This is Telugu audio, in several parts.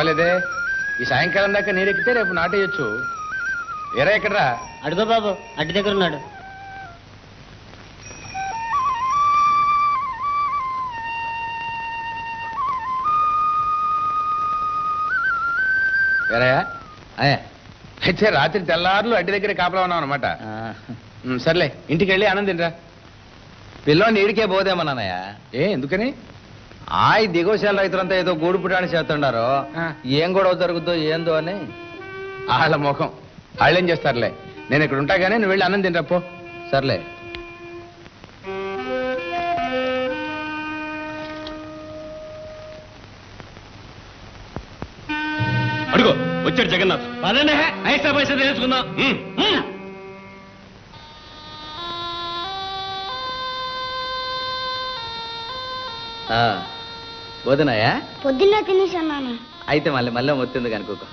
పర్వాలేదే ఈ సాయంకాలం దాకా నీరెక్కితే రేపు నాటేయచ్చు ఎరా ఎక్కడరా అడుగో బాబు అడ్డి దగ్గర ఉన్నాడు ఎరాయా అయ్యా అయితే రాత్రి తెల్లారులు అడ్డి దగ్గర కాపలా ఉన్నాం అనమాట సర్లే ఇంటికి వెళ్ళి ఆనందిండ్రా పిల్లోని ఈడికే పోదేమన్నానయ్య ఏ ఎందుకని ఆయి దిగోశాల రైతులంతా ఏదో గూడు పుటాన్ని చేస్తుండారు ఆ. ఏం గొడవ జరుగుతుందో ఏందో అని వాళ్ళ ముఖం వాళ్ళేం చేస్తారులే నేను ఇక్కడ ఉంటా కానీ నువ్వు వెళ్ళి ఆనందిండ్రా పో సర్లే అడుగో వచ్చాడు జగన్నాథ్ పదండి ఐసా పైసా తెలుసుకుందాం ఆ, వదినాయా పొద్దున్నే తినేసాను నాన్న అయితే మళ్ళీ మళ్ళీ మొత్తింది కనుకోక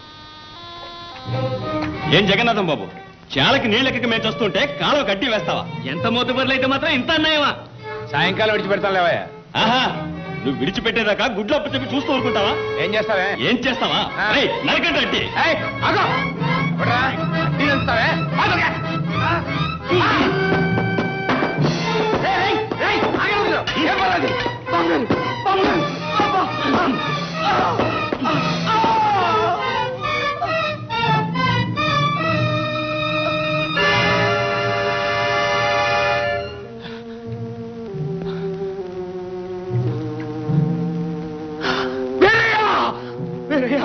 ఏం జగన్నాథం బాబు చాలకి నీళ్ళకి మేము చూస్తుంటే కాలువ కట్టి వేస్తావా ఎంత మోతుబర్లు అయితే మాత్రం ఇంత అన్నాయమా సాయంకాలం విడిచిపెడతాను లేవయ్యా ఆహా నువ్వు విడిచిపెట్టేదాకా గుడ్లు అప్పు చెప్పి చూస్తూ ఊరుకుంటావా ఏం చేస్తావే ఏం చేస్తావా ఆ. రేయ్, నరకండి అడ్డి ఏయ్, ఆగు! ఎవడ్రా? అడ్డీ నిలుస్తావే? ఆగుగా! ఏయ్, ఏయ్, ఏయ్, ఆగవద్దు! ఏం పర్వాలేదు. బంగారు, బంగారు, అబ్బా! వీరయ్య! వీరయ్య!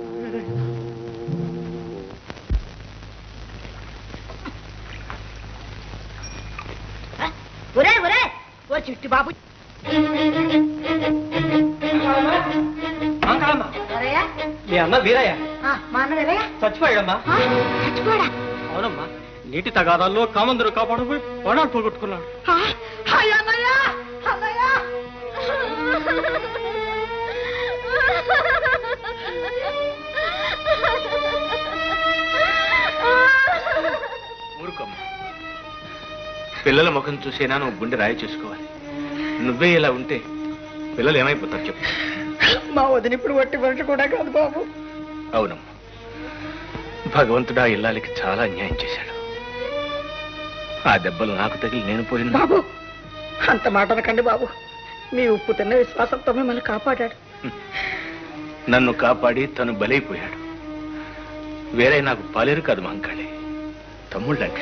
ఒరే ఒరే ఓ చిట్టి బాబు ఎవరయ్యా? మీ అన్న వీరయ్య ఆ, మా అన్న ఎవరయ్యా? చచ్చిపోయాడమ్మా ఆ, చచ్చిపోయాడా అవునమ్మా నీటి తగాదాల్లో కామందరు కాపాడబోయి ప్రాణాలు పోగొట్టుకున్నాడు ఆ, హాయ్ అన్నయ్య అన్నయ్య ఊరుకోమ్మ పిల్లల ముఖం చూసేనా నువ్వు గుండె రాయి చేసుకోవాలి నువ్వే ఇలా ఉంటే పిల్లలు ఏమైపోతారు చెప్పు మా వదిన ఇప్పుడు వట్టి మనిషి కూడా కాదు బాబు అవునమ్మా భగవంతుడా ఇల్లాలకి చాలా అన్యాయం చేశాడు ఆ దెబ్బలు నాకు తగిలి నేను పోయిన బాబు అంత మాట అనకండి బాబు మీ ఉప్పు తిన్న విశ్వాసంతో మిమ్మల్ని కాపాడాడు నన్ను కాపాడి తను బలైపోయాడు వేరే నాకు పాలేరు కాదు మంకాళి తమ్ముళ్ళంటే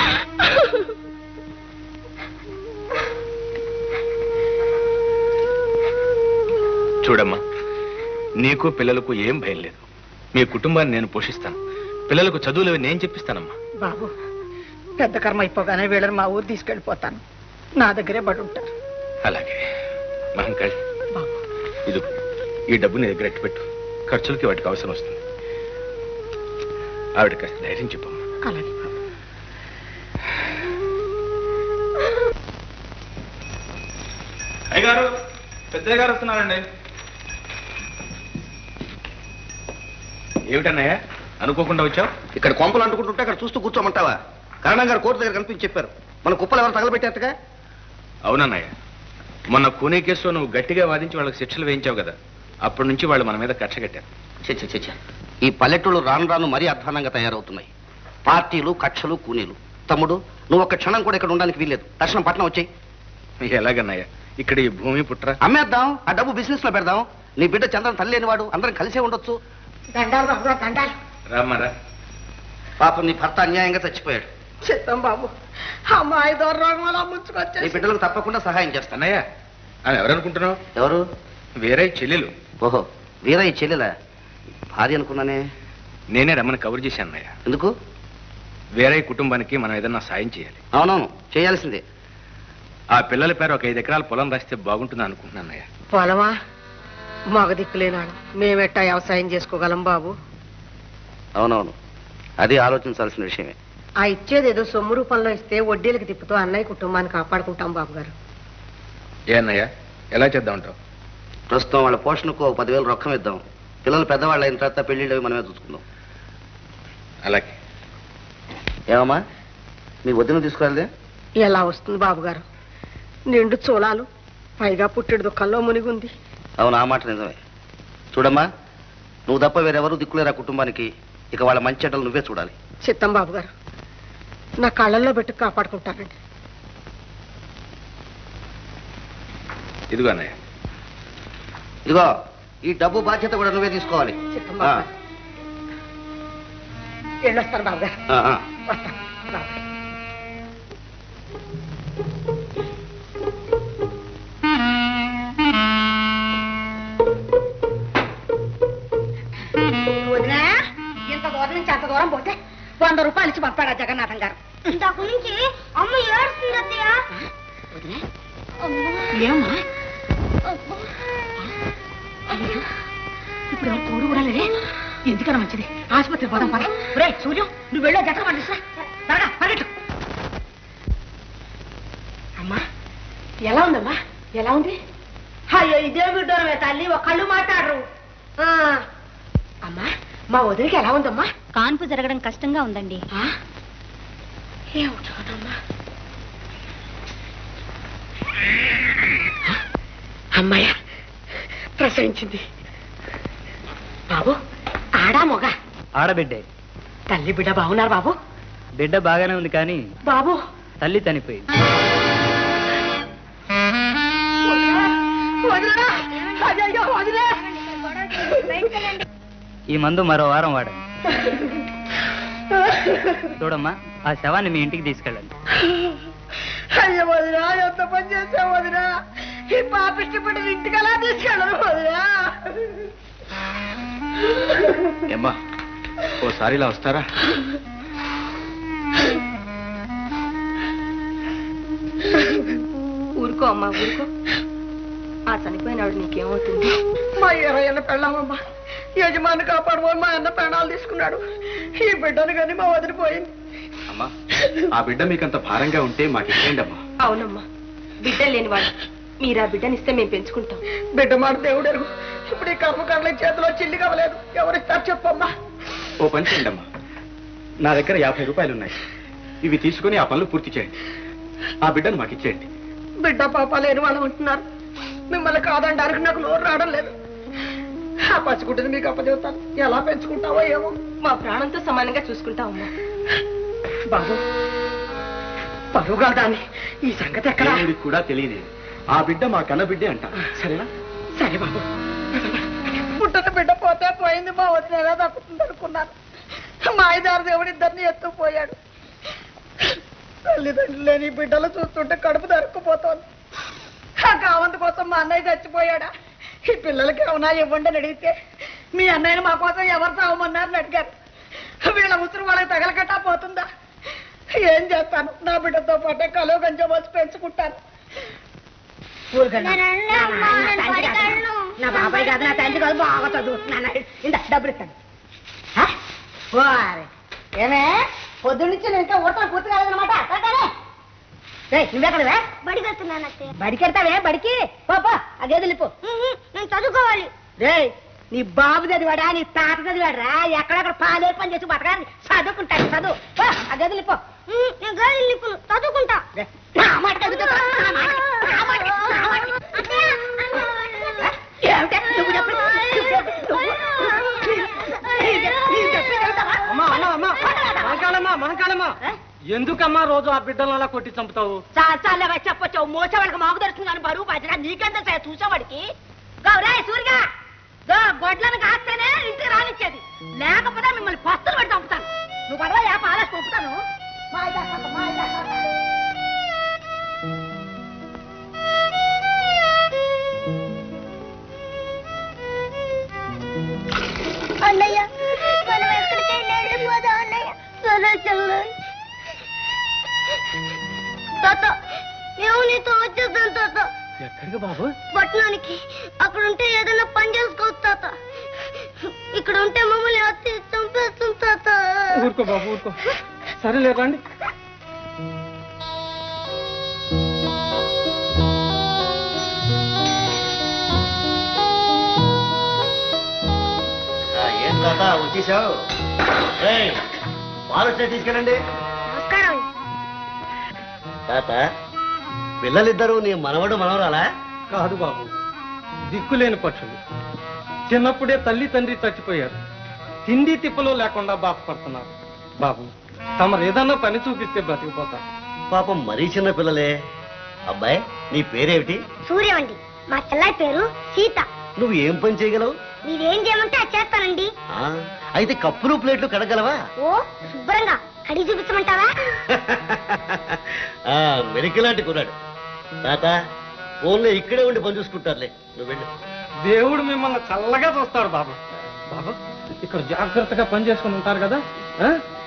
చూడమ్మా నీకు పిల్లలకు ఏం భయం లేదు మీ కుటుంబాన్ని నేను పోషిస్తాను పిల్లలకు చదువులు నేను చెప్పిస్తానమ్మా బాబు పెద్ద కర్మ అయిపోగానే వీళ్ళని మా ఊరు తీసుకెళ్ళిపోతాను నా దగ్గరే పడి ఉంటారు అలాగే మహంకాళి బాబు ఇది ఈ డబ్బు నీ దగ్గర ఎట్టు పెట్టు ఖర్చులకి వాటికి అవసరం వస్తుంది ఆవిడ కాస్త ధైర్యం చెప్పమ్మా అలాగే బాబు అయ్యగారు పెద్దయ్య గారు వస్తున్నారండి ఏమిటన్నయ్య అనుకోకుండా వచ్చావు ఇక్కడ కొంపలు అంటుకుంటుంటే అక్కడ చూస్తూ కూర్చోమంటావా కరణం గారు కోర్టు దగ్గర కనిపించి చెప్పారు మన కుప్పలు ఎవరు తగలబెట్టారుగా అవునన్నయ్య మొన్న కూనే కేసులో నువ్వు గట్టిగా వాదించి వాళ్ళకి శిక్షలు వేయించావు కదా అప్పటి నుంచి వాళ్ళు మన మీద కక్ష కట్టారు చచ్చ చచ్చ ఈ పల్లెటూళ్ళు రాను రాను మరీ అధ్వానంగా తయారవుతున్నాయి పార్టీలు కక్షలు కూనీలు తమ్ముడు నువ్వు ఒక్క క్షణం కూడా ఇక్కడ ఉండడానికి వీల్లేదు తక్షణం పట్నం వచ్చాయి ఎలాగన్నయ్య ఇక్కడ ఈ భూమి పుట్ర అమ్మేద్దాం ఆ డబ్బు బిజినెస్ లో పెడదాం నీ బిడ్డ చంద్రన్ తల్లి లేనివాడు అందరం కలిసే ఉండొచ్చు దండాలు బాబు దండాలు రామారా పాపం నీ భర్త అన్యాయంగా చచ్చిపోయాడు చిత్తం బాబు అమ్మాయి దూరం అలా నీ ముంచుకొచ్చేసి బిడ్డలకు తప్పకుండా సహాయం చేస్తాను అన్నయ్య ఆమె ఎవరనుకుంటున్నావు ఎవరు వేరే చెల్లెలు ఓహో వీరయ్య చెల్లెలా భార్య అనుకున్నానే నేనే రమ్మని కబురు చేశాను అన్నయ్య ఎందుకు వేరే కుటుంబానికి మనం ఏదన్నా సాయం చేయాలి అవునవును చేయాల్సిందే ఆ పిల్లల పేరు ఒక ఐదు ఎకరాల పొలం రాస్తే బాగుంటుంది అనుకుంటున్నాను అన్నయ్య పొలమా మగ దిక్కులేనాడు మేమెట్టా వ్యవసాయం చేసుకోగలం బాబు అవునవును అది ఆలోచించాల్సిన విషయమే ఆ ఇచ్చేది ఏదో సొమ్ము రూపంలో ఇస్తే వడ్డీలకు తిప్పుతూ అన్నయ్య కుటుంబాన్ని కాపాడుకుంటాం బాబు గారు ఏ అన్నయ్య ఎలా చేద్దాం అంటావు ప్రస్తుతం వాళ్ళ పోషణకు ఒక పదివేలు రొక్కం ఇద్దాం పిల్లలు పెద్దవాళ్ళు అయిన తర్వాత పెళ్లిళ్ళు అవి మనమే చూసుకుందాం అలాగే ఏమమ్మా మీ వదిన తీసుకురాలేదే ఎలా వస్తుంది బాబు గారు నిండు చూలాలు పైగా పుట్టెడు దుఃఖంలో మునిగుంది అవును ఆ మాట నిజమే చూడమ్మా నువ్వు తప్ప వేరెవరూ దిక్కులేరా కుటుంబానికి ఇక వాళ్ళ మంచి చెడ్డలు నువ్వే చూడాలి చిత్తం బాబు గారు నా కళ్ళల్లో పెట్టి కాపాడుకుంటానండి ఇదిగో అన్నయ్య ఇదిగో ఈ డబ్బు బాధ్యత కూడా నువ్వే తీసుకోవాలి చిత్తం ఆ, బాబు గారు వెళ్ళొస్తాను బాబు గారు ఆ, ఆ. వస్తాను బాబు గారు. వదినా ఇంత దూరం నుంచి అంత దూరం పోతే వంద రూపాయలు ఇచ్చి పంపాడా జగన్నాథం గారు ఇంతకు నుంచి అమ్మ ఏడుస్తుంది అత్తయ్య ఏమ్మా అబ్బా. ఇప్పుడు ఎవరు తోడు కూడా లేదే ఎందుకన్నా మంచిది ఆసుపత్రి పోదాం పద రే సూర్యం నువ్వు వెళ్ళో జట్ట పండిస్తా త్వరగా పరిగెట్టు అమ్మా ఎలా ఉందమ్మా ఎలా ఉంది అయ్యో ఇదే బిడ్డోరమే తల్లి ఒక కళ్ళు మాట్లాడరు ఆ, అమ్మా మా వదిలికి ఎలా ఉందమ్మా కాన్పు జరగడం కష్టంగా ఉందండి ఆ? ఏమిటోనమ్మా అమ్మాయ ప్రసవించింది బాబు ఆడా మొగ ఆడబిడ్డే తల్లి బిడ్డ బాగున్నారు బాబు బిడ్డ బాగానే ఉంది కానీ బాబు తల్లి చనిపోయింది వదిలేరా? అయ్యయ్యో, వదిలే. ఈ మందు మరో వారం వాడండి చూడమ్మా ఆ శవాన్ని మీ ఇంటికి తీసుకెళ్ళండి అయ్యో వదినా ఎంత పని చేసావు వదినా ఈ పాప ఇష్టపడిన ఇంటికి అలా తీసుకెళ్ళరు వదినా ఏమ్మా ఓసారి ఇలా వస్తారా ఊరుకో అమ్మా ఊరుకో ఆ చనిపోయినాడు నీకేమవుతుంది మా ఇరవై ఏళ్ళ పెళ్ళామమ్మా యజమాని కాపాడుకొని మా అన్న పెళ్ళాలు తీసుకున్నాడు ఈ బిడ్డను కానీ మా వదిలిపోయింది అమ్మా ఆ బిడ్డ మీకంత భారంగా ఉంటే మాకు ఇచ్చేయండి అమ్మా అవునమ్మా బిడ్డ లేనివాడు మీరు ఆ బిడ్డనిస్తే మేము పెంచుకుంటాం బిడ్డ మాట దేవుడు ఎరుగు ఇప్పుడు ఈ కర్మ కళ్ళ చేతిలో చిల్లి కవలేదు ఎవరిస్తారు చెప్పమ్మా ఓ పని చేయండి అమ్మా నా దగ్గర యాభై రూపాయలు ఉన్నాయి ఇవి తీసుకుని ఆ పనులు పూర్తి చేయండి ఆ బిడ్డను మాకు ఇచ్చేయండి బిడ్డ పాప లేని వాళ్ళు ఉంటున్నారు మిమ్మల్ని కాదనడానికి నాకు నోరు రావడం లేదు ఆ పసిగుడ్డని మీకు అప్పచెబుతాను ఎలా పెంచుకుంటావో ఏమో మా ప్రాణంతో సమానంగా చూసుకుంటామమ్మా బాబు పరువుగా దాన్ని ఈ సంగతి ఎక్కడ దేవుడికి కూడా తెలియదు ఆ బిడ్డ మా కన్న బిడ్డే అంట సరేనా సరే బాబు పుట్టిన బిడ్డ పోతే పోయింది మా వదిన ఎలా తప్పుతుంది అనుకున్నాను మా ఐదారు దేవుడు ఇద్దరిని ఎత్తుకుపోయాడు తల్లిదండ్రులు లేని ఈ బిడ్డలు చూస్తుంటే కడుపు దరుక్కుపోతోంది ఆ కావంత కోసం మా అన్నయ్య చచ్చిపోయాడా ఈ పిల్లలకి ఏమన్నా ఇవ్వండి అని అడిగితే మీ అన్నయ్యని మా కోసం ఎవరు తాగమన్నారని అడిగారు వీళ్ళ ఉసురు వాళ్ళకి తగలకట్టా పోతుందా ఏం చేస్తాను నా బిడ్డతో పాటే కలో గంజ వచ్చి పెంచుకుంటాను ఊరుకండి. నా బాబాయ్ కాదు నా తండ్రి కాదు బాగా చదువుతున్నాను ఇంత డబ్బులు ఇస్తాను హ? వారే. ఏమే పొద్దున్న నుంచి నేను ఇంకా ఊడతాను పూర్తి కాలేదన్నమాట అట్లాగే నువ్వెక్కడవే బడికి వెళ్తున్నాను అత్తయ్య బడికి వెళ్తావే బడికి పాపా ఆ గేదెలు పో నేను చదువుకోవాలి రే నీ బాబు చదివాడా నీ తాత చదివాడా ఎక్కడెక్కడ పాలే పని చేసి బతకాలి చదువుకుంటాను చదువు పో, ఆ గదిలి పో నేను గాలి నిప్పును చదువుకుంటా రే, నా మాట చదువుతా, నా మాట, నా మాట, నా మాట. ఏమిటే? నువ్వు చెప్పు, నువ్వు చెప్పు, నువ్వు. నీ చెప్పు, నీ చెప్పు, చెబుతావా? అమ్మా అమ్మా అమ్మా మనకాలమ్మా మనకాలమ్మా ఎందుకమ్మా రోజు ఆ బిడ్డలను అలా కొట్టి చంపుతావు చాలా చాలా చెప్పొచ్చు మోసేవాళ్ళకి మాకు తెలుస్తుంది బరువు బాధ్యత నీకెంత సే- చూసేవాడికి గౌరే సూరిగా గా గొడ్లను కాస్తేనే ఇంటికి రానిచ్చేది లేకపోతే మిమ్మల్ని పస్తులు పెట్టి చంపుతాను నువ్వు పడవ ఏ పాలేసి పంపుతాను మా ఇదా కాక, మా ఇదా కాక. అన్నయ్య మనం ఎక్కడికైనా వెళ్ళిపోదాం అన్నయ్య సరే చెల్లు తాత మేము నీతో వచ్చేద్దాం తాత ఎక్కడికి బాబు పట్టణానికి అక్కడ ఉంటే ఏదైనా పని చేసుకోవచ్చు తాత ఇక్కడ ఉంటే మమ్మల్ని అత్తి చంపేస్తుంది తాత ఊరుకో బాబు ఊరుకో సరేలే రండి ఏం తాత వచ్చేసావు పాలు వచ్చే తీసుకెళ్ళండి నమస్కారం తాత పిల్లలిద్దరూ నీ మనవడు మనవరాలా కాదు బాబు దిక్కులేని పక్షులు చిన్నప్పుడే తల్లి తండ్రి చచ్చిపోయారు తిండి తిప్పలు లేకుండా బాధపడుతున్నారు బాబు తమరు ఏదన్నా పని చూపిస్తే బతికిపోతారు పాపం మరీ చిన్న పిల్లలే అబ్బాయి నీ పేరేమిటి సూర్యవండి మా చెల్లాయి పేరు సీత నువ్వు ఏం పని చేయగలవు మీరేం చేయమంటే అది చేస్తానండి ఆ, అయితే కప్పులు ప్లేట్లు కడగలవా ఓ శుభ్రంగా కడిగి చూపించమంటావా ఆ, మెరికి లాంటి కుర్రాడు తాత ఓన్లీ ఇక్కడే ఉండి పని చూసుకుంటారులే నువ్వు వెళ్ళు దేవుడు మిమ్మల్ని చల్లగా చూస్తాడు బాబు బాబు ఇక్కడ జాగ్రత్తగా పని చేసుకుని ఉంటారు కదా ఆ?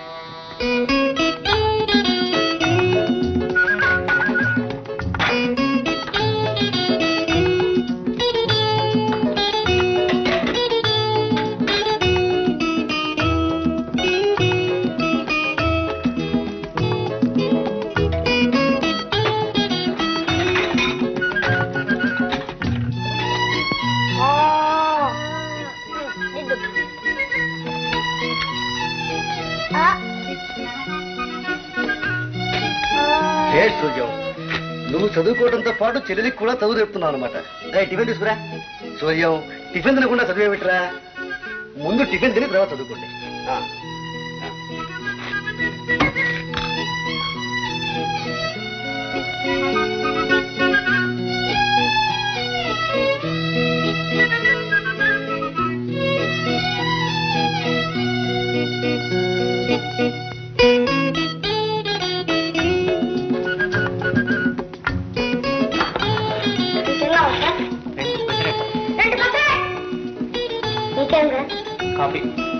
ఆ. ఏ సూర్యం నువ్వు చదువుకోవడంతో పాటు చెల్లెలికి కూడా చదువు చెప్తున్నావు అనమాట టిఫిన్ తీసుకురా సూర్యం టిఫిన్ తినకుండా చదివేమిట్రా ముందు టిఫిన్ తిని తర్వాత చదువుకోండి ఆ. తిన్నావా సార్? రెండు పక్కనే. ఇంకేం కదా కాఫీ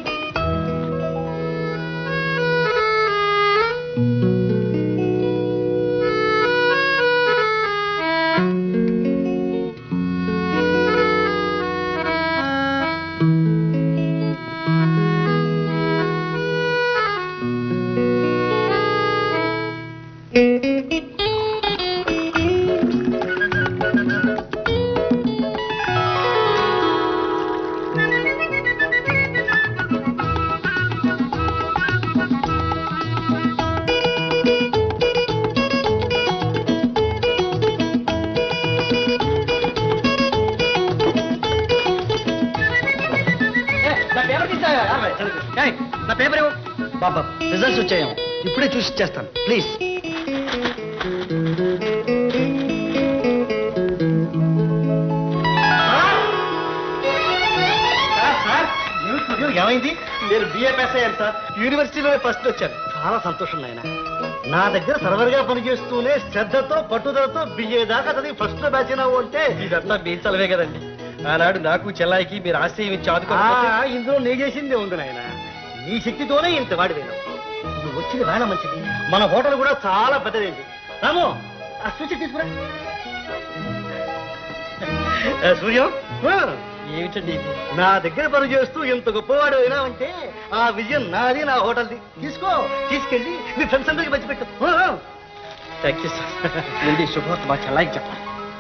నా పేపర్ ఇవ్వు బాబా రిజల్ట్స్ వచ్చాయేమో ఇప్పుడే చూసి ఇచ్చేస్తాను ప్లీజ్ ఏమైంది నేను బిఏ పాస్ అయ్యాను సార్ యూనివర్సిటీలో ఫస్ట్ వచ్చాను చాలా సంతోషం నాయన నా దగ్గర సర్వర్ గా పనిచేస్తూనే శ్రద్ధతో పట్టుదలతో బిఏ దాకా చదివి ఫస్ట్ లో బ్యాచ్ అయినావు అంటే ఇదంతా మీ చలవే కదండి ఆనాడు నాకు చెల్లాయికి మీరు ఆశ్రయం ఇచ్చి ఆ, ఆదుకోకపోతే ఇందులో నీ చేసిందే ఉంది నాయన నీ శక్తితోనే ఇంత వాడి వేయడం నువ్వు వచ్చిన వేళ మంచిది మన హోటల్ కూడా చాలా పెద్దదైంది రాము ఆ సూచి తీసుకురా ఆ, సూర్యం ఆ, ఏమిటండి ఇది నా దగ్గర పని చేస్తూ ఎంత గొప్పవాడు అయినా అంటే ఆ విజయం నాది నా హోటల్ది తీసుకో తీసుకెళ్ళి మీ ఫ్రెండ్స్ అందరికి పంచిపెట్టు ఆ, ఆ. థ్యాంక్ యూ సార్ ముందు శుభవార్త మా చెల్లాయికి చెప్పాలి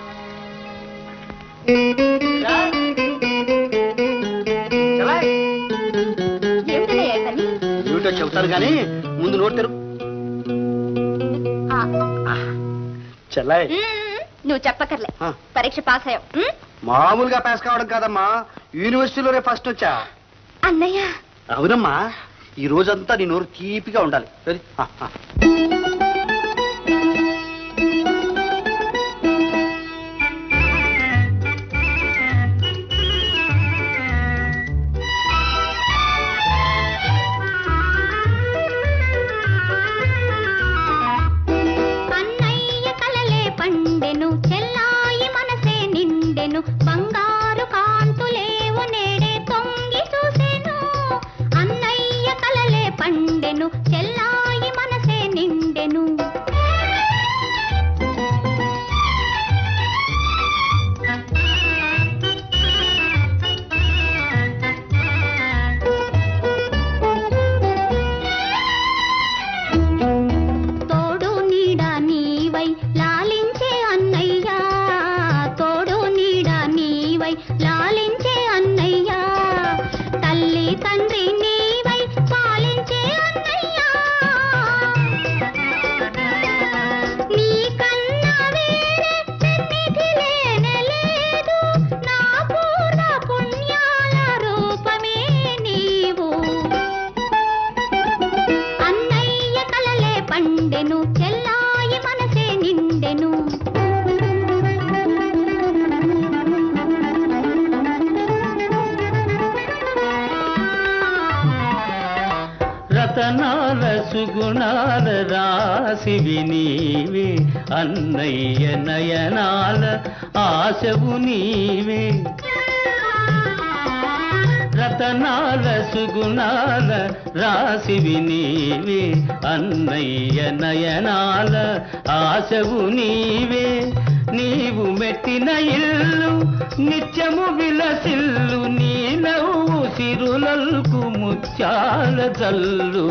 చెలాయ్, ఏమిటనయ్యా పని ఏమిటో చెబుతాను కానీ ముందు నోట్ తెరు చెల్లాయ్ నువ్వు చెప్పకర్లే ఆ. పరీక్ష పాస్ అయ్యావు మామూలుగా పాస్ కావడం కాదమ్మా యూనివర్సిటీలోనే ఫస్ట్ వచ్చా అన్నయ్య అవునమ్మా ఈ రోజంతా నీ నోరు తీపిగా ఉండాలి సరే? ఆ, ఆ. అన్నయ్య కలలే పండెను చెల్లాయి మనసే నిండెను బంగారు కాంతులేవు నేడే తొంగి చూసెను అన్నయ్య కలలే పండెను చెల్లాయి మనసే నిండెను తోడు నీడ నీవై లాలించే అన్నయ్యా తోడు నీడ నీవై లాలించే అన్నయ్యా తల్లి తండ్రి నీవై పాలించే అన్నయ్యా రతనాల సుగుణాల రాసివి నీవే అన్నయ్య నయనాల ఆశవు నీవే రతనాల సుగుణాల రాసివి నీవే అన్నయ్య నయనాల ఆశవు నీవే నీవు మెట్టిన ఇల్లు నిత్యము విలసిల్లు నీలవు సిరులకు ముత్యాల జల్లు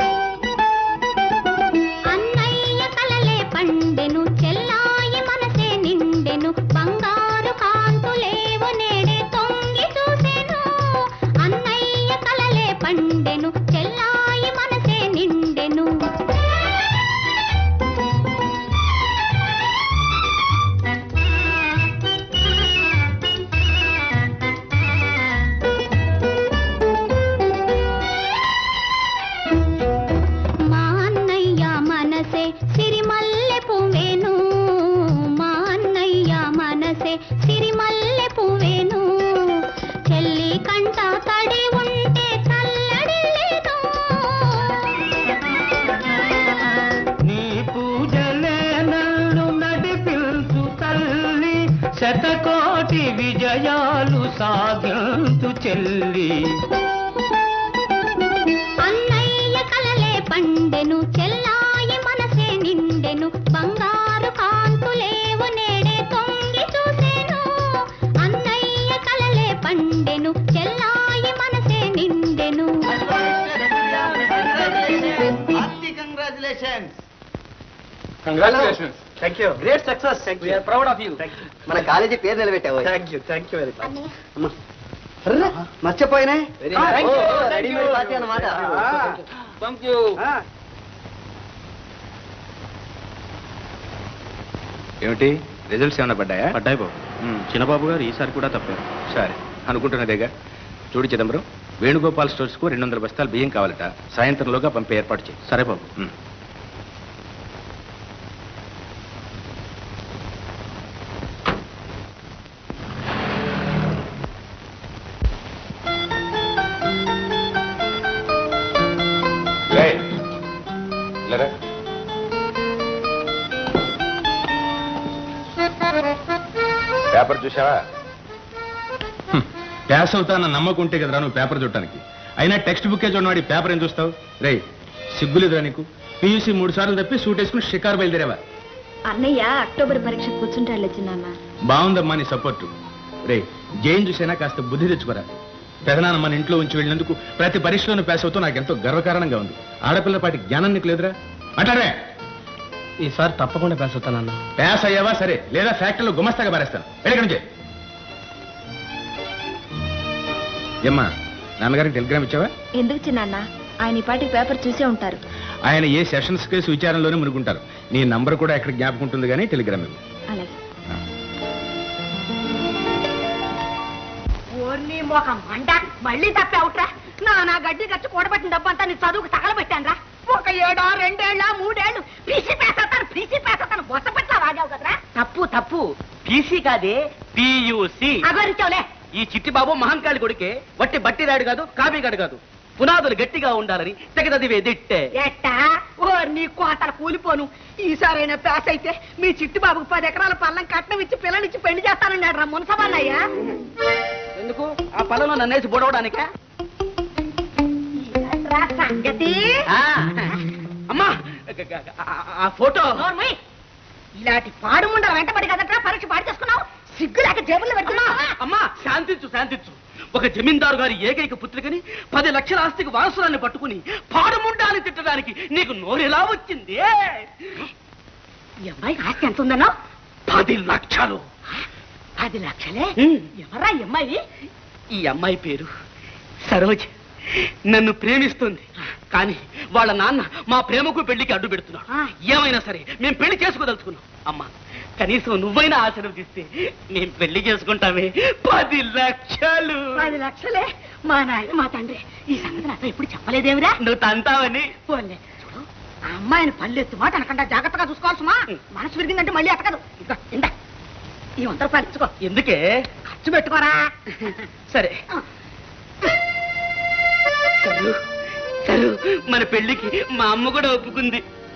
అన్నయ్య కలలే పండెను చెల్లాయి మనసే నిండెను బంగారు కాంతులేవు నేడే తొంగి చూసెను అన్నయ్య కలలే పండెను చెల్లాయి మనసే నిండెను మా అన్నయ్య మనసే సిరిమల్లె పువ్వేను మా అన్నయ్య మనసే సిరిమల్లె పువ్వేను చెల్లి కంట తడి ఉంటే చల్లడిల్లేను నీ పూజలే నన్ను నడిపిల్చు తల్లి శతకోటి విజయాలు సాగించు చెల్లి అన్నయ్య కలలే పండెను చెల్లాయి మనసే నిండెను బంగారు కాంతులేవు నేడే తొంగి చూసెను అన్నయ్య కలలే పండెను చెల్లాయి మనసే నిండెను congratulation congratulations thank you great success thank you proud of you మన కాలేజీ పేరు నిలబెట్టావు thank you thank you very much మర్చిపోయినా రెడీమేడ్ పార్టీ అన్నమాట థ్యాంక్ యూ ఏమిటి రిజల్ట్స్ ఏమైనా పడ్డాయా పడ్డాయి బాబు చిన్నబాబు గారు ఈసారి కూడా తప్పారు సరే అనుకుంటున్నదేగా చూడు చిదంబరం వేణుగోపాల్ స్టోర్స్ కు రెండు వందల బస్తాలు బియ్యం కావాలట సాయంత్రంలోగా పంపే ఏర్పాటు చేయి సరే బాబు ఉమ్. రేయ్, లేరా. పేపర్ చూసావా ప్యాస్ అవుతానన్న నమ్మకం ఉంటే కదరా నువ్వు పేపర్ చూడటానికి అయినా టెక్స్ట్ బుక్కే చూడవాడి పేపర్ ఏం చూస్తావు రేయ్ సిగ్గులేదురా నీకు పీయూసీ మూడు సార్లు తప్పి సూట్ వేసుకుని షికారు బయలుదేరావా అన్నయ్య అక్టోబర్ పరీక్ష కూర్చుంటాడులే చిన్నాన్న బాగుందమ్మా నీ సపోర్టు రే జైన్ చూసైనా కాస్త బుద్ధి తెచ్చుకోరా పెదనాన్న మన ఇంట్లో ఉంచి వెళ్ళినందుకు ప్రతి పరీక్షలోనూ పాస్ అవుతూ నాకు ఎంతో గర్వకారణంగా ఉంది ఆడపిల్ల పాటి జ్ఞానం నీకు లేదురా మాట్లాడరే ఈసారి తప్పకుండా పాస్ అవుతానన్నా పాస్ అయ్యావా సరే లేదా ఫ్యాక్టరీలో గుమస్తాగా పారేస్తాను వెళ్ళి నుంచి ఏమ్మా నాన్నగారికి టెలిగ్రామ్ ఇచ్చావా ఎందుకు చిన్నాన్న ఆయన ఈ పాటికి పేపర్ చూసే ఉంటారు ఆయన ఏ సెషన్స్ కేసు విచారంలోనే మునుగుంటారు నీ నంబర్ కూడా ఎక్కడ జ్ఞాపకం ఉంటుంది కానీ టెలిగ్రామ్ ఇవ్వు అలాగే ఓర్ని మొఖం మంట మళ్ళీ తప్పావుట్రా నా నా గడ్డి ఖర్చు కూడబెట్టిన డబ్బంతా నీ చదువుకు తగలబెట్టానురా ఒక ఏడో రెండేళ్ళ మూడేళ్ళు పీసీ పేసతాను పీసీ పేసతాను బొత్త పట్ల వాగావు కదరా తప్పు తప్పు పీసీ కాదే పియూసి అగరిచావులే ఈ చిట్టి బాబు మహంకాళి కొడుకే వట్టి బట్టి రాడు కాదు కాపీగాడు కాదు పునాదులు గట్టిగా ఉండాలని తెగదదివే దిట్టే ఎట్టా ఓ నీ కోతల కూలిపోను ఈసారైనా పాస్ అయితే మీ చిట్టు బాబుకు పది ఎకరాల పల్లం కట్నం ఇచ్చి పిల్లనిచ్చి పెళ్లి చేస్తానన్నాడు రా మునసమన్నయ్య ఎందుకు ఆ పొలంలో నన్నేసి బొడవడానికా రా సంగతి ఆ, అమ్మా ఆ- ఆ ఫోటో నోర్మయ్, ఇలాంటి పాడు ముండల వెంటబడి కదట్రా పరీక్ష పాడు చేసుకున్నావు సిగ్గులేక జేబుల్లో పెట్టుకున్నావు అమ్మా శాంతించు శాంతించు ఒక జమీందారు గారి ఏకైక పుత్రికని పది లక్షల ఆస్తికి వారసురాన్ని పట్టుకుని పాడుముండాన్ని తిట్టడానికి నీకు నోరెలా వచ్చింది ఈ అమ్మాయికి ఆస్తి ఎంత ఉందన్నో పది లక్షలు పది లక్షలే ఉమ్. ఎవరా ఈ అమ్మాయి ఈ అమ్మాయి పేరు సరోజ్ నన్ను ప్రేమిస్తుంది కానీ వాళ్ళ నాన్న మా ప్రేమకు పెళ్లికి అడ్డు పెడుతున్నాడు ఆ. ఏమైనా సరే మేము పెళ్లి చేసుకోదలుచుకున్నాం అమ్మా కనీసం నువ్వైనా ఆశీర్వదిస్తే మేము పెళ్లి చేసుకుంటామే పది లక్షలు పది లక్షలే మా నాయన మా తండ్రి ఈ సంగతి నాతో ఎప్పుడు చెప్పలేదేమిరా నువ్వు తంతావని పోన్లే చూడు ఆ అమ్మాయిని పల్లెత్తు మాట అనకుండా జాగ్రత్తగా చూసుకోవాల్సమా మనసు విరిగిందంటే మళ్ళీ ఎత్తకదు ఇంకా ఇందా ఈ వంద రూపాయలు ఇచ్చుకో ఎందుకే ఖర్చు పెట్టుకోరా సరే సరు మాస్టారు మన పెళ్లికి మా అమ్మ కూడా ఒప్పుకుంది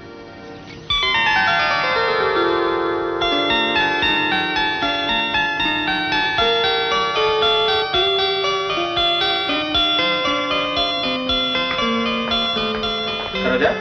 సరోజా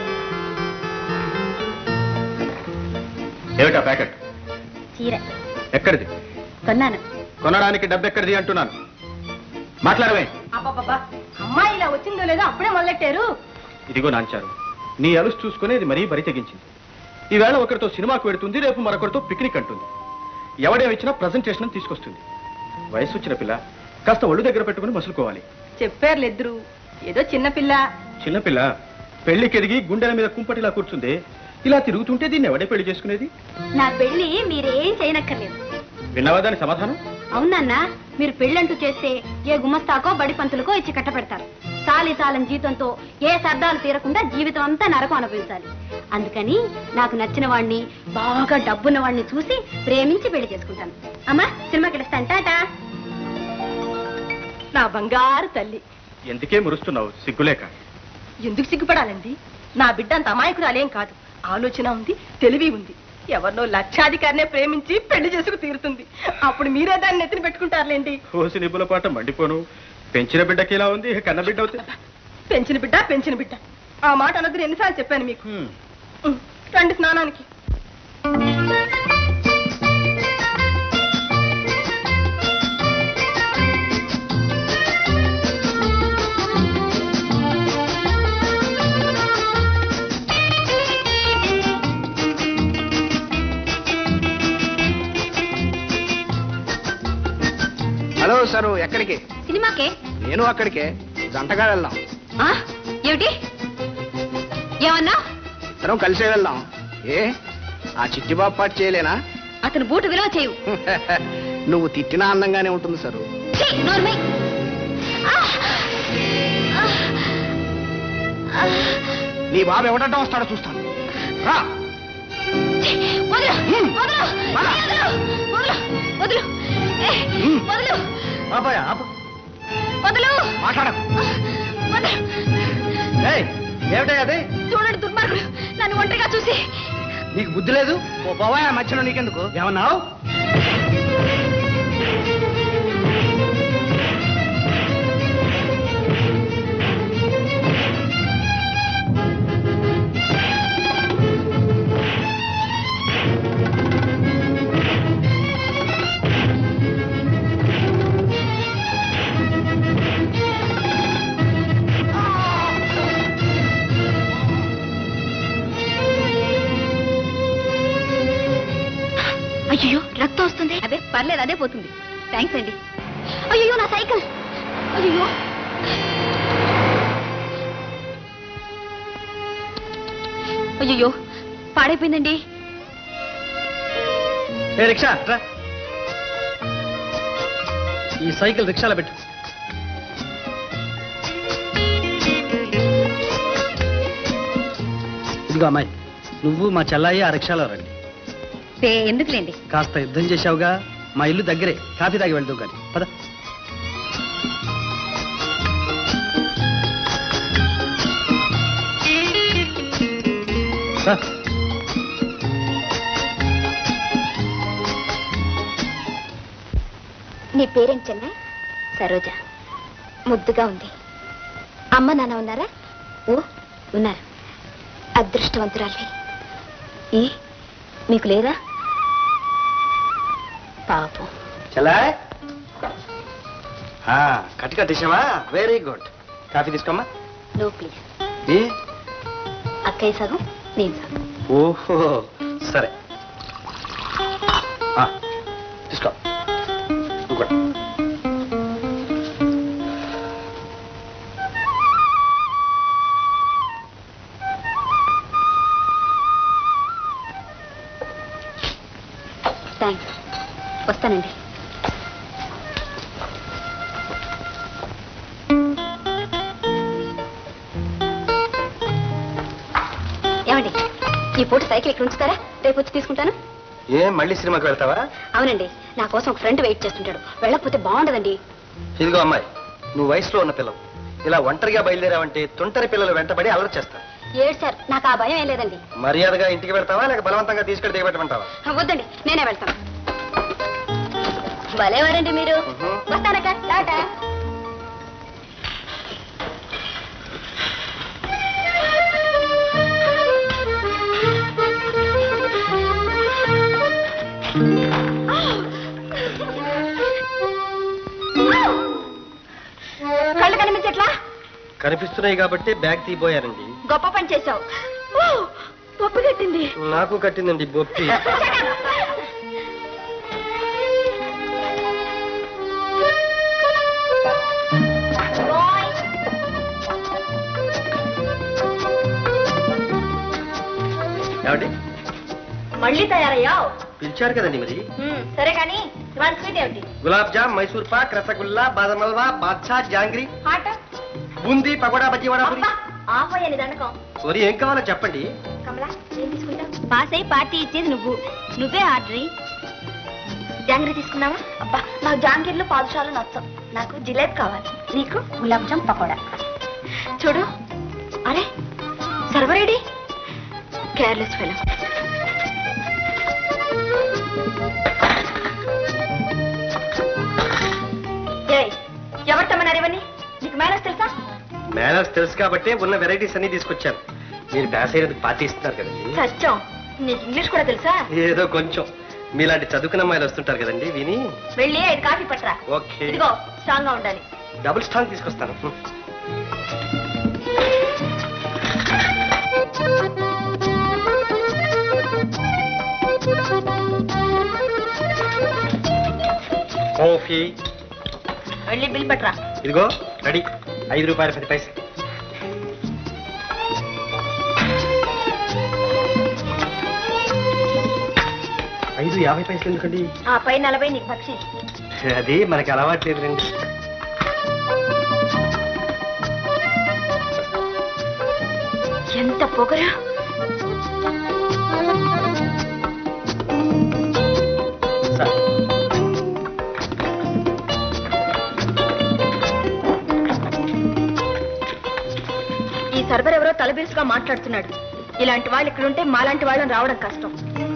ఏమిటా ప్యాకెట్ చీర ఎక్కడిది కొన్నాను కొనడానికి డబ్బు ఎక్కడిది అంటున్నాను మాట్లాడవే అబ్బాబ్బా అమ్మాయి ఇలా వచ్చిందో లేదో అప్పుడే మొదలెట్టారు ఇదిగో నాంచారు నీ అలుసు చూసుకుని ఇది మరీ బరి తెగించింది ఈవేళ ఒకరితో సినిమాకు వెడుతుంది రేపు మరొకరితో పిక్నిక్ అంటుంది ఎవడేమిచ్చినా ప్రజెంటేషన్ తీసుకొస్తుంది వయసు వచ్చిన పిల్ల కాస్త ఒళ్ళు దగ్గర పెట్టుకుని మసులుకోవాలి చెప్పారు ఇద్దరు ఏదో చిన్నపిల్ల చిన్నపిల్ల పెళ్లికి ఎదిగి గుండెల మీద కుంపటిలా కూర్చుంది ఇలా తిరుగుతుంటే దీన్ని ఎవడే పెళ్లి చేసుకునేది నా పెళ్లి మీరేం చేయనక్కర్లేదు విన్నావా దాని సమాధానం అవునన్నా మీరు పెళ్ళంటూ చేస్తే ఏ గుమస్తాకో బడి పంతులకో ఇచ్చి కట్టపెడతారు చాలి చాలని జీతంతో ఏ సర్దాలు తీరకుండా జీవితం అంతా నరకం అనుభవించాలి అందుకని నాకు నచ్చిన వాడిని బాగా డబ్బున్న వాడిని చూసి ప్రేమించి పెళ్లి చేసుకుంటాను అమ్మా సినిమాకి వెళ్ళొస్తాను టాటా నా బంగారు తల్లి ఎందుకే మురుస్తున్నావు సిగ్గులేక ఎందుకు సిగ్గుపడాలండి నా బిడ్డ అంత అమాయకురాలేం కాదు ఆలోచన ఉంది తెలివి ఉంది ఎవరినో లక్షాధికారినే ప్రేమించి పెళ్లి చేసుకు తీరుతుంది అప్పుడు మీరే దాన్ని నెత్తిన పెట్టుకుంటారులేండి కోసి నిబ్బుల పాట మండిపోను పెంచిన బిడ్డకి ఇలా ఉంది ఇక కన్న బిడ్డ అవుతుంది పెంచిన బిడ్డ పెంచిన బిడ్డ ఆ మాట అనొద్దు ఎన్నిసార్లు చెప్పాను మీకు ఉం, రండి స్నానానికి హలో సరు ఎక్కడికి సినిమాకే నేను అక్కడికే జంటగా వెళ్దాం ఆ? ఏమిటి ఏమన్నా ఇద్దరం కలిసే వెళ్దాం ఏ ఆ చిట్టిబాబు పాటు చేయలేనా అతను బూటు విలువ చేయు నువ్వు తిట్టినా అందంగానే ఉంటుంది సరు ఛీ, నోర్మై. ఆ! ఆ! ఆ! నీ బాబు ఎవడంటా వస్తాడో చూస్తాను రా ఛీ, వదలు, వదలు, పద. వదలు, వదలు, వదలు. ఏ, వదలు, బాబాయ్ ఆపు వదలు, మాట్లాడకు వదలు. ఏమిటా అది చూడండి దుర్మార్గుడు నన్ను ఒంటరిగా చూసి నీకు బుద్ధి లేదు ఓ బాబాయ్ ఆ మధ్యలో నీకెందుకు ఏమన్నావు అయ్యో రక్తం వస్తుంది అదే పర్లేదు అదే పోతుంది థ్యాంక్స్ అండి అయ్యో నా సైకిల్ అయ్యో అయ్యో పాడైపోయిందండి ఏ రిక్షా రా ఈ సైకిల్ రిక్షాలో పెట్టు ఇదిగో అమ్మాయి నువ్వు మా చెల్లాయి ఆ రిక్షాలో రండి ఎందుకులేండి కాస్త యుద్ధం చేశావుగా మా ఇల్లు దగ్గరే కాఫీ తాగి వెళ్తావు కానీ పద రా. నీ పేరేం చెన్నై సరోజ ముద్దుగా ఉంది అమ్మ నాన్న ఉన్నారా ఓ ఉన్నారు అదృష్టవంతురాలి ఏ మీకు లేదా పాపం చెల్లాయ్ ఆ, కట్టి కట్టేసావా వెరీ గుడ్ కాఫీ తీసుకోమ్మా నో ప్లీజ్ ఏ అక్కయ్య సగం నేను సగం ఓహో సరే ఆ, తీసుకో నువ్వు కూడా. థ్యాంక్స్ వస్తానండి ఏమండి ఈ పూట సైకిల్ ఇక్కడ ఉంచుతారా రేపు వచ్చి తీసుకుంటాను ఏం మళ్ళీ సినిమాకి వెళ్తావా అవునండి నా కోసం ఒక ఫ్రెండ్ వెయిట్ చేస్తుంటాడు వెళ్ళకపోతే బాగుండదండి ఇదిగో అమ్మాయి నువ్వు వయసులో ఉన్న పిల్లవు ఇలా ఒంటరిగా బయలుదేరావంటే తుంటరి పిల్లలు వెంటబడి అల్లరి చేస్తారు ఏడు సార్ నాకు ఆ భయం ఏం లేదండి మర్యాదగా ఇంటికి వెళ్తావా లేక బలవంతంగా తీసుకెళ్లి దిగబెట్టమంటావా వద్దండి నేనే వెళ్తాను భలేవారండి మీరు వస్తానక్క టాటా కళ్ళు కనిపించట్లా కనిపిస్తున్నాయి కాబట్టి బ్యాగ్ తీయబోయారండి గొప్ప పని చేశావు ఓ, పప్పు కట్టింది నాకు కట్టిందండి బొప్పి ఏమండి మళ్ళీ తయారయ్యావు పిలిచారు కదండి మరి హ్మ్, సరే కానీ ఇవాళ స్వీట్ ఏమిటి గులాబ్ జామ్ మైసూర్ పాక్ రసగుల్లా బాదం హల్వా బాద్షా జాంగ్రీ హాట్ బూందీ పకోడా బజ్జీ వడా పూరి ఆపోయాలి దండకం సారీ ఏం కావాలో చెప్పండి కమలా ఏం తీసుకుంటావు పాస్ అయి పార్టీ ఇచ్చేది నువ్వు నువ్వే ఆర్డర్ జాంగ్రీ తీసుకున్నావా అబ్బా నాకు జాంగీర్లు పాదుషాలు నచ్చం నాకు జిలేబ్ కావాలి నీకు గులాబ్ జామ్ పకోడా చూడు అరే సర్వరేడి కేర్లెస్ ఫెలో ఏయ్ ఎవరు తమ్మన్నారు ఇవన్నీ నీకు మేనేజ్ తెలుసా మేనర్స్ తెలుసు కాబట్టి ఉన్న వెరైటీస్ అన్ని తీసుకొచ్చాను మీరు పాస్ అయినందుకు పార్టీ ఇస్తున్నారు కదండి సత్యం నీకు ఇంగ్లీష్ కూడా తెలుసా ఏదో కొంచెం మీలాంటి చదువుకున్న అమ్మాయిలు వస్తుంటారు కదండి విని వెళ్ళి ఐదు కాఫీ పట్టరా ఓకే ఇదిగో స్ట్రాంగ్ గా ఉండాలి డబుల్ స్ట్రాంగ్ తీసుకొస్తాను కాఫీ వెళ్ళి బిల్ పట్టరా ఇదిగో రెడీ ఐదు రూపాయలు పది పైసలు ఐదు యాభై పైసలు ఎందుకండి ఆ పై నలభై నీకు పక్షి అది మనకి అలవాట్లేదు రండి ఎంత పొగరు ఈ సర్వర్ ఎవరో తలబిరుసుగా మాట్లాడుతున్నాడు ఇలాంటి వాళ్ళు ఇక్కడ ఉంటే మాలాంటి వాళ్ళని రావడం కష్టం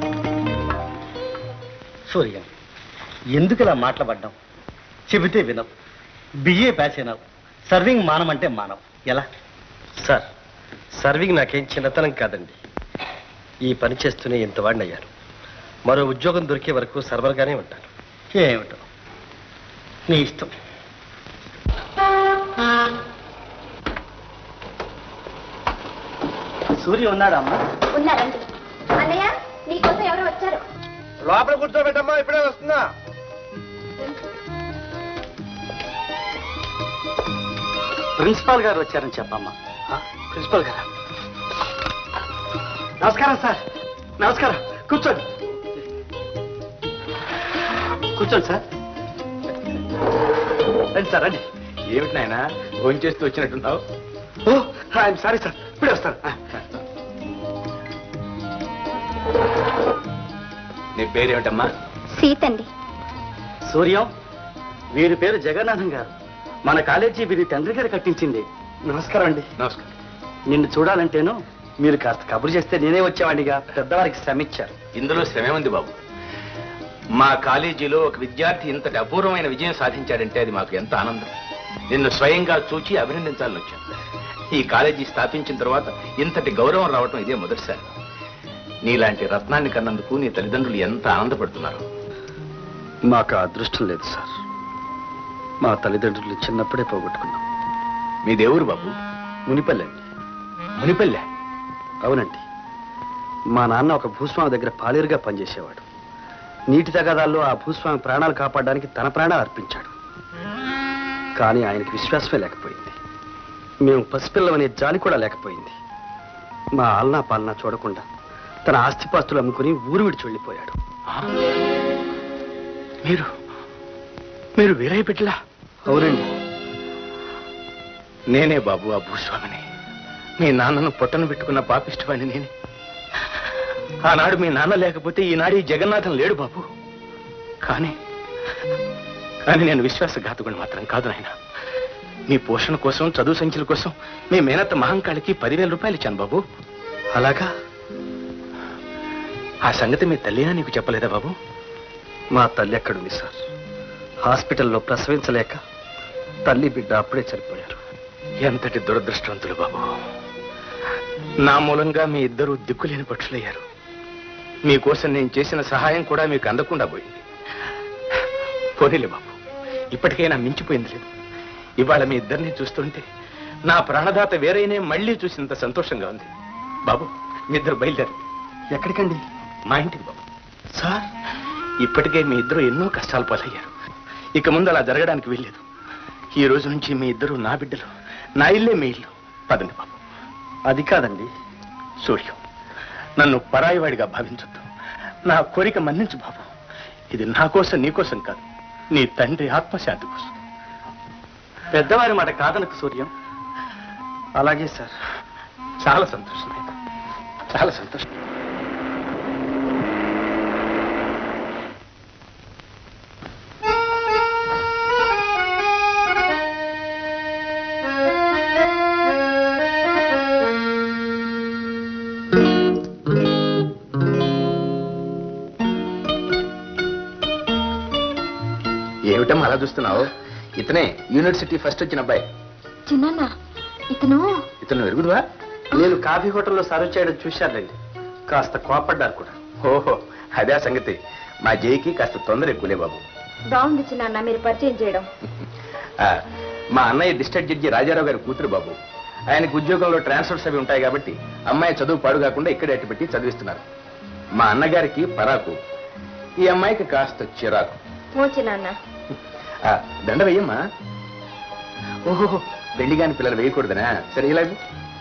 సూర్య ఎందుకు ఇలా మాట్లాడడం చెబితే వినవు బిఏ పాస్ అయినావు సర్వింగ్ మానమంటే మానవు ఎలా సార్ సర్వింగ్ నాకేం చిన్నతనం కాదండి ఈ పని చేస్తూనే ఇంత వాడిని అయ్యాను మరో ఉద్యోగం దొరికే వరకు సర్వర్గానే ఉంటాను ఏమిటో నీ ఇష్టం సూర్య ఉన్నాడా అమ్మా ఉన్నారండి అన్నయ్య నీకోసం ఎవరో వచ్చారు లోపల కూర్చోబెట్టమ్మా ఇప్పుడే వస్తుందా ప్రిన్సిపాల్ గారు వచ్చారని చెప్పమ్మా ప్రిన్సిపల్ గారా నమస్కారం సార్ నమస్కారం కూర్చోండి కూర్చోండి సార్ రండి సార్ రండి ఏమిటి నాయన భోజనం చేస్తూ వచ్చినట్టున్నావు ఓ ఐఎమ్ సారీ సార్ ఇప్పుడే వస్తాను నీ పేరేమిటమ్మా సీతండి సూర్యం వీరి పేరు జగన్నాథం గారు మన కాలేజీ వీరి తండ్రి గారు కట్టించింది నమస్కారం అండి నమస్కారం నిన్ను చూడాలంటేను మీరు కాస్త కబురు చేస్తే నేనే వచ్చేవాడిగా పెద్దవారికి శ్రమిచ్చారు ఇందులో శ్రమే ఉంది బాబు మా కాలేజీలో ఒక విద్యార్థి ఇంతటి అపూర్వమైన విజయం సాధించాడంటే అది మాకు ఎంత ఆనందం నిన్ను స్వయంగా చూచి అభినందించాలని వచ్చాను ఈ కాలేజీ స్థాపించిన తర్వాత ఇంతటి గౌరవం రావటం ఇదే మొదటిసారి నీలాంటి రత్నాన్ని కన్నందుకు నీ తల్లిదండ్రులు ఎంత ఆనందపడుతున్నారు మాకు ఆ అదృష్టం లేదు సార్ మా తల్లిదండ్రులు చిన్నప్పుడే పోగొట్టుకున్నాం మీ దేవురు బాబు మునిపల్లి అండి మునిపల్లె అవునండి మా నాన్న ఒక భూస్వామి దగ్గర పాలేరుగా పనిచేసేవాడు నీటి తగాదాల్లో ఆ భూస్వామి ప్రాణాలు కాపాడడానికి తన ప్రాణాలు అర్పించాడు కానీ ఆయనకి విశ్వాసమే లేకపోయింది మేము పసిపిల్లమనే జాలి కూడా లేకపోయింది మా ఆలనా పాలనా చూడకుండా తన ఆస్తిపాస్తులు అమ్ముకుని ఊరు విడిచి వెళ్ళిపోయాడు మీరు మీరు వీరయ్య బిడ్డలా అవునండి నేనే బాబు ఆ భూస్వామిని మీ నాన్నను పొట్టను పెట్టుకున్న పాపిష్టమని నేనే ఆనాడు మీ నాన్న లేకపోతే ఈనాడు ఈ జగన్నాథం లేడు బాబు కానీ కానీ నేను విశ్వాసఘాతకుని మాత్రం కాదు నాయన మీ పోషణ కోసం చదువు సంఖ్యల కోసం మీ మేనత్త మహంకాళికి పదివేల రూపాయలు ఇచ్చాను బాబు అలాగా ఆ సంగతి మీ తల్లినా నీకు చెప్పలేదా బాబు మా తల్లి ఎక్కడుంది సార్ హాస్పిటల్లో ప్రసవించలేక తల్లి బిడ్డ అప్పుడే చనిపోయారు ఎంతటి దురదృష్టవంతులు బాబు నా మూలంగా మీ ఇద్దరు దిక్కులేని పక్షులయ్యారు మీకోసం నేను చేసిన సహాయం కూడా మీకు అందకుండా పోయింది పోనీలే బాబు ఇప్పటికైనా మించిపోయింది లేదు ఇవాళ మీ ఇద్దరిని చూస్తుంటే నా ప్రాణదాత వేరైనే మళ్ళీ చూసినంత సంతోషంగా ఉంది బాబు మీ ఇద్దరు బయలుదేరు ఎక్కడికండి మా ఇంటికి బాబు సార్ ఇప్పటికే మీ ఇద్దరు ఎన్నో కష్టాలు పాలయ్యారు ఇక ముందు అలా జరగడానికి వీల్లేదు ఈ రోజు నుంచి మీ ఇద్దరు నా బిడ్డలు నా ఇల్లే మీ ఇల్లు పదండి బాబు అది కాదండి సూర్యం నన్ను పరాయివాడిగా భావించొద్దు నా కోరిక మన్నించు బాబు ఇది నా కోసం నీ కోసం కాదు నీ తండ్రి ఆత్మశాంతి కోసం పెద్దవారి మాట కాదనకు సూర్యం అలాగే సార్ చాలా సంతోషం చాలా సంతోషం ఏమిటమ్మా అలా చూస్తున్నావు ఇతనే యూనివర్సిటీ ఫస్ట్ వచ్చిన అబ్బాయి చిన్న ఇతను ఇతను ఎరుగుదువా నేను కాఫీ హోటల్లో సర్వ్ చేయడం చూశానండి కాస్త కోపడ్డారు కూడా ఓహో అదే ఆ సంగతి మా జైకి కాస్త తొందర ఎక్కువలే బాబు బాగుంది చిన్న మీరు పరిచయం చేయడం ఆ, మా అన్నయ్య డిస్ట్రిక్ట్ జడ్జి రాజారావు గారి కూతురు బాబు ఆయనకు ఉద్యోగంలో ట్రాన్స్ఫర్స్ అవి ఉంటాయి కాబట్టి అమ్మాయి చదువు పాడు కాకుండా ఇక్కడే అట్టుపెట్టి చదివిస్తున్నారు మా అన్నగారికి పరాకు ఈ అమ్మాయికి కాస్త చిరాకు ఓ చిన్న ఆ, దండ వేయమ్మా ఓహో పెళ్లి కాని పిల్లలు వేయకూడదనా సరే ఇలాగ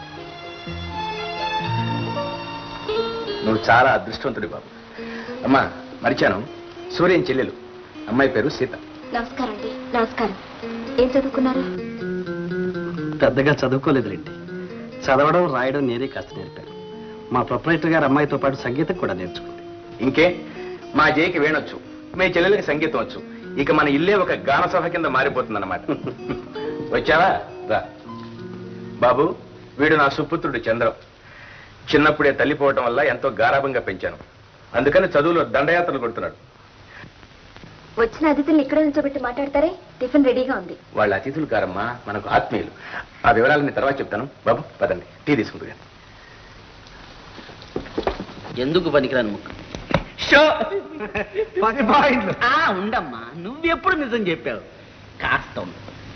నువ్వు చాలా అదృష్టవంతుడి బాబు అమ్మా మరిచాను సూర్యం చెల్లెలు అమ్మాయి పేరు సీత నమస్కారం అండి నమస్కారం ఏం చదువుకున్నారు పెద్దగా చదువుకోలేదులేండి చదవడం రాయడం నేనే కాస్త నేర్పాను మా ప్రొపరేటర్ గారు అమ్మాయితో పాటు సంగీతం కూడా నేర్చుకుంది ఇంకే మా జైకి వేణొచ్చు మీ చెల్లెలకి సంగీతం వచ్చు ఇక మన ఇల్లే ఒక గాన సభ కింద మారిపోతుందన్నమాట వచ్చావా రా బాబు వీడు నా సుపుత్రుడు చంద్రం చిన్నప్పుడే తల్లిపోవటం వల్ల ఎంతో గారాభంగా పెంచాను అందుకని చదువులో దండయాత్రలు కొడుతున్నాడు వచ్చిన అతిథుల్ని ఇక్కడ నుంచోబెట్టి మాట్లాడతారే టిఫిన్ రెడీగా ఉంది వాళ్ళ అతిథులు కారమ్మా మనకు ఆత్మీయులు ఆ వివరాలని తర్వాత చెప్తాను బాబు పదండి టీ తీసుకుంటుగా ఎందుకు పనికిరాను ముక్క షో పది పాయింట్లు ఆ, ఉండమ్మా నువ్వెప్పుడు నిజం చెప్పావు కాస్త ఉండు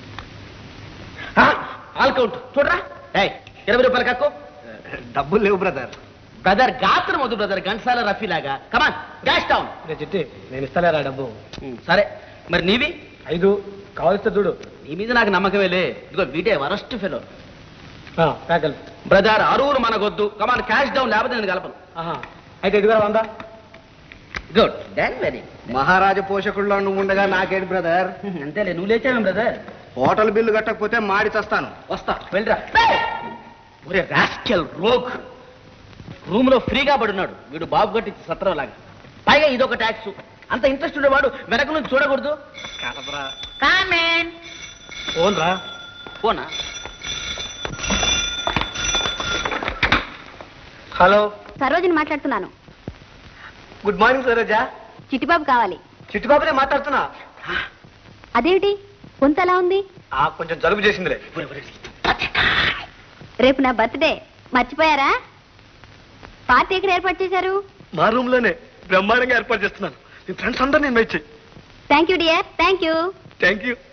ఆల్ కౌంట్ చూడరా ఏయ్, ఇరవై రూపాయలు కక్కు డబ్బులు లేవు బ్రదర్ బ్రదర్ గాత్రం వద్దు బ్రదర్ ఘంటసాల రఫీ లాగా కమాన్ డాష్ డౌన్ నేను చిట్టి నేను ఇస్తలేరా డబ్బు సరే మరి నీవి ఐదు కావలిస్తే చూడు నీ మీద నాకు నమ్మకమేలే ఇదిగో వీటే వరస్ట్ ఫెలో ప్యాకల్ బ్రదర్ అరువులు మనకొద్దు కమాన్ క్యాష్ డౌన్ లేకపోతే నేను కలపను అయితే ఇదిగో వందా గుడ్ డన్ వెరీ మహారాజ పోషకుల్లో నువ్వు ఉండగా నాకేంటి బ్రదర్ అంతేలే నువ్వు లేచావు బ్రదర్ హోటల్ బిల్లు కట్టకపోతే మాడి చస్తాను వస్తా వెళ్ళరా ఒరే రాస్కెల్ రోగ్ రూమ్ లో ఫ్రీగా పడున్నాడు వీడు బాబు కట్టించి సత్రం లాగా పైగా ఇదొక ట్యాక్స్ అంత ఇంట్రెస్ట్ ఉండేవాడు వెనక నుంచి చూడకూడదు కామెన్ ఫోన్ రా పోనా హలో సరోజిని మాట్లాడుతున్నాను గుడ్ మార్నింగ్ సరోజా చిట్టిబాబు కావాలి చిట్టుబాబునే మాట్లాడుతున్నా అదేమిటి కొంత ఎలా ఉంది ఆ కొంచెం జలుబు చేసిందిలే రేపు నా బర్త్డే మర్చిపోయారా పార్టీ ఎక్కడ ఏర్పాటు చేశారు మా రూమ్ లోనే బ్రహ్మాండంగా ఏర్పాటు చేస్తున్నాను నీ ఫ్రెండ్స్ అందరినీ ఇన్వైట్ చేయి thank you dear thank you thank you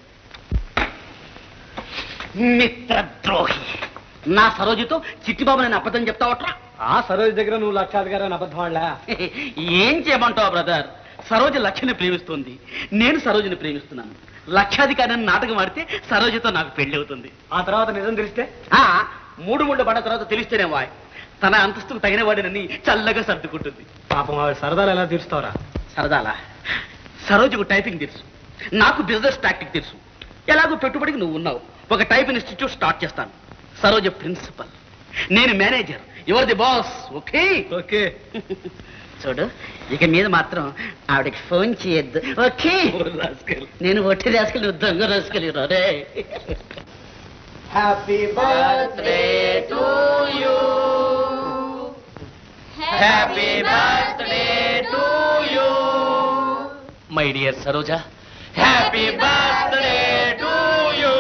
మిత్రద్రోహి నా సరోజితో చిట్టిబాబు నేను అబద్ధం చెప్తావట్రా ఆ సరోజ్ దగ్గర నువ్వు లక్షాధికారి అని అబద్ధం వాళ్ళ ఏం చేయమంటావు బ్రదర్ సరోజ లక్ష్యని ప్రేమిస్తుంది నేను సరోజని ప్రేమిస్తున్నాను లక్షాధికారి అని నాటకం ఆడితే సరోజతో నాకు పెళ్లి అవుతుంది ఆ తర్వాత నిజం తెలిస్తే ఆ మూడు మూడు పడ్డ తర్వాత తెలిస్తేనే వాయ్ తన అంతస్తుకు తగిన వాడినని చల్లగా సర్దుకుంటుంది పాపం ఆవిడ సరదాలు ఎలా తీరుస్తావరా సరదాలా సరోజకు టైపింగ్ తెలుసు నాకు బిజినెస్ టాక్టిక్ తెలుసు ఎలాగో పెట్టుబడికి నువ్వు ఉన్నావు ఒక టైప్ ఇన్స్టిట్యూట్ స్టార్ట్ చేస్తాను సరోజ ప్రిన్సిపల్ నేను manager you're the boss okay okay చూడు ఇక మీద మాత్రం ఆవిడకి ఫోన్ చేయొద్దు ఓకే నేను ఒట్టి రాసుకెళ్ళి నువ్వు దొంగ రాసుకెళ్ళి రే happy birthday to you happy birthday to you my dear Saroja happy birthday to you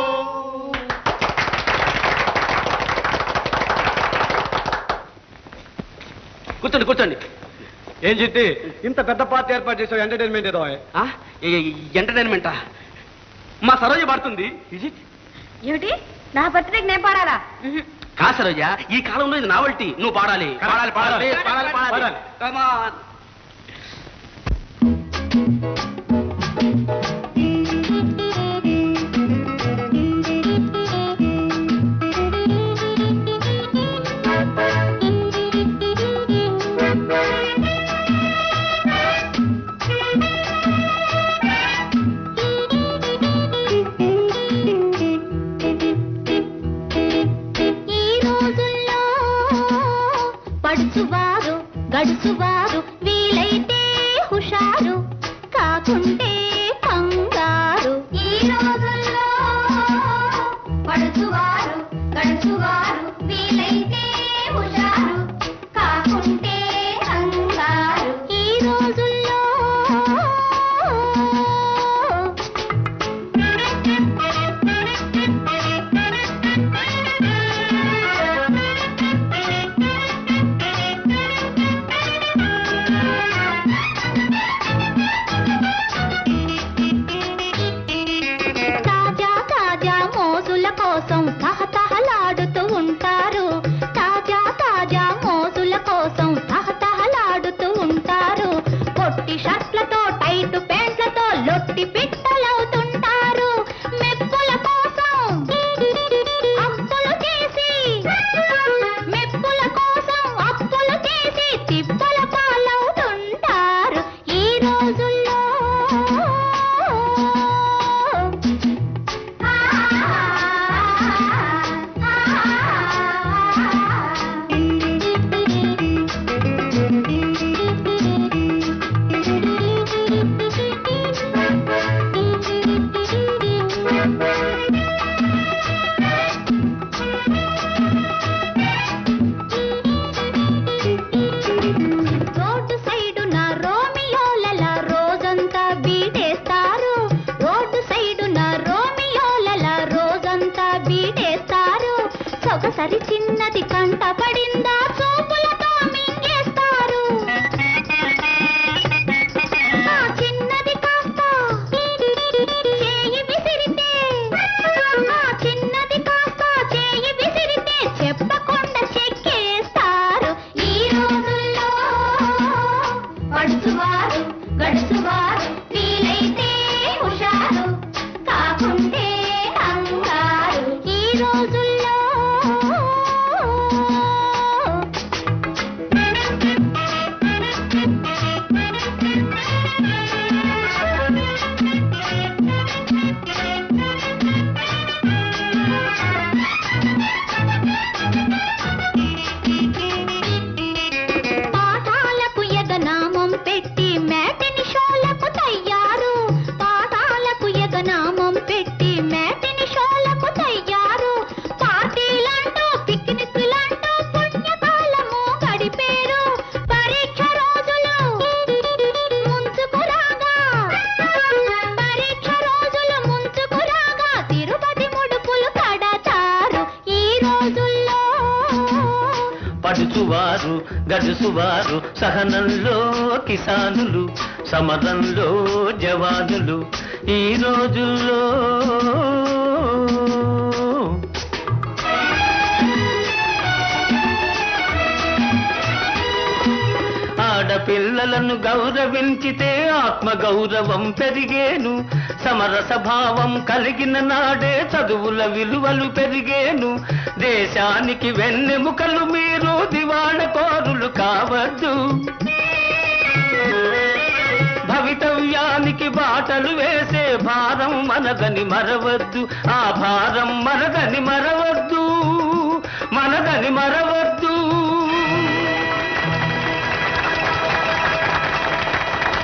కూర్చోండి కూర్చోండి ఏం చిట్టి ఇంత పెద్ద పార్టీ ఏర్పాటు చేసావు ఎంటర్టైన్మెంట్ ఏదో ఎంటర్టైన్మెంటా మా సరోజ పడుతుంది ఏమిటి నా బర్త్డేకి నేను పాడాలా కా సరోజ ఈ కాలంలో ఇది నావల్టీ నువ్వు పాడాలి పాడాలి పాడాలి పాడాలి పాడాలి Come on. ఈ రోజుల్లో పడుచువారు గడుచువారు వీలైతే హుషారు కాకుంటే కంగారు ఈ రోజుల్లో పడుచువారు గడుచువారు వీలైతే హుషారు కాకుంటే కంగారు ఈ రోజుల్లో తాజా తాజా మోజుల కోసం తహతహలాడుతూ ఉంటారు తాజా తాజా మోజుల కోసం తహతహలాడుతూ ఉంటారు పొట్టి షర్ట్లతో టైట్ ప్యాంట్లతో లొట్టి పిట్టలవుతుంటారు మెప్పుల కోసం అప్పులు చేసి మెప్పుల కోసం అప్పులు చేసి తిప్పల పాలవుతుంటారు ఈ రోజుల్లో రోడ్డు సైడున రోమియోలల రోజంతా బీటేస్తారు రోడ్డు సైడున రోమియోలల రోజంతా బీటేస్తారు సొగసరి చిన్నది కంట పడిందా చూపులతో మింగేస్తారు ఆ చిన్నది కాస్త చేయి విసిరితే ఆ చిన్నది కాస్త చేయి విసిరితే చెప్పకుండా చెక్కేస్తారు ఈ రోజుల్లో పడుచువారు గడుచువారు వీలైతే హుషారు కాకుంటే అంగారు ఈ రోజుల్లో పాఠాలకు ఎగనామం పెట్టి మేటిని షోలకు తయ్యారు పాఠాలకు ఎగనామం పెట్టి మేటిని షోలకు తయ్యారు పార్టీలంటూ పిక్నిక్లంటూ పుణ్యకాలము గడిపేరు పరీక్ష రోజులు ముంచుకురాగా పరీక్ష రోజులు ముంచుకురాగా తిరుపతి ముడుపులు కడతారు ఈ రోజుల్లో పడుచువారు గడుచువారు సహనంలో కిసానులు సమరంలో జవానులు ఈ రోజుల్లో ఆడపిల్లలను గౌరవించితే ఆత్మ గౌరవం పెరిగేను సమరస భావం కలిగిన నాడే చదువుల విలువలు పెరిగేను దేశానికి వెన్నెముకలు మీరు దివాణ కోరులు కావద్దు భవితవ్యానికి బాటలు వేసే భారం మనదని మరవద్దు ఆ భారం మనదని మరవద్దు మనదని మరవద్దు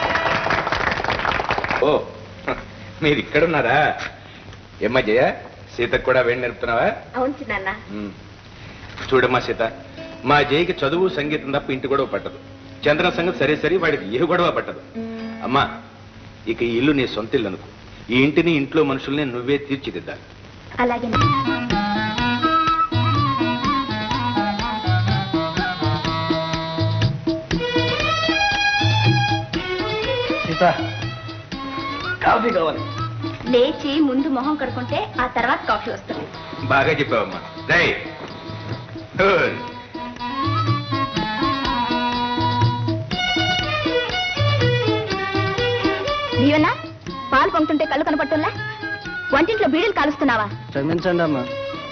ఓ మీరు ఇక్కడున్నారా ఏమ్మా జయ సీతకు కూడా వేడి నేర్పుతున్నావా అవును చిన్న ఉమ్. చూడమ్మా సీత మా జైకి చదువు సంగీతం తప్ప ఇంటి గొడవ పట్టదు చంద్రన్ సంగతి సరే సరే వాడికి ఏ గొడవ పట్టదు అమ్మా ఇక ఈ ఇల్లు నీ సొంత ఇల్లు అనుకో ఈ ఇంటిని ఇంట్లో మనుషుల్ని నువ్వే తీర్చిదిద్దాలి అలాగే సీత కాఫీ కావాలి లేచి ముందు మొహం కడుకుంటే ఆ తర్వాత కాఫీ వస్తుంది బాగా చెప్పావమ్మా రై గుడ్. నీవన్నా పాలు పొంగుతుంటే కళ్ళు కనపడుతుందా వంటింట్లో బీడీలు కాలుస్తున్నావా క్షమించండి అమ్మా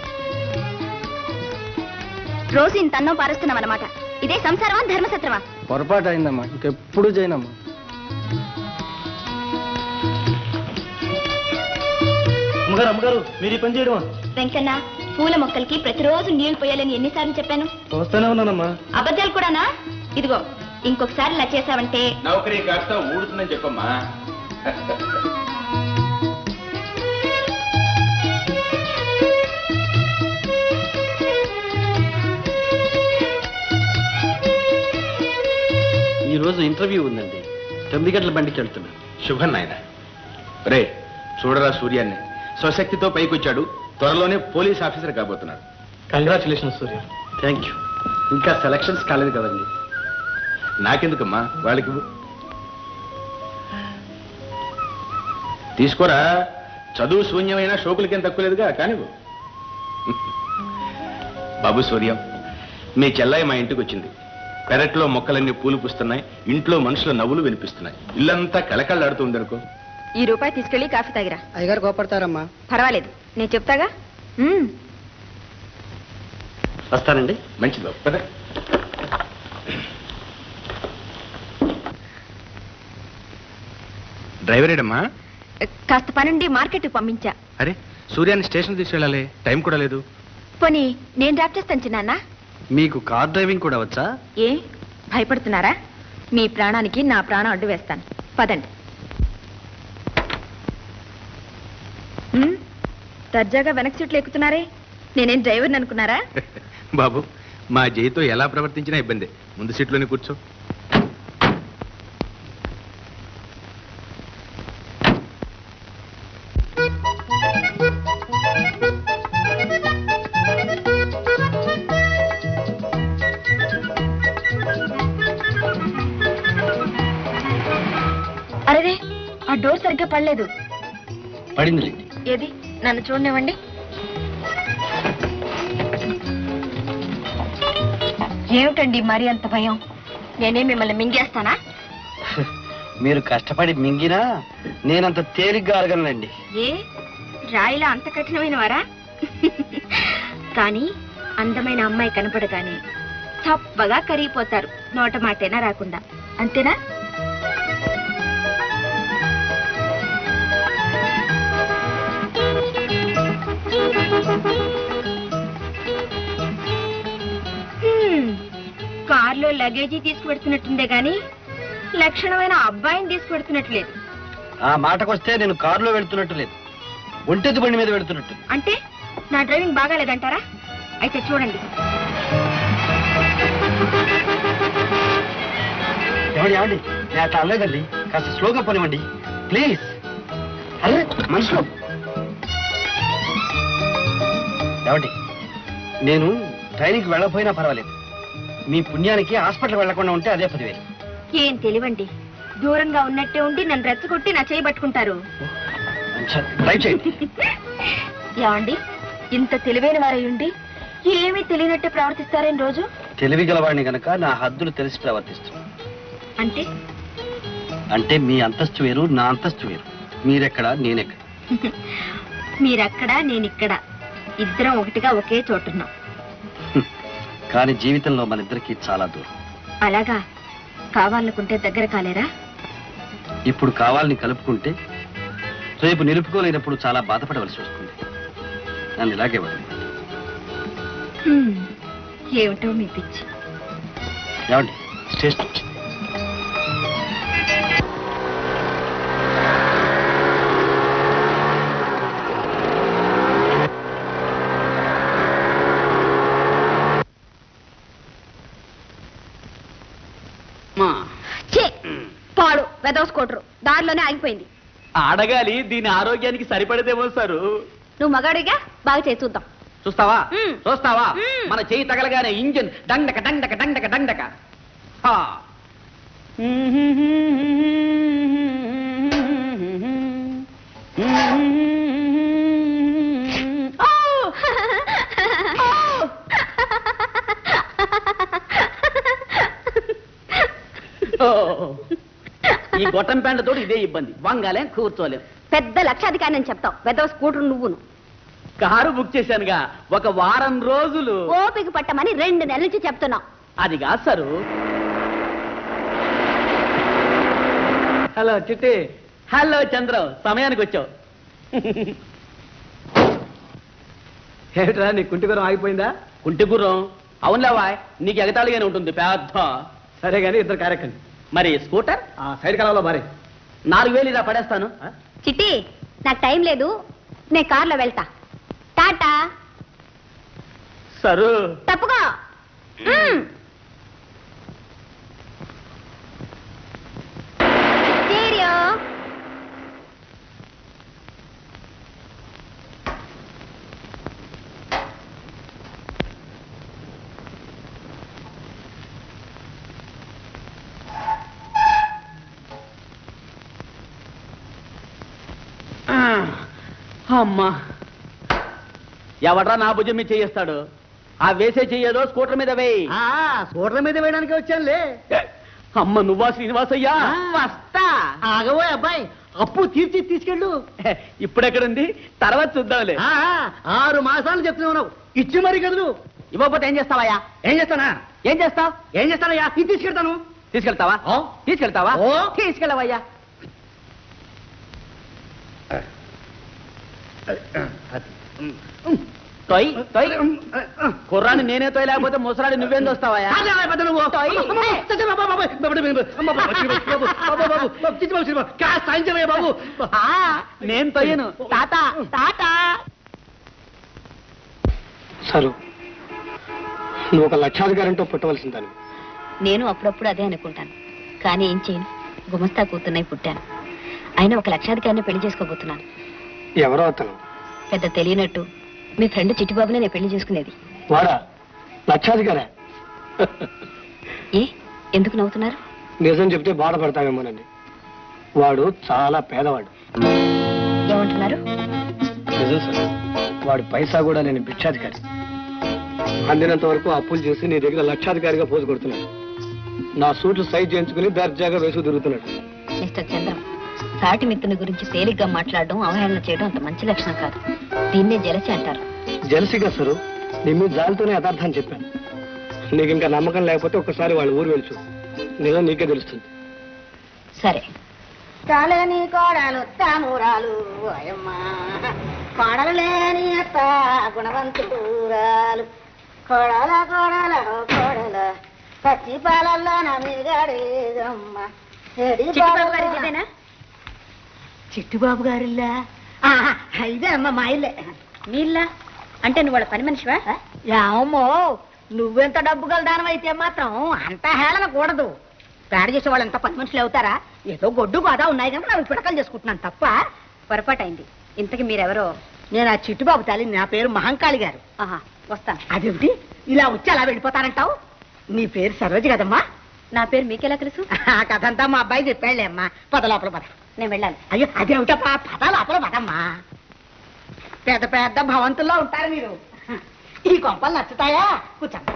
రోజు ఇంత అన్నం పారుస్తున్నావన్నమాట ఇదే సంసారమా ధర్మసత్రమా పొరపాటు అయిందమ్మా ఇంకెప్పుడు చేయనమ్మా అమ్మగారు అమ్మగారు మీరు ఈ పని చేయడమా వెంకన్న పూల మొక్కలకి ప్రతిరోజు నీళ్లు పోయాలని ఎన్నిసార్లు చెప్పాను చూస్తూనే ఉన్నానమ్మా అబద్ధాలు కూడానా ఇదిగో ఇంకొకసారి ఇలా చేసావంటే నౌకరీ కాస్త ఊడుతుందని చెప్పమ్మా ఈ రోజు ఇంటర్వ్యూ ఉందండి తొమ్మిది గంటల బండికి వెళ్తున్నా శుభన్ నాయన రే చూడరా సూర్యాన్ని స్వశక్తితో పైకొచ్చాడు త్వరలోనే పోలీస్ ఆఫీసర్ కాబోతున్నాడు కంగ్రాచులేషన్ సూర్య థ్యాంక్ యూ ఇంకా సెలక్షన్స్ కాలేదు కదండి నాకెందుకమ్మా వాళ్ళకి ఇవ్వు. తీసుకోరా చదువు శూన్యమైన షోకులకేం తక్కువ లేదుగా కానివ్వు బాబు సూర్యం మీ చెల్లాయి మా ఇంటికి వచ్చింది పెరట్లో మొక్కలన్నీ పూలు పూస్తున్నాయి ఇంట్లో మనుషుల నవ్వులు వినిపిస్తున్నాయి ఇల్లంతా కళకళలాడుతుంది అనుకో ఈ రూపాయి తీసుకెళ్లి కాఫీ తాగిరా అయ్యగారు కోపడతారమ్మా పర్వాలేదు నేను చెప్తాగా మ్మ్. వస్తానండి మంచిది బాబు పద డ్రైవర్ ఏడమ్మా కాస్త పనుండి మార్కెట్కి పంపించా అరే సూర్యాన్ని స్టేషన్ తీసుకెళ్ళాలి టైం కూడా లేదు పోనీ నేను డ్రాప్ చేస్తాను చిన్నాన్న మీకు కార్ డ్రైవింగ్ కూడా వచ్చా ఏ భయపడుతున్నారా మీ ప్రాణానికి నా ప్రాణం అడ్డు వేస్తాను పదండి మ్మ్? దర్జాగా వెనక్ సీట్లు ఎక్కుతున్నారే నేనేం డ్రైవర్ని అనుకున్నారా బాబు మా జైతో ఎలా ప్రవర్తించినా ఇబ్బంది ముందు సీట్లోనే కూర్చో అరే ఆ డోర్ సరిగ్గా పడలేదు పడింది ఏది నన్ను చూడనివ్వండి ఏమిటండి మరి అంత భయం నేనే మిమ్మల్ని మింగేస్తానా మీరు కష్టపడి మింగినా నేనంత తేలిగ్గా అడగనండి ఏ రాయిలా అంత కఠినమైన వారా కానీ అందమైన అమ్మాయి కనపడగానే తప్పగా కరిగిపోతారు నోట మాటేనా రాకుండా అంతేనా హ్మ్, కారులో లగేజీ తీసుకువెడుతున్నట్టుందే గాని లక్షణమైన అబ్బాయిని తీసుకువెడుతున్నట్లేదు ఆ మాటకొస్తే నేను కారులో వెళ్తున్నట్టు లేదు ఒంటెద్దు బండి మీద వెళ్తున్నట్టు అంటే నా డ్రైవింగ్ బాగాలేదంటారా అయితే చూడండి ఏమండి ఏమండి నేను అట్లా అనలేదండి కాస్త స్లోగా పోనివ్వండి ప్లీజ్ అరే మనుషులు ఏమండి నేను ట్రైనింగ్కి వెళ్ళకపోయినా పర్వాలేదు మీ పుణ్యానికి హాస్పిటల్ వెళ్లకుండా ఉంటే అదే పదివేలు ఏం తెలివండి దూరంగా ఉన్నట్టే ఉండి నన్ను రెచ్చగొట్టి నా చేయి పట్టుకుంటారు ట్రై చేయండి ఏమండి ఇంత తెలివైన వారై ఉండి ఏమీ తెలియనట్టే ప్రవర్తిస్తారేం రోజు తెలివి గలవాడిని గనక నా హద్దులు తెలిసి ప్రవర్తిస్తున్నాను అంటే అంటే మీ అంతస్తు వేరు నా అంతస్తు వేరు మీరెక్కడ నేనెక్కడ మీరక్కడ నేనిక్కడ ఇద్దరం ఒకటిగా ఒకే చోటున్నాం కానీ జీవితంలో మన ఇద్దరికి చాలా దూరం అలాగా కావాలనుకుంటే దగ్గర కాలేరా ఇప్పుడు కావాలని కలుపుకుంటే రేపు నిలుపుకోలేనప్పుడు చాలా బాధపడవలసి వస్తుంది నన్ను ఇలాగే వదిలి హ్మ్, ఏమిటో మీ పిచ్చి ఏమండి స్టేషన్ వచ్చింది ఛీ! పాడు వెదవసుకోటరు దారిలోనే ఆగిపోయింది అడగాలి దీని ఆరోగ్యానికి సరిపడదేమో సారు నువ్వు మగాడిగా బాగా చేసి చూద్దాం చూస్తావా మ్మ్. చూస్తావా మ్మ్. మన చేయి తగలగానే ఇంజిన్ డండక డండక డండక డండక హా. ఓ. ఈ గొట్టం ప్యాంట్తో ఇదే ఇబ్బంది వంగాలేం కూర్చోలేం పెద్ద లక్షాధికారి అని చెప్తావు వెదవ స్కూటర్ నువ్వును కారు బుక్ చేశానుగా ఒక వారం రోజులు ఓపిక పట్టమని రెండు నెలల నుంచి చెప్తున్నావు అది కాదు sir hello Chitti hello Chandram సమయానికి వచ్చావు ఏమిట్రా నీ కుంటిగురం ఆగిపోయిందా కుంటిగుర్రం అవునులేవా నీకు ఎగతాళిగానే ఉంటుంది పెద్ద సరే కానీ ఇద్దరు కార్యక్రమం మరి స్కూటర్ ఆ సైడ్ కాలంలో మారే నాలుగు వేలు ఇలా పడేస్తాను చిట్టి నాకు టైం లేదు నేను కార్లో వెళ్తా టాటా సరు తప్పుకో మ్మ్. Cheerio. అమ్మా ఎవడ్రా నా భుజం మీద చేయిస్తాడు ఆ వేసే చెయ్యేదో స్కూటర్ మీద వేయి స్కూటర్ల మీద వేయడానికి వచ్చానులే అమ్మ నువ్వా శ్రీనివాసయ్యా వస్తా ఆగబోయ్ అబ్బాయి అప్పు తీర్చి తీసుకెళ్ళు ఇప్పుడెక్కడుంది తర్వాత చూద్దాంలే ఆ, ఆరు మాసాలు చెప్తున్నావు ఇచ్చి మరి కదలు ఇవ్వకపోతే ఏం చేస్తావయ్యా ఏం చేస్తానా ఏం చేస్తావు ఏం చేస్తానయ్యా ఇది తీసుకెళ్తాను తీసుకెళ్తావా తీసుకెళ్తావా ఓ. తీసుకెళ్ళవయ్యా తొయ్ తొయ్ కుర్రాన్ని నేనే తొయ్ లేకపోతే ముసరాడి నువ్వేం వస్తావయ్యా తొయ్. బాబు ఆ, నేను తొయ్యను తాత తాత సరు నువ్వు ఒక లక్షాధికారంతో పుట్టవలసిందని నేను అప్పుడప్పుడు అదే అనుకుంటాను కానీ ఏం చేయను గుమస్తా కూతున్నాయి పుట్టాను అయినా ఒక లక్షాధికారిని పెళ్లి చేసుకోబోతున్నాను ఎవరో అతను పెద్ద తెలియనట్టు మీ ఫ్రెండ్ చిట్టిబాబునే నేను పెళ్లి చేసుకునేది వాడా లక్షాధికారా ఏ ఎందుకు నవ్వుతున్నారు నిజం చెప్తే బాధపడతావేమోనండి వాడు చాలా పేదవాడు ఏమంటున్నారు నిజం సార్ వాడు పైసా కూడా లేని భిక్షాధికారి అందినంత వరకు అప్పులు చేసి నీ దగ్గర లక్షాధికారిగా పోజు కొడుతున్నాడు నా సూట్లు సైజ్ చేయించుకుని దర్జాగా వేసుకు తిరుగుతున్నాడు మిస్టర్ చంద్రం సాటి మిత్రుని గురించి తేలిగ్గా మాట్లాడడం అవహేళన చేయడం అంత మంచి లక్షణం కాదు దీన్నే జలసి అంటారు జలసిగా సరు నీ మీద జాలితోనే యథార్థాన్ని చెప్పాను నీకు ఇంకా నమ్మకం లేకపోతే ఒక్కసారి వాళ్ళ ఊరు వెళ్చు నిజం నీకే తెలుస్తుంది సరే చాలేని కోడలు తామురాలు అయ్యమ్మ కోడలు లేని అత్త గుణవంతురాలు కోడల కోడల కోడల పచ్చి పాలల్లో నమిగాడేదమ్మ చిట్టిబాబు గారి ఇదేనా? చిట్టుబాబు గారిల్లా ఇదే అమ్మ మా ఇల్లే మీల్లా అంటే నువ్వు వాళ్ళ పని మనిషివా ఏమో నువ్వెంత డబ్బు గలదానం అయితే మాత్రం అంత హేళన కూడదు పేడ చేసే వాళ్ళు ఎంత పని మనుషులు అవుతారా ఏదో గొడ్డు గోదా ఉన్నాయి కనుక నాకు పిడకలు చేసుకుంటున్నాను తప్ప పొరపాటైంది ఇంతకి మీరెవరో నేను ఆ చిట్టుబాబు తల్లి నా పేరు మహంకాళి గారు ఆహా వస్తాను అదేమిటి ఇలా వచ్చి అలా వెళ్ళిపోతానంటావు నీ పేరు సరోజ కదమ్మా నా పేరు మీకెలా తెలుసు ఆ కథ అంతా మా అబ్బాయి చెప్పాడులే అమ్మా పద లోపల పద నేను వెళ్ళాలి అయ్యో అదేమిటప్పా పద లోపల పదమ్మా పెద్ద పెద్ద భవంతుల్లో ఉంటారు మీరు ఈ కొంపలు నచ్చుతాయా కూర్చోమ్మా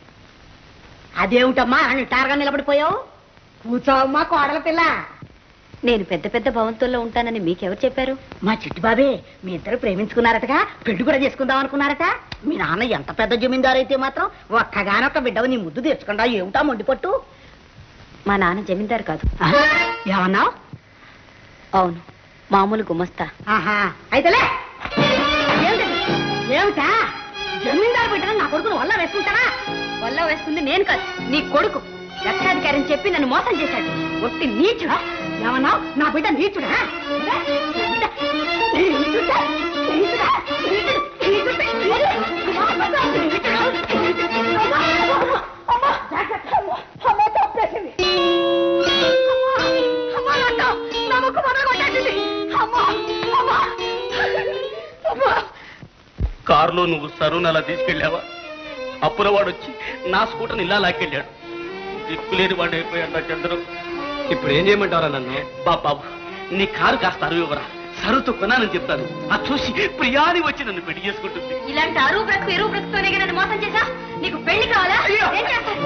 అదేమిటమ్మా నిటారుగా నిలబడిపోయావు కూర్చోవమ్మా కోడల పిల్ల నేను పెద్ద పెద్ద భవంతుల్లో ఉంటానని మీకెవరు చెప్పారు మా చిట్టి బాబే మీ ఇద్దరు ప్రేమించుకున్నారటగా పెళ్లి కూడా చేసుకుందాం అనుకున్నారట మీ నాన్న ఎంత పెద్ద జమీందారు అయితే మాత్రం ఒక్కగానొక్క బిడ్డవు నీ ముద్దు తెచ్చుకుండా ఏమిటా మొండిపట్టు మా నాన్న జమీందారు కాదు ఏమన్నావు అవును మామూలు గుమస్తా ఆహా అయితేలే ఏమిటది? ఏమిటా జమీందారు బిడ్డను నా కొడుకును వల్ల వేసుకుంటారా వల్ల వేసుకుంది నేను కాదు నీ కొడుకు లక్షాధికారి అని చెప్పి నన్ను మోసం చేశాడు ఒట్టి నీచుడా ఏమన్నావు నా బిడ్డ నీచుడా నీచుడా? నీచుడా? నీచుడా? నీచుడు? నీచుడు? నీచుడు? అమ్మా, జాగ్రత్త. అమ్మా, తప్పేసింది. కారులో నువ్వు సరుని అలా తీసుకెళ్ళావా అప్పుల వాడు వచ్చి నా స్కూటర్ని ఇలా లాక్కెళ్ళాడు దిక్కులేని వాడు అయిపోయాడు నా చంద్రం ఇప్పుడు ఏం చేయమంటారా నన్ను బాబాబు నీ కారు కాస్త అరువు ఇవ్వరా సరుతో కొనాలని చెప్తాను అది చూసి ప్రియాని వచ్చి నన్ను పెళ్లి చేసుకుంటుంది ఇలాంటి అరువు బ్రతుకు ఎరువు బ్రతుకుతోనే నన్ను మోసం చేసా నీకు పెళ్లి కావాలా ఏం చేస్తావు?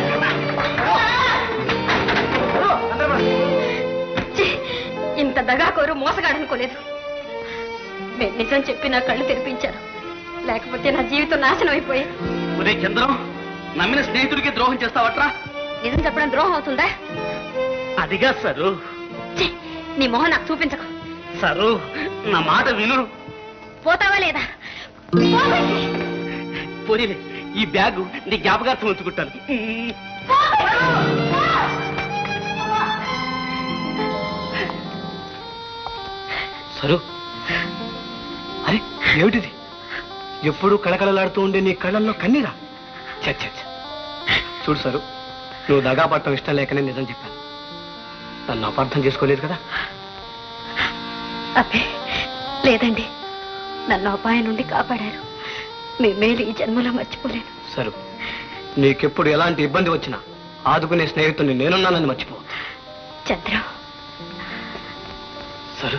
ఛీ, ఇంత దగాకోరు మోసగాడు అనుకోలేదు మీరు నిజం చెప్పి నా కళ్ళు తెరిపించారు లేకపోతే నా జీవితం నాశనం అయిపోయి ఒరే చంద్రం నమ్మిన స్నేహితుడికి ద్రోహం చేస్తావట్రా నిజం చెప్పడం ద్రోహం అవుతుందా అదిగా సరు ఛీ, నీ మొహం నాకు చూపించకు సరు నా మాట విను పోతావా లేదా పోవండి. పోనీలే ఈ బ్యాగు నీ జ్ఞాపకార్థం ఉంచుకుంటాను సరు అరే ఏమిటిది ఎప్పుడు కళకళలాడుతూ ఉండే నీ కళ్ళల్లో కన్నీరా ఛ, ఛ, ఛ. చూడు సరు నువ్వు దగా పట్టడం ఇష్టం లేకనే నిజం చెప్పాను నన్ను అపార్థం చేసుకోలేదు కదా అబ్బే లేదండి నన్ను అపాయం నుండి కాపాడారు మీ మేలు ఈ జన్మలో మర్చిపోలేను సరు నీకెప్పుడు ఎలాంటి ఇబ్బంది వచ్చినా ఆదుకునే స్నేహితుడిని నేనున్నానని మర్చిపో చంద్రం సరు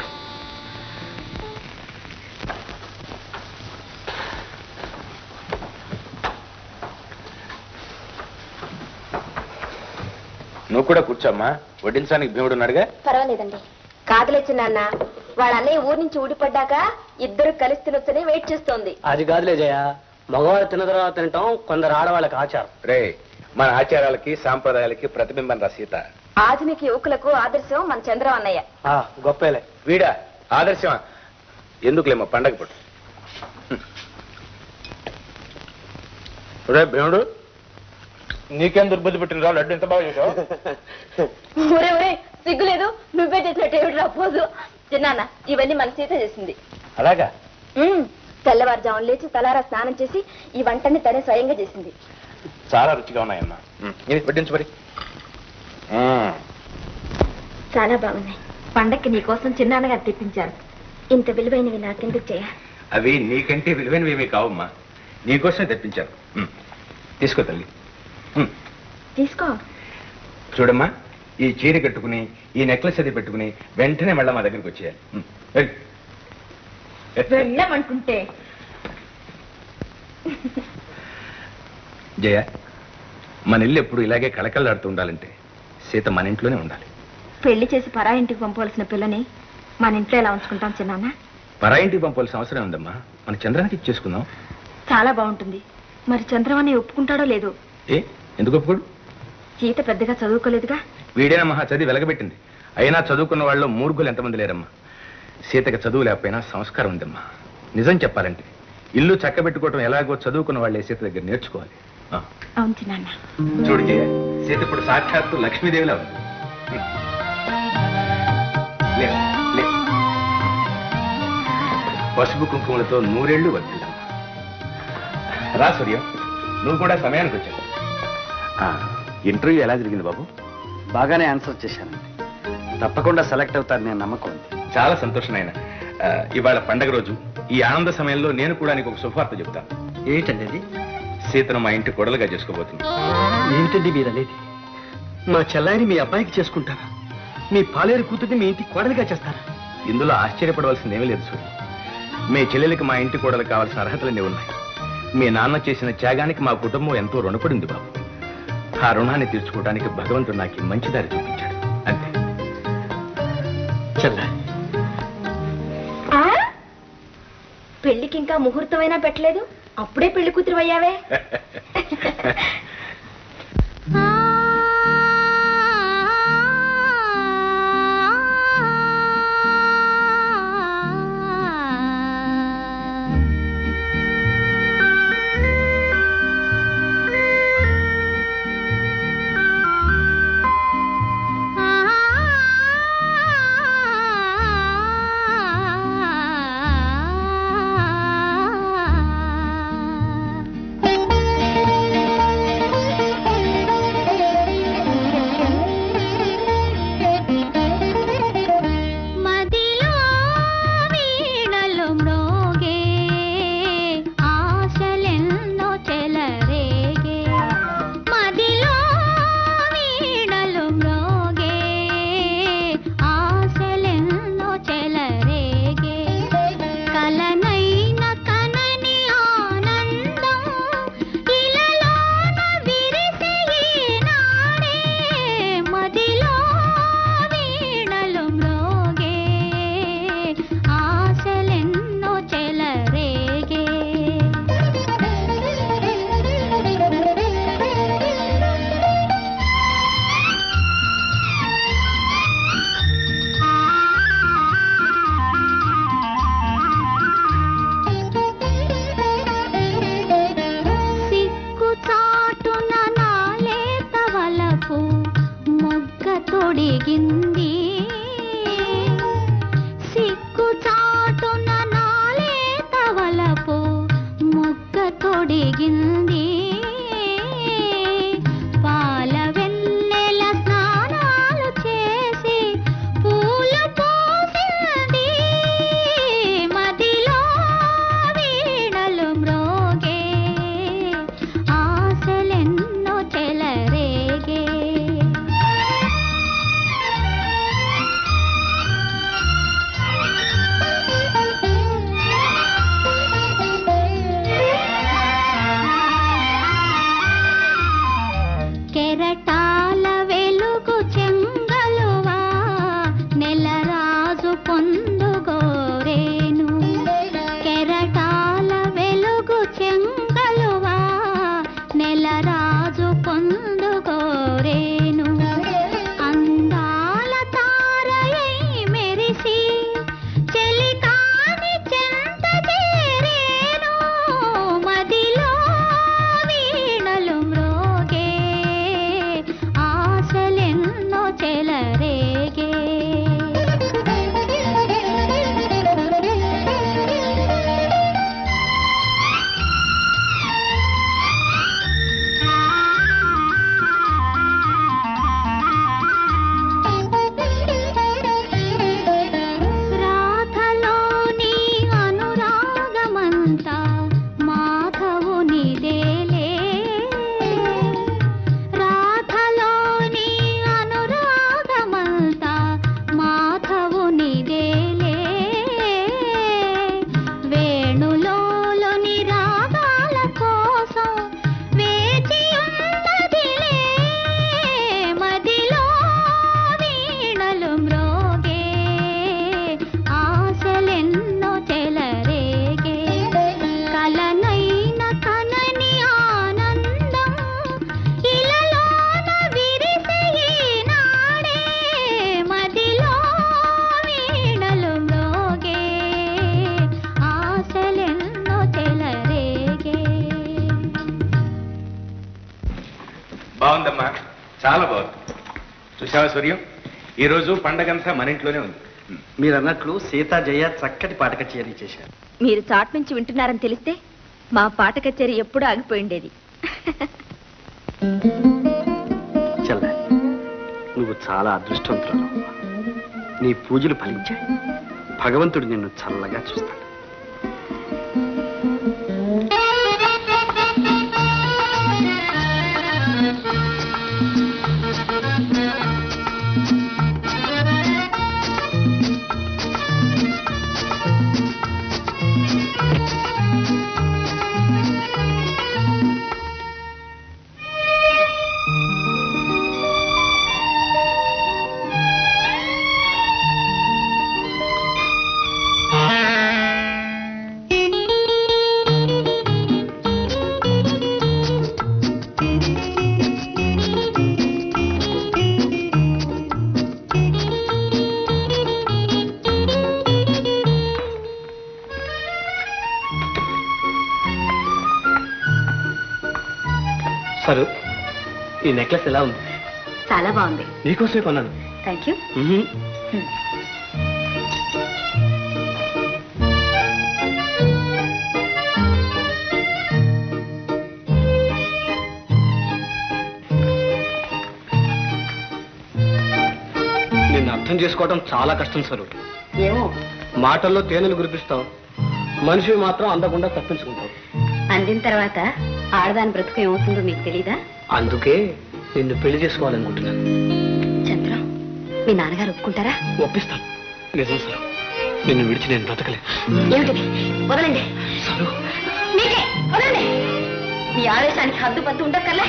నువ్వు కూడా కూర్చోమ్మా వడ్డించడానికి భీముడు ఉన్నాడుగా పర్వాలేదండి కాదులే చిన్నాన్న వాళ్ళ అన్నయ్య ఊరి నుంచి ఊడిపడ్డాక ఇద్దరు కలిసి తినొచ్చని వెయిట్ చేస్తోంది అది కాదులే జయ మగవాళ్ళు తిన్న తర్వాత తినటం కొందరు ఆడవాళ్ళకి ఆచారం రే మన ఆచారాలకి సాంప్రదాయాలకి ప్రతిబింబం రా సీత ఆధునిక యువకులకు ఆదర్శం మన చంద్రం అన్నయ్య ఆ, గొప్పలే వీడా ఆదర్శమా ఎందుకులేమ్మా పండగ పుట్టు రే భీముడు నీకేం దుర్బుద్ధి పుట్టిందిరా లడ్డు ఎంత బాగా చేసావు ఒరే ఒరే సిగ్గులేదు నువ్వే చేసినట్టు ఏమిటి పోదు చిన్నాన్న ఇవన్నీ మన సీత చేసింది అలాగా ఉమ్, తెల్లవారుజామున లేచి తలారా స్నానం చేసి ఈ వంటని తనే స్వయంగా చేసింది చాలా రుచిగా ఉన్నాయమ్మా ఇది వడ్డించు మరి మ్మ్. చాలా బాగున్నాయి పండక్కి నీకోసం చిన్నాన్నగారు తెప్పించారు ఇంత విలువైనవి నాకెందుకు చేయ అవి నీకంటే విలువైనవి ఏమీ కావమ్మా నీకోసమే తెప్పించాను మ్మ్. తీసుకో తల్లి మ్మ్. తీసుకో చూడమ్మా ఈ చీర కట్టుకుని ఈ నెక్లెస్ అది పెట్టుకుని వెంటనే మళ్ళీ మా దగ్గరికి వచ్చేయాలి మ్మ్. వెళ్ళు. వెళ్ళమంటుంటే జయ మన ఇల్లు ఎప్పుడు ఇలాగే కళకళలాడుతూ ఉండాలంటే సీత మన ఇంట్లోనే ఉండాలి పెళ్లి చేసి పరా ఇంటికి పంపవలసిన పిల్లని మన ఇంట్లో ఎలా ఉంచుకుంటాం చిన్నాన్న పరా ఇంటికి పంపాల్సిన అవసరం ఉందమ్మా మన చంద్రానికి ఇచ్చేసుకుందాం చాలా బాగుంటుంది మరి చంద్రమని ఒప్పుకుంటాడో లేదో ఏ ఎందుకు ఒప్పుకోడు సీత పెద్దగా చదువుకోలేదుగా వీడైనా మహా చదివి వెలగబెట్టింది అయినా చదువుకున్న వాళ్ళు మూర్ఖులు ఎంతమంది లేరమ్మా సీతకి చదువు లేకపోయినా సంస్కారం ఉందమ్మా నిజం చెప్పాలంటే ఇల్లు చక్కబెట్టుకోవటం ఎలాగో చదువుకున్న వాళ్ళే సీత దగ్గర నేర్చుకోవాలి ఆ, అవును చిన్నాన్న చూడు జయ సీత ఇప్పుడు సాక్షాత్తు లక్ష్మీదేవిలా ఉంది లే, లే. పసుపు కుంకుమలతో నూరేళ్లు వర్తిల్లమ్మా రా సూర్యం నువ్వు కూడా సమయానికి వచ్చావు ఆ, ఇంటర్వ్యూ ఎలా జరిగింది బాబు బాగానే ఆన్సర్ చేశానండి తప్పకుండా సెలెక్ట్ అవుతారు నేను నమ్మకం ఉంది చాలా సంతోషం ఆయన ఇవాళ పండగ రోజు ఈ ఆనంద సమయంలో నేను కూడా నీకు ఒక శుభవార్త చెప్తాను ఏంటండి అది సీతను మా ఇంటి కొడలుగా చేసుకోబోతున్నా ఏమిటండి మీరు అనేది మా చెల్లాయిని మీ అబ్బాయికి చేసుకుంటారా మీ పాలేరు కూతుర్ని మీ ఇంటికి కోడలిగా చేస్తారా ఇందులో ఆశ్చర్యపడవలసింది ఏమీ లేదు సూర్య మీ చెల్లెలకి మా ఇంటి కోడలు కావాల్సిన అర్హతలన్నీ ఉన్నాయి మీ నాన్న చేసిన త్యాగానికి మా కుటుంబం ఎంతో రుణపడింది బాబు ఆ రుణాన్ని తీర్చుకోవడానికి భగవంతుడు నాకు ఈ మంచి దారి చూపించాడు అంతే చెల్లాయి ఆ? పెళ్లికి ఇంకా ముహూర్తమైనా పెట్టలేదు అప్పుడే పెళ్లి కూతురు అయ్యావే ఆ తొడిగింది సిక్కు చాటున నాలే తవలపు మొగ్గ తొడిగింది పాల వెన్నెల స్నానాలు చేసి పూలు పోసింది మదిలో వీణలు మ్రోగే ఆశలెన్నో చెలరేగే కెరటాల వెలుగు చెంగలువా నెలరాజు పొందుగోరేను కెరటాల వెలుగు చెంగలువా నెలరాజు పొందుగోరేను అందాల తారయై మెరిసి చెలికాని చెంత చేరేను మదిలో వీణలు మ్రోగే ఆశలెన్నో చెలరేగే రాధలోని అనురాగమంతా మాధవునిదేలే రాధలోని అనురాగమంతా మాధవునిదేలే వేణులోని రాగాల కోసం వేచి ఉన్నదిలే మదిలో వీణలు మ్రోగే ఆశలెన్నో చెలరేగే కలనైన కనని ఆనందం ఇలలోన విరిసే ఈనాడే మదిలో వీణలు మ్రోగే ఆశలెన్నో చెలరేగే బాగుందమ్మా చాలా బాగుంది చూసావా సూర్యం ఈ రోజు పండగంతా మన ఇంట్లోనే ఉంది మీరు అన్నట్లు సీతా జయ చక్కటి పాట కచేరీ చేశారు మీరు చాట్ నుంచి వింటున్నారని తెలిస్తే మా పాట కచేరీ ఎప్పుడూ ఆగిపోయిండేది చెల్ల నువ్వు చాలా అదృష్టవంతురాలు నీ పూజలు ఫలించాయి భగవంతుడు నిన్ను చల్లగా చూస్తాడు సరు ఈ నెక్లెస్ ఎలా ఉంది చాలా బాగుంది నీకోసమే కొన్నాను థ్యాంక్ యూ నిన్ను అర్థం చేసుకోవడం చాలా కష్టం సరు ఏమో మాటల్లో తేనెలు గురిపిస్తావు మనిషి మాత్రం అందకుండా తప్పించుకుంటావు అందిన తర్వాత ఆడదాని బ్రతుకు ఏమవుతుందో మీకు తెలీదా అందుకే నిన్ను పెళ్లి చేసుకోవాలనుకుంటున్నాను చంద్రం మీ నాన్నగారు ఒప్పుకుంటారా ఒప్పిస్తాను నిజం సరు నిన్ను విడిచి నేను బ్రతకలేదు ఏమిటిది వదలండి మీకే వదలండి మీ ఆవేశానికి హద్దు పద్దు ఉండక్కర్లే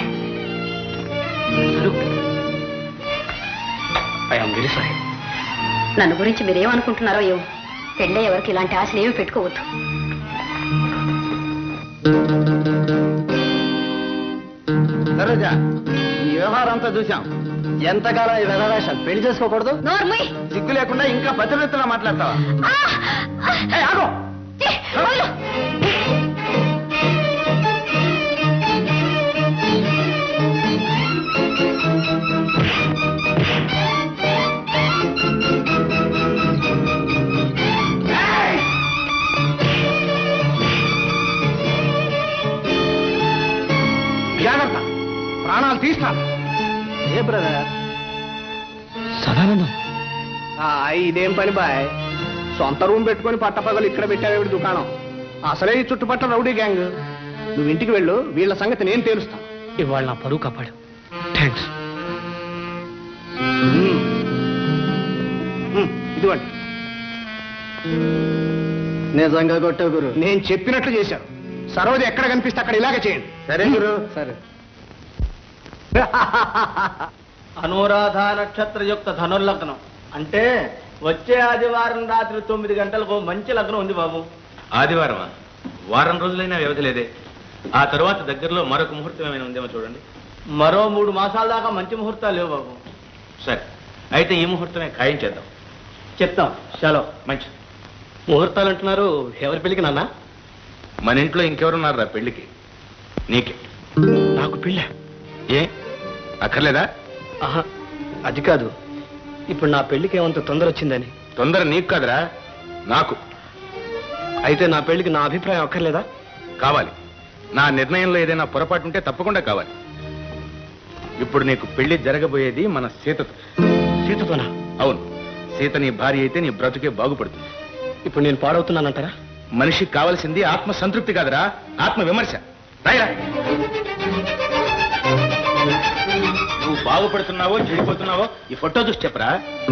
ఐఎమ్ వెరీ సారీ నన్ను గురించి మీరేమనుకుంటున్నారో ఏమో పెళ్ళే ఎవరికి ఇలాంటి ఆశలు ఏమి పెట్టుకోవద్దు సరోజా ఈ వ్యవహారం అంతా చూసాం ఎంతకాలం ఈ వెధవేషాలు పెళ్లి చేసుకోకూడదు నోర్ముయ్ సిగ్గు లేకుండా ఇంకా పతివ్రతలా మాట్లాడతావా ఏయ్, ఆగు ప్రాణాలు తీస్తాను ఏ బ్రదర్ సదానందం ఆ, ఇదేం పని బాయ్ సొంత రూమ్ పెట్టుకొని పట్టపగలు ఇక్కడ పెట్టావు దుకాణం అసలే ఈ చుట్టుపక్కల రౌడీ గ్యాంగ్ నువ్వు ఇంటికి వెళ్ళు వీళ్ళ సంగతి నేను తేలుస్తాను ఇవాళ నా పరువు కాపాడు థ్యాంక్స్ ఇదిగోండి నిజంగా కొట్టావు గురు నేను చెప్పినట్లు చేశాను సరోజ ఎక్కడ కనిపిస్తే అక్కడ ఇలాగే చేయండి సరే గురు సరే అనురాధ నక్షత్రయుక్త ధనుర్లగ్నం అంటే వచ్చే ఆదివారం రాత్రి తొమ్మిది గంటలకు మంచి లగ్నం ఉంది బాబు ఆదివారమా వారం రోజులైనా వ్యవధి లేదే ఆ తరువాత దగ్గరలో మరొక ముహూర్తం ఏమైనా ఉందేమో చూడండి మరో మూడు మాసాల దాకా మంచి ముహూర్తాలు లేవు బాబు సరే అయితే ఈ ముహూర్తమే ఖాయం చేద్దాం చెప్తాం సెలవు మంచి ముహూర్తాలు అంటున్నారు ఎవరి పెళ్లికి నాన్న మన ఇంట్లో ఇంకెవరున్నారా పెళ్లికి నీకే నాకు పెళ్ళ ఏ అక్కర్లేదా ఆహా అది కాదు ఇప్పుడు నా పెళ్లికి ఏమంత తొందర వచ్చిందని తొందర నీకు కాదురా నాకు అయితే నా పెళ్లికి నా అభిప్రాయం అక్కర్లేదా కావాలి నా నిర్ణయంలో ఏదైనా పొరపాటు ఉంటే తప్పకుండా కావాలి ఇప్పుడు నీకు పెళ్లి జరగబోయేది మన సీతతో సీతతోనా అవును సీత నీ భార్య అయితే నీ బ్రతుకే బాగుపడుతుంది ఇప్పుడు నేను పాడవుతున్నానంటారా మనిషికి కావాల్సింది ఆత్మ సంతృప్తి కాదురా ఆత్మ విమర్శ రాయరా నువ్వు బాగుపడుతున్నావో చెడిపోతున్నావో ఈ ఫోటో చూసి చెప్పరా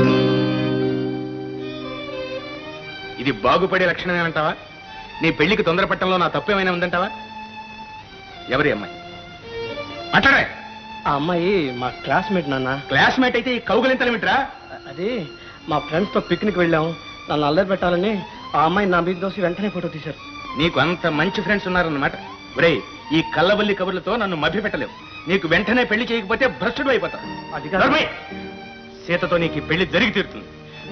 ఇది బాగుపడే లక్షణమేనంటావా నీ పెళ్లికి తొందరపట్టంలో నా తప్పు ఏమైనా ఉందంటావా ఎవరి అమ్మాయి మాట్లాడే ఆ అమ్మాయి మా క్లాస్మేట్ నాన్న క్లాస్మేట్ అయితే ఈ కౌగలింతలు వింటరా అది మా ఫ్రెండ్స్ తో పిక్నిక్ వెళ్ళాం నన్ను అల్లరి పెట్టాలని ఆ అమ్మాయి నా మీద దోసి వెంటనే ఫోటో తీశారు నీకు అంత మంచి ఫ్రెండ్స్ ఉన్నారన్నమాట ఒరేయ్ ఈ కల్లబల్లి కబుర్లతో నన్ను మభ్య పెట్టలేవు నీకు వెంటనే పెళ్లి చేయకపోతే భ్రష్టుడు అయిపోతావు అది కాదు. నోర్మై! సీతతో నీకు ఈ పెళ్లి జరిగి తీరుతుంది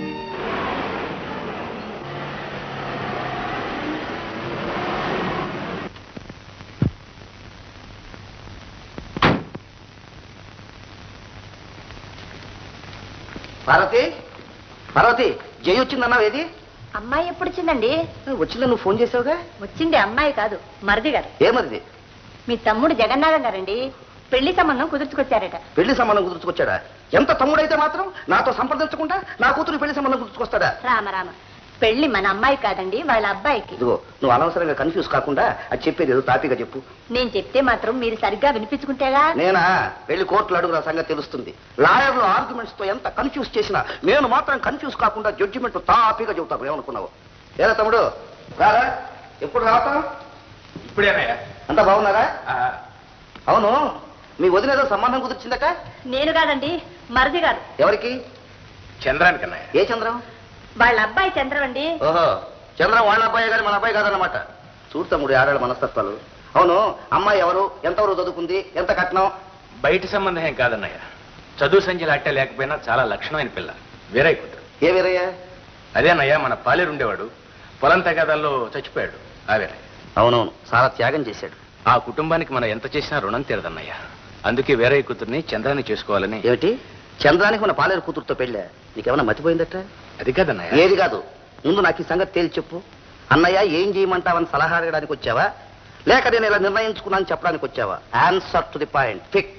పార్వతి పార్వతి జై వచ్చిందన్నావు ఏది అమ్మాయి ఎప్పుడు వచ్చిందండి వచ్చిందా నువ్వు ఫోన్ చేసావుగా వచ్చింది అమ్మాయి కాదు మరిది గారు ఏమరిది మీ తమ్ముడు జగన్నాథం గారండి పెళ్లి సంబంధం కుదుర్చుకొచ్చారట పెళ్లి సంబంధం కుదుర్చుకొచ్చాడా ఎంత తమ్ముడైతే మాత్రం నాతో సంప్రదించకుండా నా కూతురు పెళ్లి సంబంధం కుదుర్చుకొస్తాడా రామ రామ పెళ్లి మన అమ్మాయి కాదండి వాళ్ళ అబ్బాయికి ఇదిగో నువ్వు అనవసరంగా కన్ఫ్యూజ్ కాకుండా అది చెప్పేది ఏదో తాపిగా చెప్పు నేను చెప్తే మాత్రం మీరు సరిగ్గా వినిపించుకుంటేగా నేనా వెళ్ళి కోర్టులో అడుగు నా సంగతి తెలుస్తుంది లాయర్లు ఆర్గ్యుమెంట్స్ తో ఎంత కన్ఫ్యూజ్ చేసినా నేను మాత్రం కన్ఫ్యూజ్ కాకుండా జడ్జిమెంట్ తాపిగా చెబుతాను ఏమనుకున్నావు ఏరా తమ్ముడు రారా ఎప్పుడు రావటం ఇప్పుడేనాయా అంతా బాగున్నారా అవును మీ వదిలేదో సంబంధం కుదిర్చిందట నేను కాదండి మరిది గారు ఎవరికి చంద్రానికి అన్నయ్య ఏ చంద్రం వాళ్ళ అబ్బాయి చంద్రం అండి ఓహో చంద్రం వాళ్ళ అబ్బాయి గారి మన అబ్బాయి కాదన్నమాట చూడు తమ్ముడు ఆడాళ్ళ మనస్తత్వాలు అవును అమ్మాయి ఎవరు ఎంతవరకు చదువుకుంది ఎంత కట్నం బయట సంబంధం ఏం కాదన్నయ్య చదువు సంఖ్యలు అట్టే లేకపోయినా చాలా లక్షణమైన పిల్ల వేరే కూతురు ఏ వీరయ్య అదేనయ్యా మన పాలేరు ఉండేవాడు పొలం తగాదాల్లో చచ్చిపోయాడు ఆ వేరే అవునవును చాలా త్యాగం చేశాడు ఆ కుటుంబానికి మనం ఎంత చేసినా రుణం తీరదన్నయ్య అందుకే వేరే కూతుర్ని చంద్రాన్ని చేసుకోవాలని ఏమిటి చంద్రానికి మన పాలేరు కూతురుతో పెళ్ళా నీకేమైనా మర్చిపోయిందట అది కాదన్నయ్య ఏది కాదు ముందు నాకు ఈ సంగతి తేల్చి చెప్పు అన్నయ్య ఏం చేయమంటావని సలహా అడగడానికి వచ్చావా లేక నేను ఇలా నిర్ణయించుకున్నాను చెప్పడానికి వచ్చావా ఆన్సర్ టు ది పాయింట్ ఫిక్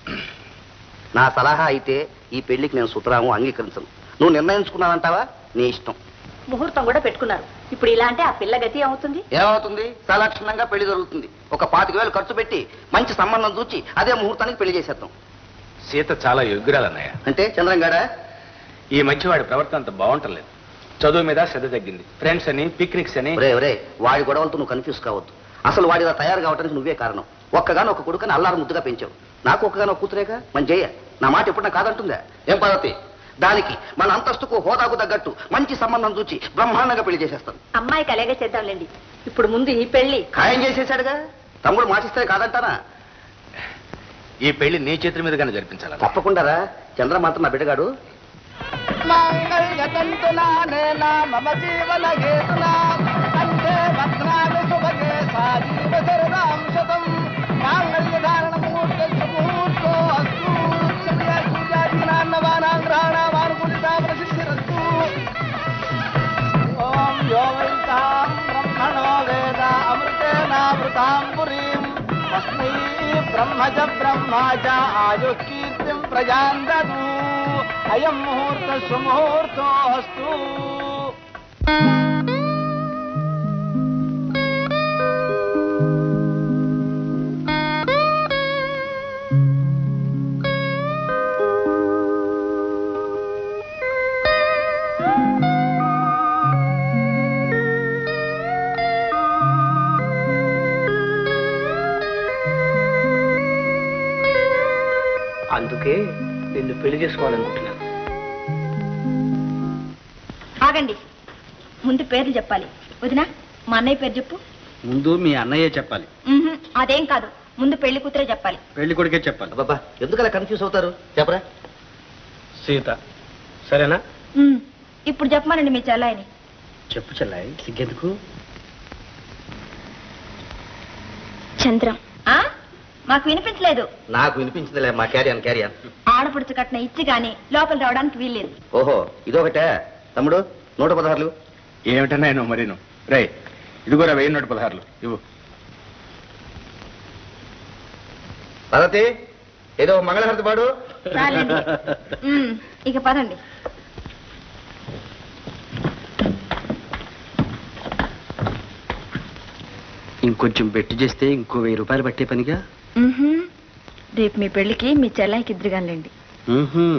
నా సలహా అయితే ఈ పెళ్లికి నేను సుతరాము అంగీకరించను నువ్వు నిర్ణయించుకున్నావంటావా నీ ఇష్టం ముహూర్తం కూడా పెట్టుకున్నారు ఇప్పుడు ఇలా అంటే ఆ పిల్ల గతి అవుతుంది ఏమవుతుంది సలక్షణంగా పెళ్లి జరుగుతుంది ఒక పాతిక వేలు ఖర్చు పెట్టి మంచి సంబంధం చూచి అదే ముహూర్తానికి పెళ్లి చేసేద్దాం సీత చాలా యోగ్యురాలన్నయ్య అంటే చంద్రంగాడా ఈ మధ్య వాడి ప్రవర్తన అంత బాగుంటలేదు చదువు మీద శ్రద్ధ తగ్గింది ఫ్రెండ్స్ అని పిక్నిక్స్ అని ఒరే ఒరే వాడి గొడవలతో నువ్వు కన్ఫ్యూజ్ కావద్దు అసలు వాడి ఇలా తయారు కావడానికి నువ్వే కారణం ఒక్కగానో ఒక కొడుకుని అల్లారు ముద్దుగా పెంచావు నాకు ఒక్కగానో కూతురేగా మన జయ నా మాట ఎప్పుడు నాకు కాదంటుందా ఏం పదతి దానికి మన అంతస్తుకు హోదాకు తగ్గట్టు మంచి సంబంధం చూచి బ్రహ్మాండంగా పెళ్లి చేసేస్తాను అమ్మాయికి అలాగే చేద్దాంలేండి ఇప్పుడు ముందు ఈ పెళ్లి ఖాయం చేసేసాడుగా తమ్ముడు మాటిస్తే కాదంటానా ఈ పెళ్లి నీ చేతుల మీదుగానే జరిపించాలి తప్పకుండా రా చంద్ర మాత్రం నా బిడ్డగాడు మంగళతంతునా మమ జీవన హేతునా అంతే భద్రామి శుభగే సాజీవ శరదాం శతం మాంగళ్య ధారణ ముహూర్త ముహూర్తో అస్తు సమయ పూజాదీనాన్నవానాం గ్రహణామానుకూలితా ప్రసిద్ధిరస్తు ఓం యో వైతాం బ్రహ్మణో వేద అమృతేనావృతాం పురీం తస్మై బ్రహ్మజ బ్రహ్మాజ ఆయు కీర్తిం ప్రజాం దదు అయం ముహూర్త సుముహూర్తోస్తు అందుకే నిన్ను పెళ్లి చేసుకోవాలనుకుంటున్నాను ఆగండి ముందు పేర్లు చెప్పాలి వదినా మా అన్నయ్య పేరు చెప్పు ముందు మీ అన్నయ్యే చెప్పాలి ఉహుం, అదేం కాదు ముందు పెళ్లి కూతురే చెప్పాలి పెళ్లి కొడుకే చెప్పాలి బాబా ఎందుకు అలా కన్ఫ్యూజ్ అవుతారు చెప్పరా సీత సరేనా ఉమ్, ఇప్పుడు చెప్పమనండి మీ చెల్లాయిని చెప్పు చెల్లాయి సిగ్గెందుకు చంద్రం ఆ మాకు వినిపించలేదు నాకు వినిపించిందిలే మా క్యారియన్ క్యారియన్ ఆడపడుచు కట్టిన ఇచ్చి గాని లోపల రావడానికి వీల్లేదు ఓహో ఇదొకటే తమ్ముడు నూట పదహారులు ఏమిటన్నా నేను మరీను రే ఇదిగోరా వెయ్యి నూట పదహారులు ఇవ్వు పదతి ఏదో మంగళహారతి పాడు చాలండి ఉమ్, ఇక పదండి ఇంకొంచెం బెట్టి చేస్తే ఇంకో వెయ్యి రూపాయలు పట్టే పనిగా ఉహుం, రేపు మీ పెళ్లికి మీ చెల్లాయికి ఇద్దరుగానండి మ్మ్హ్మ్.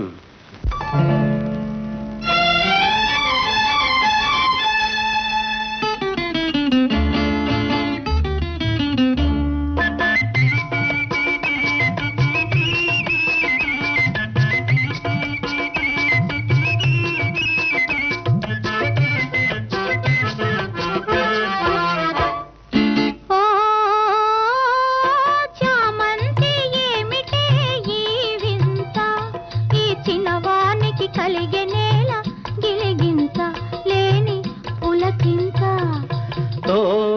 ఓ చామంతి ఏమిటే ఈ వింత ఈ చిన్నవానికి కలిగే నేల గిలిగింత లేని పులకింత ఓ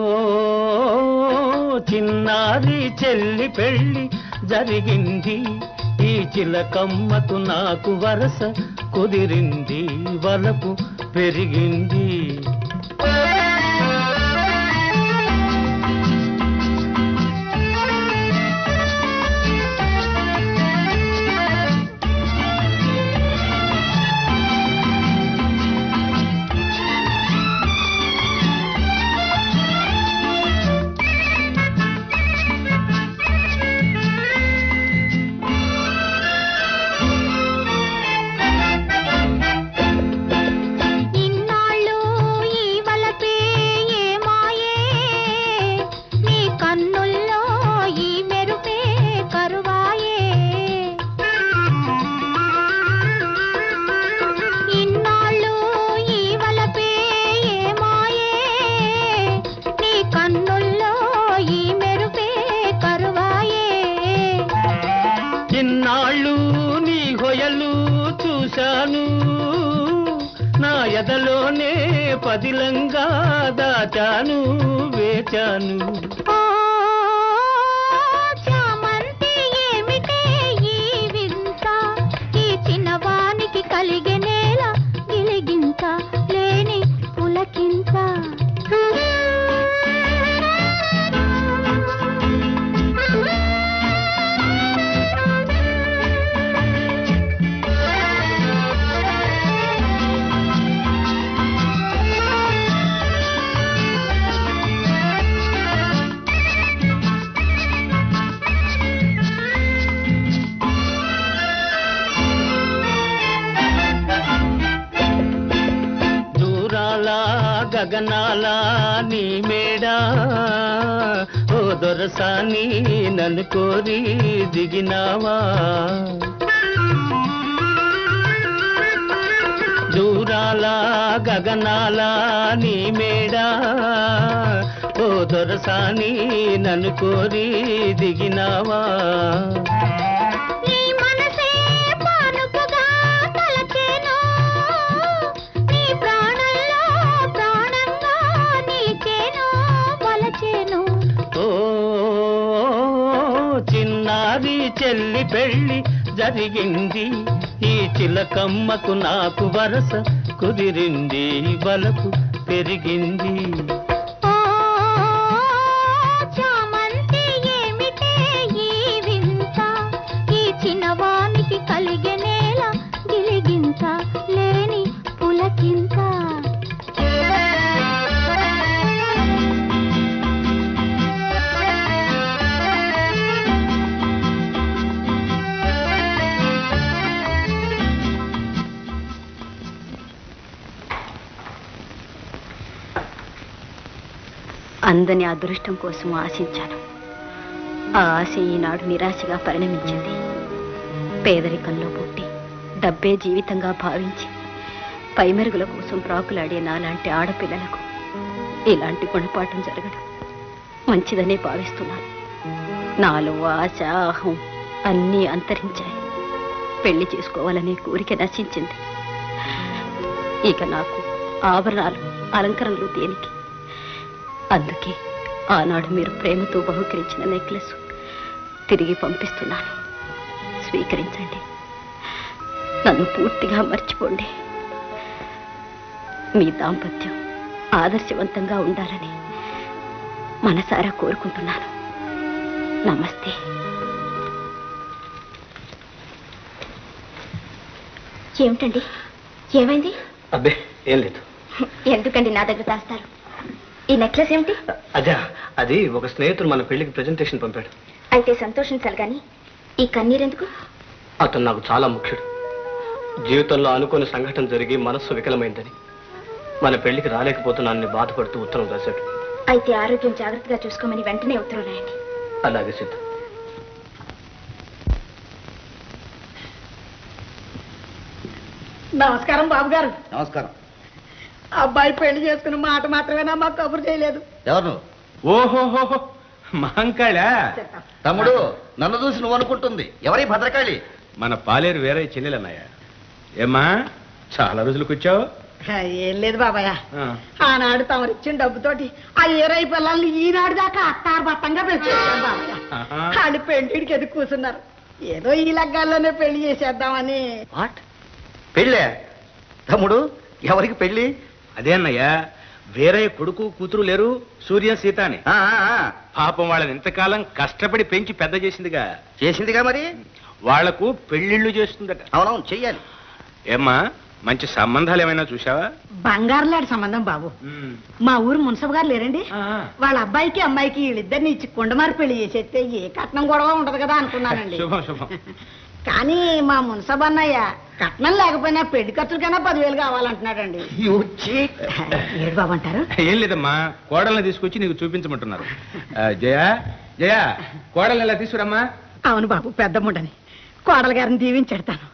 చిన్నారి చెల్లి పెళ్లి జరిగింది ఈ చిలకమ్మకు నాకు వరస కుదిరింది వలపు పెరిగింది ఇన్నాళ్ళు ఈ వలపే ఏ మాయే నీ కన్నుల్లో ఈ మెరుపే కరువాయే ఇన్నాళ్ళు ఈ వలపే ఏ మాయే నీ కన్నుల్లో ఈ మెరుపే కరువాయే ఇన్నాళ్ళు నీ హొయలు చూశాను నా ఎదలోనే పదిలంగా దాచాను వేచాను ఓ చామంతి ఏమిటే ఈ వింత ఈ చిన్నవానికి కలిగే నేల గిలిగింత లేని పులకింత దూరాల గగనాల నీ మేడా ఓ దొరసాని నన్ను కోరి దిగినావా దూరాల గగనాల నీ మేడా ఓ దొరసాని నన్ను కోరి దిగినావా నీ మనసే పానుపుగా తలచేను నీ ప్రాణంలో ప్రాణంగా నీచేను వలచేను ఓ చిన్నారి చెల్లి పెళ్లి జరిగింది ఈ చిలకమ్మకు నాకు వరస కుదిరింది వలకు పెరిగింది ఓ చామంతి ఏమిటే ఈ వింత లేని పులకింత అందని అదృష్టం కోసం ఆశించాను ఆ ఆశ ఈనాడు నిరాశగా పరిణమించింది పేదరికంలో పుట్టి డబ్బే జీవితంగా భావించి పైమెరుగుల కోసం ప్రాకులాడే నాలాంటి ఆడపిల్లలకు ఇలాంటి గుణపాఠం జరగడం మంచిదనే భావిస్తున్నాను నాలో ఆశ అహం అన్నీ అంతరించాయి పెళ్లి చేసుకోవాలనే కోరిక నశించింది ఇక నాకు ఆభరణాలు అలంకరణలు దేనికి అందుకే ఆనాడు మీరు ప్రేమతో బహుకరించిన నెక్లెస్ తిరిగి పంపిస్తున్నాను స్వీకరించండి నన్ను పూర్తిగా మర్చిపోండి మీ దాంపత్యం ఆదర్శవంతంగా ఉండాలని మనసారా కోరుకుంటున్నాను నమస్తే ఏమిటండి ఏమైంది అబ్బే ఏం లేదు ఎందుకండి నా దగ్గర దాస్తారు ఈ నెక్లెస్ ఏమిటి అదా అది ఒక స్నేహితుడు మన పెళ్లికి ప్రెజెంటేషన్ పంపాడు అయితే సంతోషించాలి కానీ ఈ కన్నీరెందుకు అతను నాకు చాలా ముఖ్యుడు జీవితంలో అనుకోని సంఘటన జరిగి మనస్సు వికలమైందని మన పెళ్లికి రాలేకపోతున్నానని బాధపడుతూ ఉత్తరం రాశాడు అయితే ఆరోగ్యం జాగ్రత్తగా చూసుకోమని వెంటనే ఉత్తరం రాయండి అలాగే సిద్ధ నమస్కారం బాబు గారు నమస్కారం అబ్బాయి పెళ్లి చేసుకున్న మాట మాత్రమేనా మాకు కబురు చేయలేదు ఎవరు నువ్వు? ఓహోహోహో మహంకాళ తమ్ముడు నన్ను చూసి నువ్వు అనుకుంటుంది ఎవరి భద్రకాళి మన పాలేరు వేరే చెల్లెలన్నయ్య ఏమ్మా చాలా రోజులకు వచ్చావు హా, ఏం లేదు బాబాయ్ ఆనాడు తమరిచ్చిన డబ్బుతోటి ఆ ఏరై పిల్లల్ని ఈనాడు దాకా అత్తారు బత్తంగా పెంచేసాను బాబాయ్ వాళ్ళు పెళ్లిడికి ఎదురు కూర్చున్నారు ఏదో ఈ లగ్గాల్లోనే పెళ్లి చేసేద్దామని వాట్ పెళ్ళే తమ్ముడు ఎవరికి పెళ్ళి అదే అన్నయ్య వేరే కొడుకు కూతురు లేరు సూర్య సీత అని ఆ, ఆ, ఆ. పాపం వాళ్ళని ఇంతకాలం కష్టపడి పెంచి పెద్ద చేసిందిగా చేసిందిగా మరి వాళ్లకు పెళ్లిళ్ళు చేస్తుందట అవునవును చెయ్యాలి ఏమ్మా మంచి సంబంధాలు ఏమైనా చూసావా బంగారులాడి సంబంధం బాబు మా ఊరు మున్సబ్ గారు లేరండి వాళ్ళ అబ్బాయికి అమ్మాయికి వీళ్ళిద్దరిని ఇచ్చి కొండమారి పెళ్లి చేసేస్తే ఏ కట్నం గొడవ ఉండదు కదా అనుకున్నానండి శుభం శుభం కానీ మా మున్సబ్ అన్నయ్య కట్నం లేకపోయినా పెళ్లి ఖర్చులకైనా పదివేలు కావాలంటున్నాడండి ఏడు బాబు అంటారు ఏం లేదమ్మా కోడల్ని తీసుకొచ్చి నీకు చూపించమంటున్నారు ఆ, జయ జయ కోడల్ని ఎలా తీసుకురమ్మా అవును బాబు పెద్ద ముండని కోడల గారిని దీవించెడతాను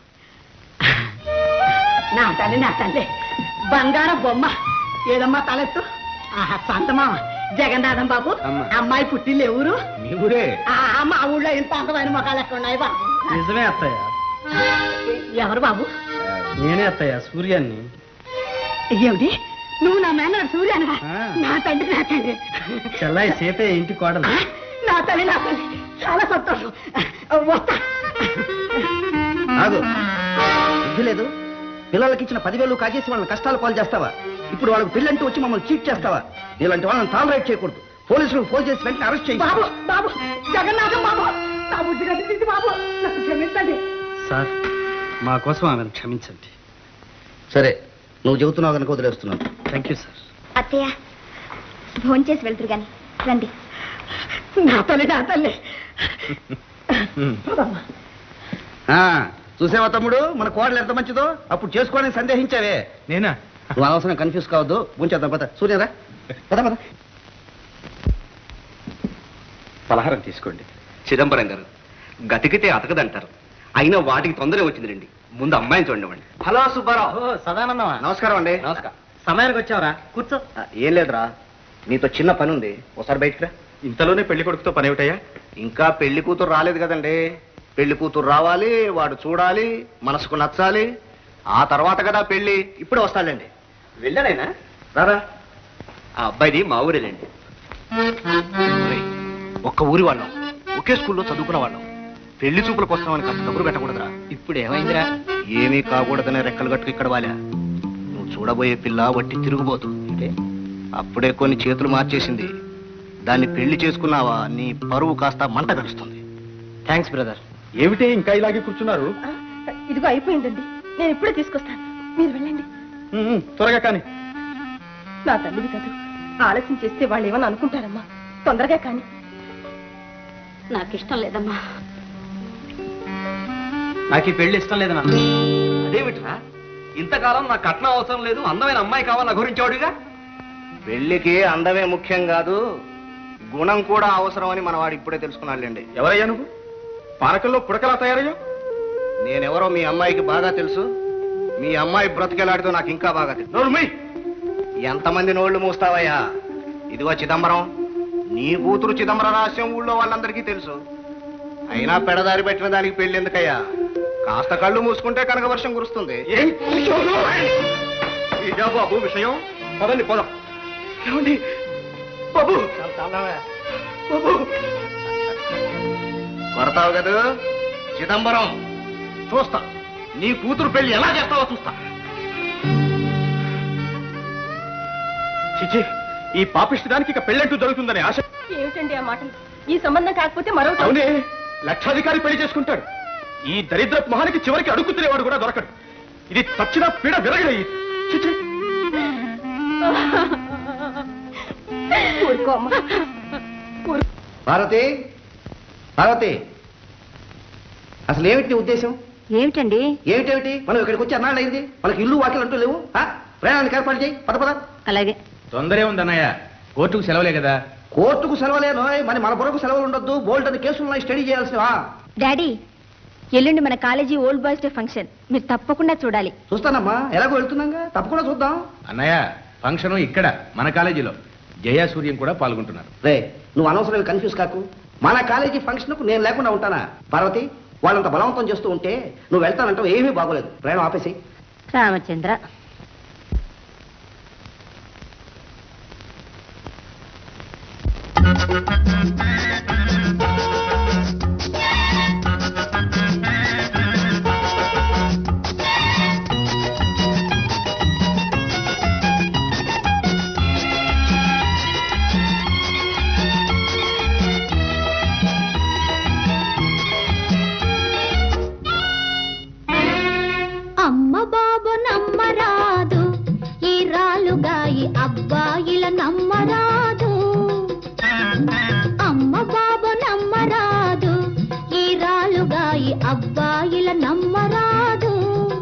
నా తల్లి నా తల్లి బంగారం బొమ్మ ఏదమ్మా తలెత్తు ఆహా సంతమామ జగన్నాథం బాబు అమ్మా. అమ్మాయి పుట్టిల్లు ఎవరు మీ ఊరే ఆ, మా ఊళ్ళో ఇంత అందమైన మొక్కలు ఎక్కడ ఉన్నాయి బాబు నిజమే అత్తయ్య ఎవరు బాబు నేనే అత్తయ్య సూర్యాన్ని ఏమిటి నువ్వు నా మేన సూర్యనరా నా తండ్రి నా తండ్రి చెల్లాయి సీతే ఇంటి కోడలు నా తల్లి నా తల్లి చాలా సంతోషం వస్తా ఆగు బుద్ధి లేదు పిల్లలకి ఇచ్చిన పదివేలు కాజేసి వాళ్ళని కష్టాలు పాలు చేస్తావా ఇప్పుడు వాళ్ళకి పెళ్ళంటూ వచ్చి మమ్మల్ని చీట్ చేస్తావా ఇలాంటి వాళ్ళని టాలరేట్ చేయకూడదు పోలీసులకు ఫోన్ చేసి వెంటనే అరెస్ట్ చేయి బాబు బాబు జగన్నాథం బాబు నా బుద్ధి కట్టింది బాబు నన్ను క్షమించండి సార్ మా కోసం ఆమెను క్షమించండి సరే నువ్వు చెబుతున్నావు కనుక వదిలేస్తున్నాను థ్యాంక్ యూ సార్ అత్తయ్య భోంచేసి చేసి వెళ్తురు గాని రండి నా తల్లి నా తల్లి పదమ్మా. ఆ, చూసావా తమ్ముడు మన కోడలు ఎంత మంచిదో అప్పుడు చేసుకోవాలని సందేహించావే నేనా నువ్వు అనవసరం కన్ఫ్యూజ్ కావద్దు ఉంచేద్దాం పద సూర్యరా పద పద పలహారం తీసుకోండి చిదంబరం గారు గతికితే అతకదంటారు అయినా వాటికి తొందరే వచ్చిందిలేండి ముందు అమ్మాయిని చూడండి హలో సుబ్బారావు సదానందమా నమస్కారం అండి నమస్కారం సమయానికి వచ్చావరా కూర్చో ఆ, ఏం లేదురా నీతో చిన్న పని ఉంది ఒకసారి బయటకు రా ఇంతలోనే పెళ్లి కొడుకుతో పని ఏమిటయ్యా ఇంకా పెళ్లి కూతురు రాలేదు కదండి పెళ్లి కూతురు రావాలి వాడు చూడాలి మనసుకు నచ్చాలి ఆ తర్వాత కదా పెళ్లి ఇప్పుడే వస్తాడండి వెళ్ళాడైనా రారా ఆ అబ్బాయిది మా ఊరేనండి ఒరేయ్, ఒక్క ఊరి వాళ్ళం ఒకే స్కూల్లో చదువుకున్న వాళ్ళం పెళ్లి చూపులకు వస్తామని కాస్త కబురు పెట్టకూడదురా ఇప్పుడు ఏమైందిరా ఏమీ కాకూడదనే రెక్కలు గట్టుకు ఇక్కడ వాలా నువ్వు చూడబోయే పిల్ల వట్టి తిరుగుబోతు అంటే అప్పుడే కొన్ని చేతులు మార్చేసింది దాన్ని పెళ్లి చేసుకున్నావా నీ పరువు కాస్త మంట కలుస్తుంది థ్యాంక్స్ బ్రదర్ ఏమిటి ఇంకా ఇలాగే కూర్చున్నారు ఇదిగో అయిపోయిందండి నేను ఇప్పుడే తీసుకొస్తాను మీరు వెళ్ళండి ఉమ్, త్వరగా కానీ నా తల్లివి కాదు ఆలస్యం చేస్తే వాళ్ళు ఏమని అనుకుంటారమ్మా తొందరగా కానీ నాకు ఇష్టం లేదమ్మా నాకు ఈ పెళ్లి ఇష్టం లేదు నాన్న అదేమిట్రా ఇంతకాలం నాకు కట్నం అవసరం లేదు అందమైన అమ్మాయి కావాలని గురించాడుగా పెళ్లికి అందమే ముఖ్యం కాదు గుణం కూడా అవసరం అని మన వాడు ఇప్పుడే తెలుసుకున్నాడులేండి ఎవరయ్యా నువ్వు పానకంలో పుడకలా తయారయ్యా నేనెవరో మీ అమ్మాయికి బాగా తెలుసు మీ అమ్మాయి బ్రతికెలాడితో నాకు ఇంకా బాగా తెలుసు నోర్మి ఎంతమంది నోళ్లు మూస్తావయ్యా ఇదిగో చిదంబరం నీ కూతురు చిదంబర రహస్యం ఊళ్ళో వాళ్ళందరికీ తెలుసు అయినా పెడదారి పెట్టిన దానికి పెళ్లి ఎందుకయ్యా కాస్త కళ్ళు మూసుకుంటే కనక వర్షం కురుస్తుంది ఇదా బాబు విషయం పదండి పోదాం ఏమండి బాబు బాబు కొడతావు కదా చిదంబరం చూస్తా నీ కూతురు పెళ్లి ఎలా చేస్తావో చూస్తా చిచి ఈ పాపిష్టి దానికి ఇక పెళ్ళంటూ జరుగుతుందని ఆశ ఏమిటండి ఆ మాటలు ఈ సంబంధం కాకపోతే మరొకటి అవునే లక్షాధికారి పెళ్లి చేసుకుంటాడు ఈ దరిద్రపు మహానికి చివరికి అడుగు తినేవాడు కూడా దొరకడు ఇది చచ్చిన పీడ విరగడయ్యి చిచి ఊరుకో అమ్మా పార్వతి పార్వతి అసలు ఏమిటి నీ ఉద్దేశం ఏమిటండి ఏమిటేమిటి మనం ఇక్కడికి వచ్చి అన్నాళ్ళు అయింది మనకి ఇల్లు వాకిలు అంటూ లేవు ఆ? ప్రయాణానికి ఏర్పాటు చేయి పద పద అలాగే తొందరే ఉందన్నయ్య కోర్టుకు సెలవులే కదా కోర్టుకు సెలవులేను మరి మన బుర్రకు సెలవులు ఉండొద్దు బోల్డ్ అని కేసులు ఉన్నాయి స్టడీ చేయాల్సినవా డాడీ ఎల్లుండి మన college old boys day function మీరు తప్పకుండా చూడాలి చూస్తానమ్మా ఎలాగో వెళ్తున్నాగా తప్పకుండా చూద్దాం అన్నయ్య ఫంక్షన్ ఇక్కడ మన కాలేజీలో జయ సూర్యం కూడా పాల్గొంటున్నారు రే నువ్వు అనవసరంగా కన్ఫ్యూజ్ కాకు మన కాలేజీ ఫంక్షన్కు నేను లేకుండా ఉంటానా పార్వతి వాళ్ళంత బలవంతం చేస్తూ ఉంటే నువ్వు వెళ్తానంటావు ఏమీ బాగోలేదు ప్రయాణం ఆపేసి రామచంద్ర అమ్మ బాబు నమ్మరాదు ఈ రాలుగాయి అబ్బాయిల నమ్మరాదు అమ్మ బాబు నమ్మరాదు ఈ రాలుగాయి అబ్బాయిల నమ్మరాదు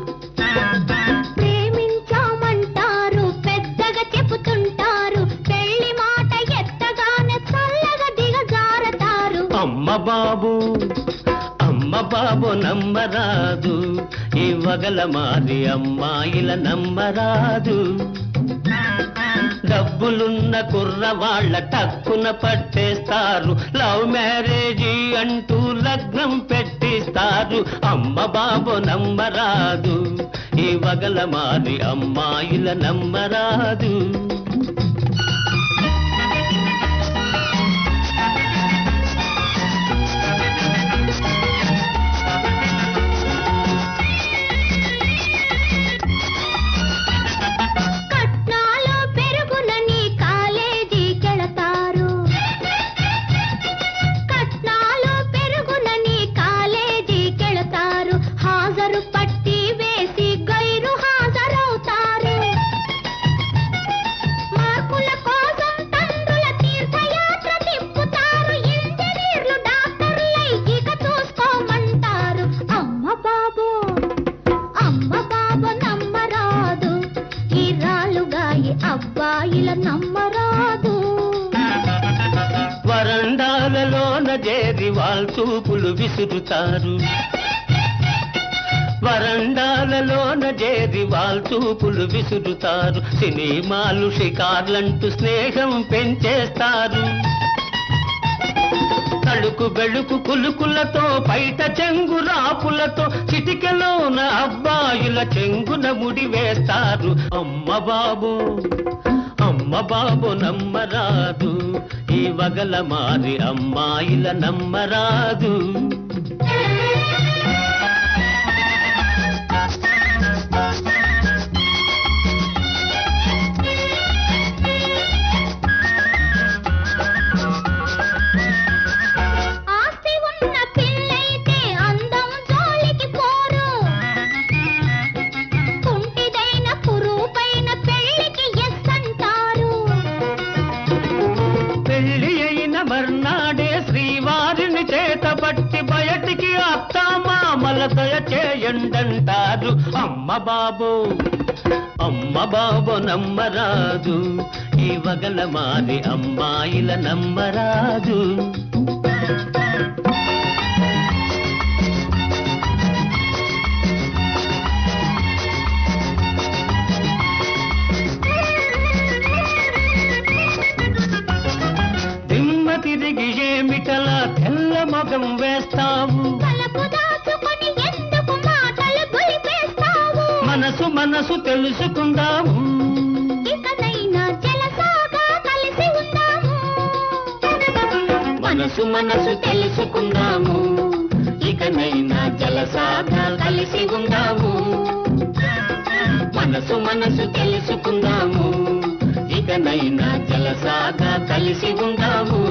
ప్రేమించామంటారు పెద్దగా చెబుతుంటారు పెళ్లి మాట ఎత్తగానే చల్లగా దిగజారతారు అమ్మ బాబు అమ్మ బాబు నమ్మరాదు ఈ వగల మారి అమ్మాయిల నమ్మరాదు డబ్బులున్న కుర్రవాళ్ళ టక్కున పట్టేస్తారు లవ్ మ్యారేజీ అంటూ లగ్నం పెట్టిస్తారు అమ్మ బాబు నమ్మరాదు ఈ వగల మారి అమ్మాయిల నమ్మరాదు కట్నాలు పెరుగునని కాలేజీకెళతారు కట్నాలు పెరుగునని కాలేజీకెళతారు హాజరు పట్టి వేసి గైరు హాజరవుతారు మార్కుల కోసం తండ్రుల తీర్థయాత్ర తిప్పుతారు ఇంజనీర్లు డాక్టర్లై ఇక చూసుకోమంటారు అమ్మ బాబు అమ్మ బాబు నమ్మరాదు ఈ రాలుగాయి అబ్బాయిల నమ్మరాదు వరండాలలోన చేరి వాల్చూపులు విసురుతారు వరండాలలోన చేరి వాల్చూపులు విసురుతారు సినిమాలు షికార్లంటూ స్నేహం పెంచేస్తారు తడుకు బెళుకు కులుకులతో బయట చెంగు రాపులతో చిటికెలోన అబ్బాయిల చెంగున ముడి వేస్తారు అమ్మ బాబు అమ్మ బాబు నమ్మరాదు ఈ వగల మారి అమ్మాయిల నమ్మరాదు ఆస్తి ఉన్న పిల్లైతే అందం జోలికి పోరు అమ్మల దయ చేయండంటారు అమ్మ బాబు అమ్మ బాబు నమ్మరాదు ఈ వగల మాది అమ్మాయిల నమ్మరాదు దిమ్మ తిరిగి ఏమిటలా తెల్ల మగం వేస్తావు తలపు దాచుకొని ఎందుకు మాటలు గులిపేస్తావు మనసు మనసు తెలుసుకుందాము ఇకనైనా జలసాగా కలిసి ఉందాము మనసు మనసు తెలుసుకుందాము ఇకనైనా జలసాగా కలిసి ఉందాము మనసు మనసు తెలుసుకుందాము ఇకనైనా జలసాగా కలిసి ఉందాము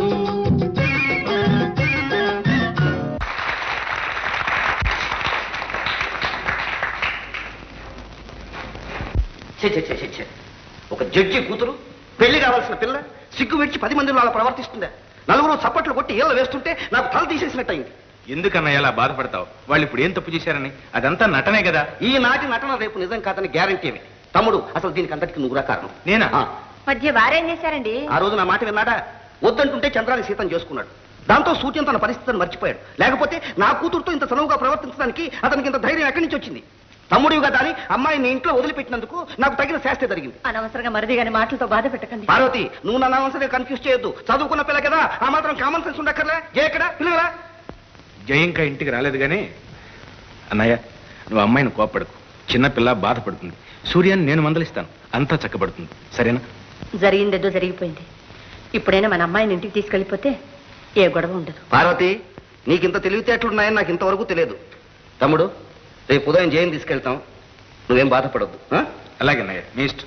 ఛే, ఛే, ఛే, ఛే, ఛే. ఒక జడ్జి కూతురు పెళ్లి కావాల్సిన పిల్ల సిగ్గు విడిచి పది మందిలో అలా ప్రవర్తిస్తుందా నలుగురు చప్పట్లు కొట్టి ఏళ్ళు వేస్తుంటే నాకు తల తీసేసినట్టయింది ఎందుకన్నయ్య అలా బాధపడతావు వాళ్ళు ఇప్పుడు ఏం తప్పు చేశారని అదంతా నటనే కదా ఈనాటి నటన రేపు నిజం కాదని గ్యారంటీ తమ్ముడు అసలు దీనికి అంతటికి నువ్వురా కారణం నేనా ఆ, మధ్య వారేం చేశారండి ఆ రోజు నా మాట విన్నాడా వద్దంటుంటే చంద్రాన్ని సీతం చేసుకున్నాడు దాంతో సూర్యం తన పరిస్థితిని మర్చిపోయాడు లేకపోతే నా కూతురుతో ఇంత చనువుగా ప్రవర్తించడానికి అతనికి ఇంత ధైర్యం ఎక్కడి నుంచి వచ్చింది తమ్ముడివి కదా అని అమ్మాయిని ఇంట్లో వదిలిపెట్టినందుకు నాకు తగిన శాస్త్ర జరిగింది అనవసరంగా మరిది గారి మాటలతో బాధ పెట్టకండి పార్వతి నువ్వు నన్ను అనవసరంగా కన్ఫ్యూజ్ చేయొద్దు చదువుకున్న పిల్ల కదా ఆ మాత్రం కామన్ సెన్స్ ఉండక్కర్లే ఏ ఎక్కడ పిల్లరా జయ ఇంకా ఇంటికి రాలేదు కానీ అన్నయ్య నువ్వు అమ్మాయిని కోపడకు చిన్నపిల్ల బాధపడుతుంది సూర్యాన్ని నేను మందలిస్తాను అంతా చక్కబడుతుంది సరేనా జరిగిందేదో జరిగిపోయింది ఇప్పుడైనా మన అమ్మాయిని ఇంటికి తీసుకెళ్ళిపోతే ఏ గొడవ ఉండదు పార్వతి నీకింత తెలివితేటలున్నాయని నాకు ఇంతవరకు తెలియదు తమ్ముడు రేపు ఉదయం జయం తీసుకెళ్తాం నువ్వేం బాధపడొద్దు ఆ? అలాగే అన్నయ్య మీ ఇష్టం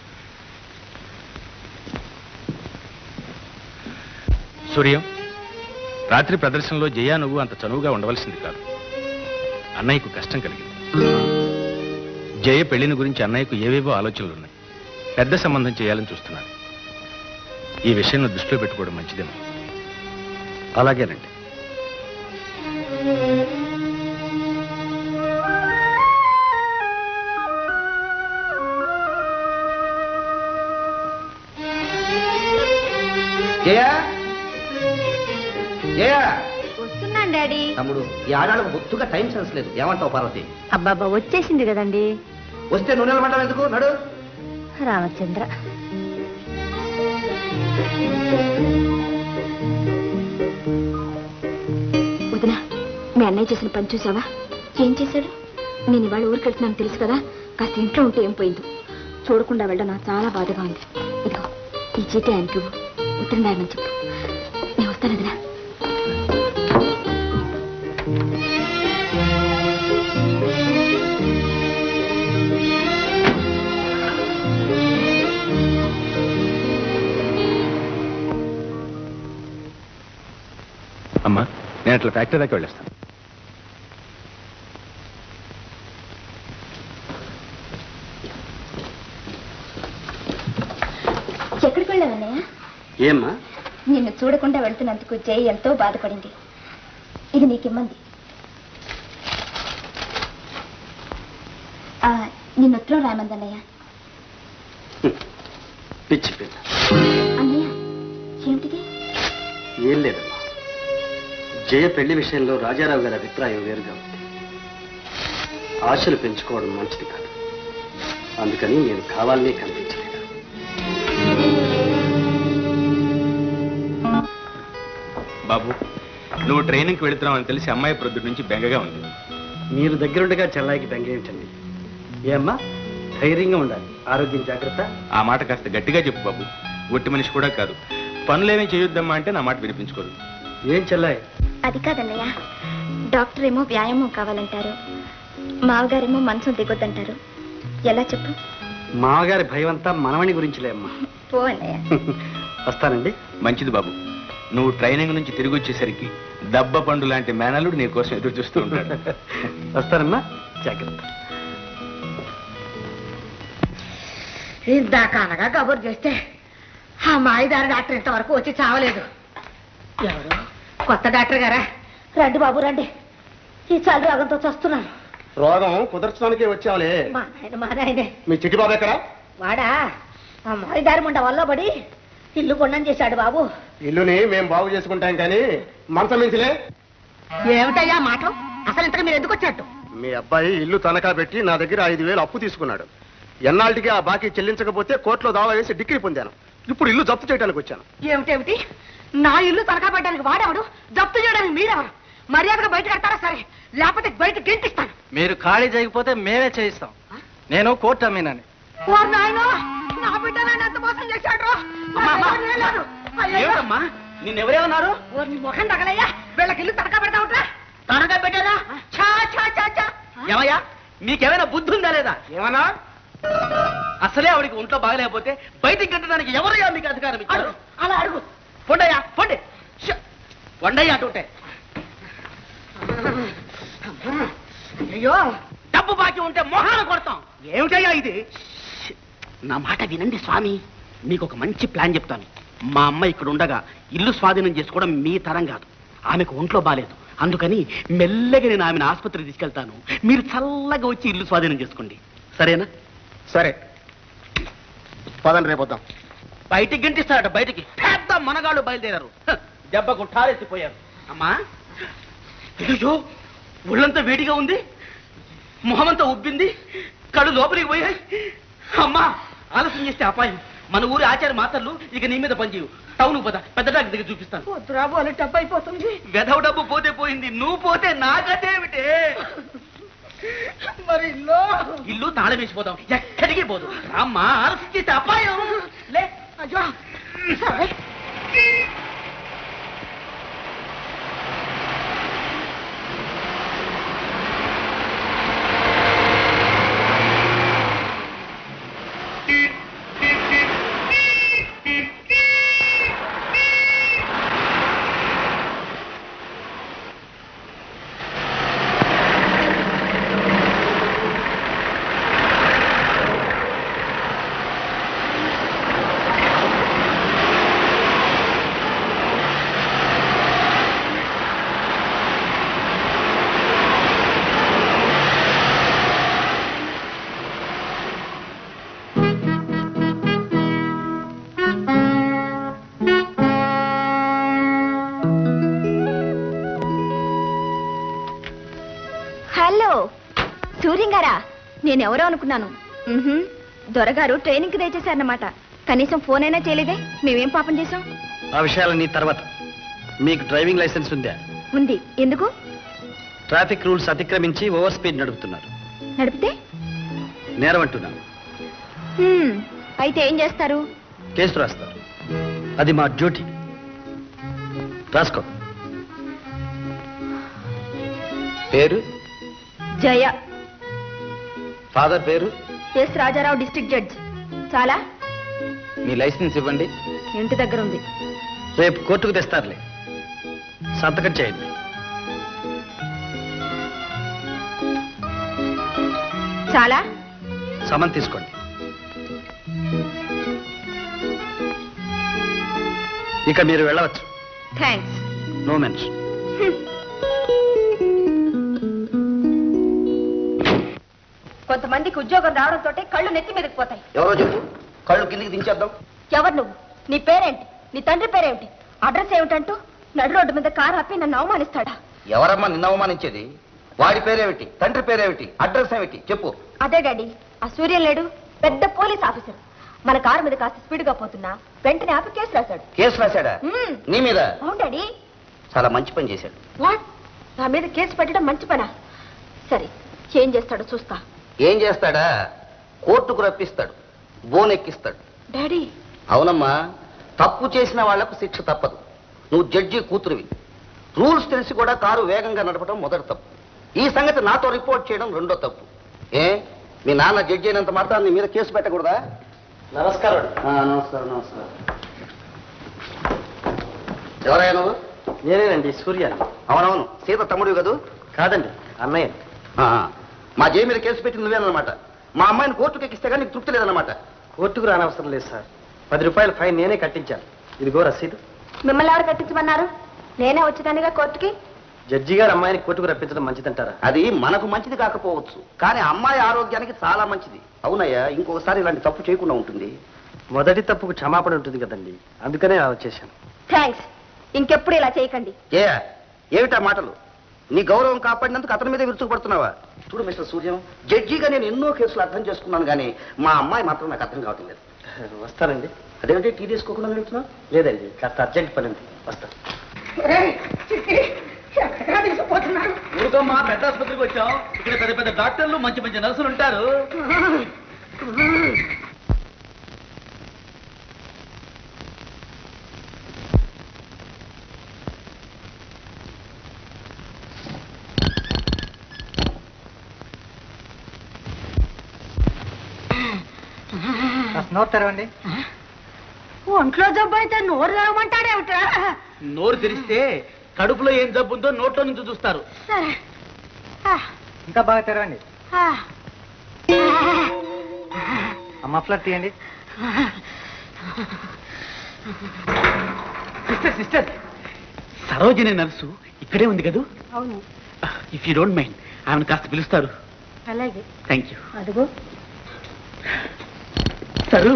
సూర్యం రాత్రి ప్రదర్శనలో జయ నువ్వు అంత చనువుగా ఉండవలసింది కాదు అన్నయ్యకు కష్టం కలిగింది జయ పెళ్లిని గురించి అన్నయ్యకు ఏవేవో ఆలోచనలు ఉన్నాయి పెద్ద సంబంధం చేయాలని చూస్తున్నాడు ఈ విషయంలో దృష్టిలో పెట్టుకోవడం మంచిదేమో అలాగేనండి జయ జయ వస్తున్నాను డాడీ తమ్ముడు ఈ ఆడాళ్ళకు బొత్తుగా టైం సెన్స్ లేదు ఏమంటావు పార్వతి అబ్బాబ్బా వచ్చేసింది కదండి వస్తే నువ్వు నిలబడ్డావు ఎందుకు నడు రామచంద్ర వదినా మీ అన్నయ్య చేసిన పని చూసావా ఏం చేశాడు నేను ఇవాళ ఊరికి వెళ్తున్నాను తెలుసు కదా కాస్త ఇంట్లో ఉంటే ఏం పోయింది చూడకుండా వెళ్ళడం నాకు చాలా బాధగా ఉంది ఇదిగో ఈ చీటీ ఆయనకి ఇవ్వు. ఉత్తరం రాయమని చెప్పు నేను వస్తాను వదినా అమ్మా నేను అట్లా ఫ్యాక్టరీ దాకా వెళ్ళేస్తాను ఎక్కడికి వెళ్ళావన్నయ్య ఏమ్మా నిన్ను చూడకుండా వెళ్తున్నందుకు జై ఎంతో బాధపడింది ఇది నీకిమ్మంది ఆ, నిన్ను ఉత్తరం రాయమందన్నయ్య పిచ్చి పిల్ల అన్నయ్య ఏమిటిది ఏం లేదమ్మా జయ పెళ్లి విషయంలో రాజారావు గారి అభిప్రాయం వేరుగా ఉంది ఆశలు పెంచుకోవడం మంచిది కాదు అందుకని నేను కావాలనే కనిపించలేదు బాబు నువ్వు ట్రైనింగ్కి వెళుతున్నావు అని తెలిసి అమ్మాయి ప్రొద్దు నుంచి బెంగగా ఉంది మీరు దగ్గరుండగా చెల్లాయికి బెంగేయించండి ఏమ్మా ధైర్యంగా ఉండాలి ఆరోగ్యం జాగ్రత్త ఆ మాట కాస్త గట్టిగా చెప్పు బాబు ఒట్టి మనిషి కూడా కాదు పనులేమీ చేయొద్దమ్మా అంటే నా మాట వినిపించుకోదు ఏం చెల్లాయి అది కాదన్నయ్య డాక్టర్ ఏమో వ్యాయామం కావాలంటారు మావగారేమో మనసు దిగొద్దంటారు ఎలా చెప్పు మామగారి భయం అంతా మనవణి గురించిలే అమ్మా పో అన్నయ్య వస్తానండి మంచిది బాబు నువ్వు ట్రైనింగ్ నుంచి తిరిగి వచ్చేసరికి దబ్బ పండు లాంటి మేనలుడు నీ కోసం ఎదురు చూస్తూ ఉంటాడు వస్తానమ్మా జాగ్రత్త ఇందాక అనగా కబుర్ చేస్తే ఆ మాయిదారి డాక్టర్ ఇంతవరకు వచ్చి చావలేదు ఎవరు కొత్త డాక్టర్ గారా రండి బాబు రండి ఈ చలి రోగంతో చస్తున్నాను రోగం కుదర్చడానికే వచ్చావులే మా నాయన మా నాయనే మీ చిట్టి బాబు ఎక్కడ వాడా ఆ మాయదారి ముండ వల్ల పడి ఇల్లు కొండం చేశాడు బాబు ఇల్లుని మేం బాగు చేసుకుంటాం కానీ మంచం మించిలే ఏమిటయ్యా మాట అసలు ఇంతకు మీరు ఎందుకు వచ్చినట్టు మీ అబ్బాయి ఇల్లు తనఖా పెట్టి నా దగ్గర ఐదు వేలు అప్పు తీసుకున్నాడు ఎన్నాళ్ళకి ఆ బాకీ చెల్లించకపోతే కోర్టులో దావా వేసి డిగ్రీ పొందాను ఇప్పుడు ఇల్లు జప్తు చేయడానికి వచ్చాను ఏమిటేమిటి నా ఇల్లు తనఖా పెట్టడానికి వాడేవాడు జప్తు చేయడానికి మీరెవరు మర్యాదగా బయట కడతారా సరే లేకపోతే బయట గెంటిస్తాను మీరు ఖాళీ చేయకపోతే మేమే చేయిస్తాం నేను కోర్టు అమ్మీనని ఓర్ నాయనా నా బిడ్డ నన్ను ఎంత మోసం చేశాడు ఏమిటమ్మా నిన్నెవరేమన్నారు ఓర్ నీ ముఖం తగలయ్యా వీళ్ళకి ఇల్లు తనఖా పెడతా ఉంటా తనగా పెట్టారా చా చా చా చా ఏమయ్యా మీకేమైనా బుద్ధి ఉందా లేదా ఏమన్నా అసలే ఆవిడికి ఒంట్లో బాగలేకపోతే బయటికి గంటడానికి ఎవరయ్యా మీకు అధికారం ఇచ్చారు అలా అడుగు పొండయ్యా పొండి ష్! వండయ్యా అటుంటే అయ్యో డబ్బు బాకీ ఉంటే మొహాన కొడతాం ఏమిటయ్యా ఇది నా మాట వినండి స్వామి మీకు ఒక మంచి ప్లాన్ చెప్తాను మా అమ్మ ఇక్కడ ఉండగా ఇల్లు స్వాధీనం చేసుకోవడం మీ తరం కాదు ఆమెకు ఒంట్లో బాలేదు అందుకని మెల్లగా నేను ఆమెను ఆసుపత్రికి తీసుకెళ్తాను మీరు చల్లగా వచ్చి ఇల్లు స్వాధీనం చేసుకోండి సరేనా సరే పదండి రేపొద్దాం బయటికి గంటిస్తారట బయటికి పెద్ద మనగాళ్ళు బయలుదేరారు హ, దెబ్బకు ఠారెత్తిపోయారు అమ్మా అయ్యో ఒళ్ళంతా వేడిగా ఉంది మొహమంతా ఉబ్బింది కళ్ళు లోపలికి పోయాయి అమ్మా ఆలస్యం చేస్తే అపాయం మన ఊరి ఆచార మాతర్లు ఇక నీ మీద పనిచేయు టౌన్ పద పెద్ద డాక్టర్ దగ్గర చూపిస్తాను వద్దురా బోలు టప్ అయిపోతుంది వెధవ డబ్బు పోతే పోయింది నువ్వు పోతే నాకదేమిటే మరి ఇల్లు ఇల్లు తాళం వేసిపోదాం ఎక్కడికి పోదు అమ్మా ఆలస్యం చేస్తే అపాయం లే అయ్యో సరే హలో సూర్యం గారా నేనెవరో అనుకున్నాను మ్మ్హ్మ్. దొరగారు ట్రైనింగ్ కి దయచేశారన్నమాట కనీసం ఫోన్ అయినా చేయలేదే మేమేం పాపం చేశాం ఆ విషయాలన్నీ తర్వాత మీకు డ్రైవింగ్ లైసెన్స్ ఉందా ఉంది ఎందుకు ట్రాఫిక్ రూల్స్ అతిక్రమించి ఓవర్ స్పీడ్ నడుపుతున్నారు నడిపితే నేరం అంటున్నాను హ్మ్, అయితే ఏం చేస్తారు కేసు రాస్తారు అది మా డ్యూటీ రాసుకో పేరు జయ ఫాదర్ పేరు ఎస్ రాజారావు డిస్ట్రిక్ట్ జడ్జ్ చాలా మీ లైసెన్స్ ఇవ్వండి ఇంటి దగ్గర ఉంది రేపు కోర్టుకు తెస్తారులే సంతకం చేయండి చాలా సమన్ తీసుకోండి ఇక మీరు వెళ్ళవచ్చు థ్యాంక్స్ నో మెన్షన్ కొంతమందికి ఉద్యోగం రావడంతో కళ్ళు నెత్తి మీదకి పోతాయి ఎవరో చెప్పు కళ్ళు కిందికి దించేద్దాం ఎవరు నువ్వు నీ పేరేంటి నీ తండ్రి పేరేమిటి అడ్రస్ ఏమిటంటూ నడు రోడ్డు మీద కారు ఆపి నన్ను అవమానిస్తాడా ఎవరమ్మా నిన్న అవమానించేది వాడి పేరేమిటి తండ్రి పేరేమిటి అడ్రస్ ఏమిటి చెప్పు అదే డాడీ ఆ సూర్యం లేడు పెద్ద పోలీస్ ఆఫీసర్ మన కారు మీద కాస్త స్పీడ్ గా పోతున్నా వెంటనే ఆపి కేసు రాశాడు కేసు రాశాడా మ్మ్. నీ మీద అవును డాడీ చాలా మంచి పని చేశాడు వాట్ నా మీద కేసు పెట్టడం మంచి పనా సరే ఏం చేస్తాడో చూస్తా ఏం చేస్తాడా కోర్టుకు రప్పిస్తాడు బోన్ ఎక్కిస్తాడు డాడీ అవునమ్మా తప్పు చేసిన వాళ్లకు శిక్ష తప్పదు నువ్వు జడ్జి కూతురువి రూల్స్ తెలిసి కూడా కారు వేగంగా నడపడం మొదటి తప్పు ఈ సంగతి నాతో రిపోర్ట్ చేయడం రెండో తప్పు ఏ మీ నాన్న జడ్జి అయినంత మాత్రం నీ మీద కేసు పెట్టకూడదా నమస్కారం నమస్కారం నమస్కారం ఎవరయ్యా నువ్వు నేనేనండి సూర్య అవునవును సీత తమ్ముడు కదూ కాదండి అన్నయ్య ఆ, మా జై మీద కేసు పెట్టి నువ్వేనమాట మా అమ్మాయిని కోర్టుకు ఎక్కిస్తే కానీ నీకు తృప్తి లేదన్నమాట కోర్టుకు రానవసరం లేదు సార్ పది రూపాయల ఫైన్ నేనే కట్టించాను ఇదిగో రసీదు మిమ్మల్ని ఎవరు కట్టించమన్నారు నేనే వచ్చేదానిగా కోర్టుకి జడ్జి గారు అమ్మాయిని కోర్టుకు రప్పించడం మంచిదంటారా అది మనకు మంచిది కాకపోవచ్చు కానీ అమ్మాయి ఆరోగ్యానికి చాలా మంచిది అవునయ్యా ఇంకొకసారి ఇలాంటి తప్పు చేయకుండా ఉంటుంది మొదటి తప్పుకు క్షమాపణ ఉంటుంది కదండి అందుకనే అలా వచ్చేసాను థ్యాంక్స్ ఇంకెప్పుడు ఇలా చేయకండి ఏ ఏమిటా మాటలు నీ గౌరవం కాపాడినందుకు అతని మీద విరుచుకుపడుతున్నావా చూడు మిస్టర్ సూర్యం జడ్జిగా నేను ఎన్నో కేసులు అర్థం చేసుకున్నాను కానీ మా అమ్మాయి మాత్రం నాకు అర్థం కావటం లేదు వస్తానండి అదేంటి టీ తీసుకోకుండా వెళ్తున్నావు లేదండి కాస్త అర్జెంట్ పని ఉంది వస్తా ఎక్కడికా తీసుకుపోతున్నాడు ఊరుకోమ్మా పెద్ద ఆసుపత్రికి వచ్చాం ఇక్కడ పెద్ద పెద్ద డాక్టర్లు మంచి మంచి నర్సులు ఉంటారు నోట్ తెరవండి ఒంట్లో జబ్బు అయితే నోరు తెరవమంటాడేమిట్రా నోరు తెరిస్తే కడుపులో ఏం జబ్బు ఉందో నోట్లో నుంచి చూస్తారు సరే ఆ, ఇంకా బాగా తెరవండి ఆ. ఆ మఫ్లర్ తీయండి సిస్టర్ సిస్టర్ సరోజిని నర్సు ఇక్కడే ఉంది కదూ అవును ఇఫ్ యూ డోంట్ మైండ్ ఆమెను కాస్త పిలుస్తారు అలాగే థ్యాంక్ యూ అడుగు సరు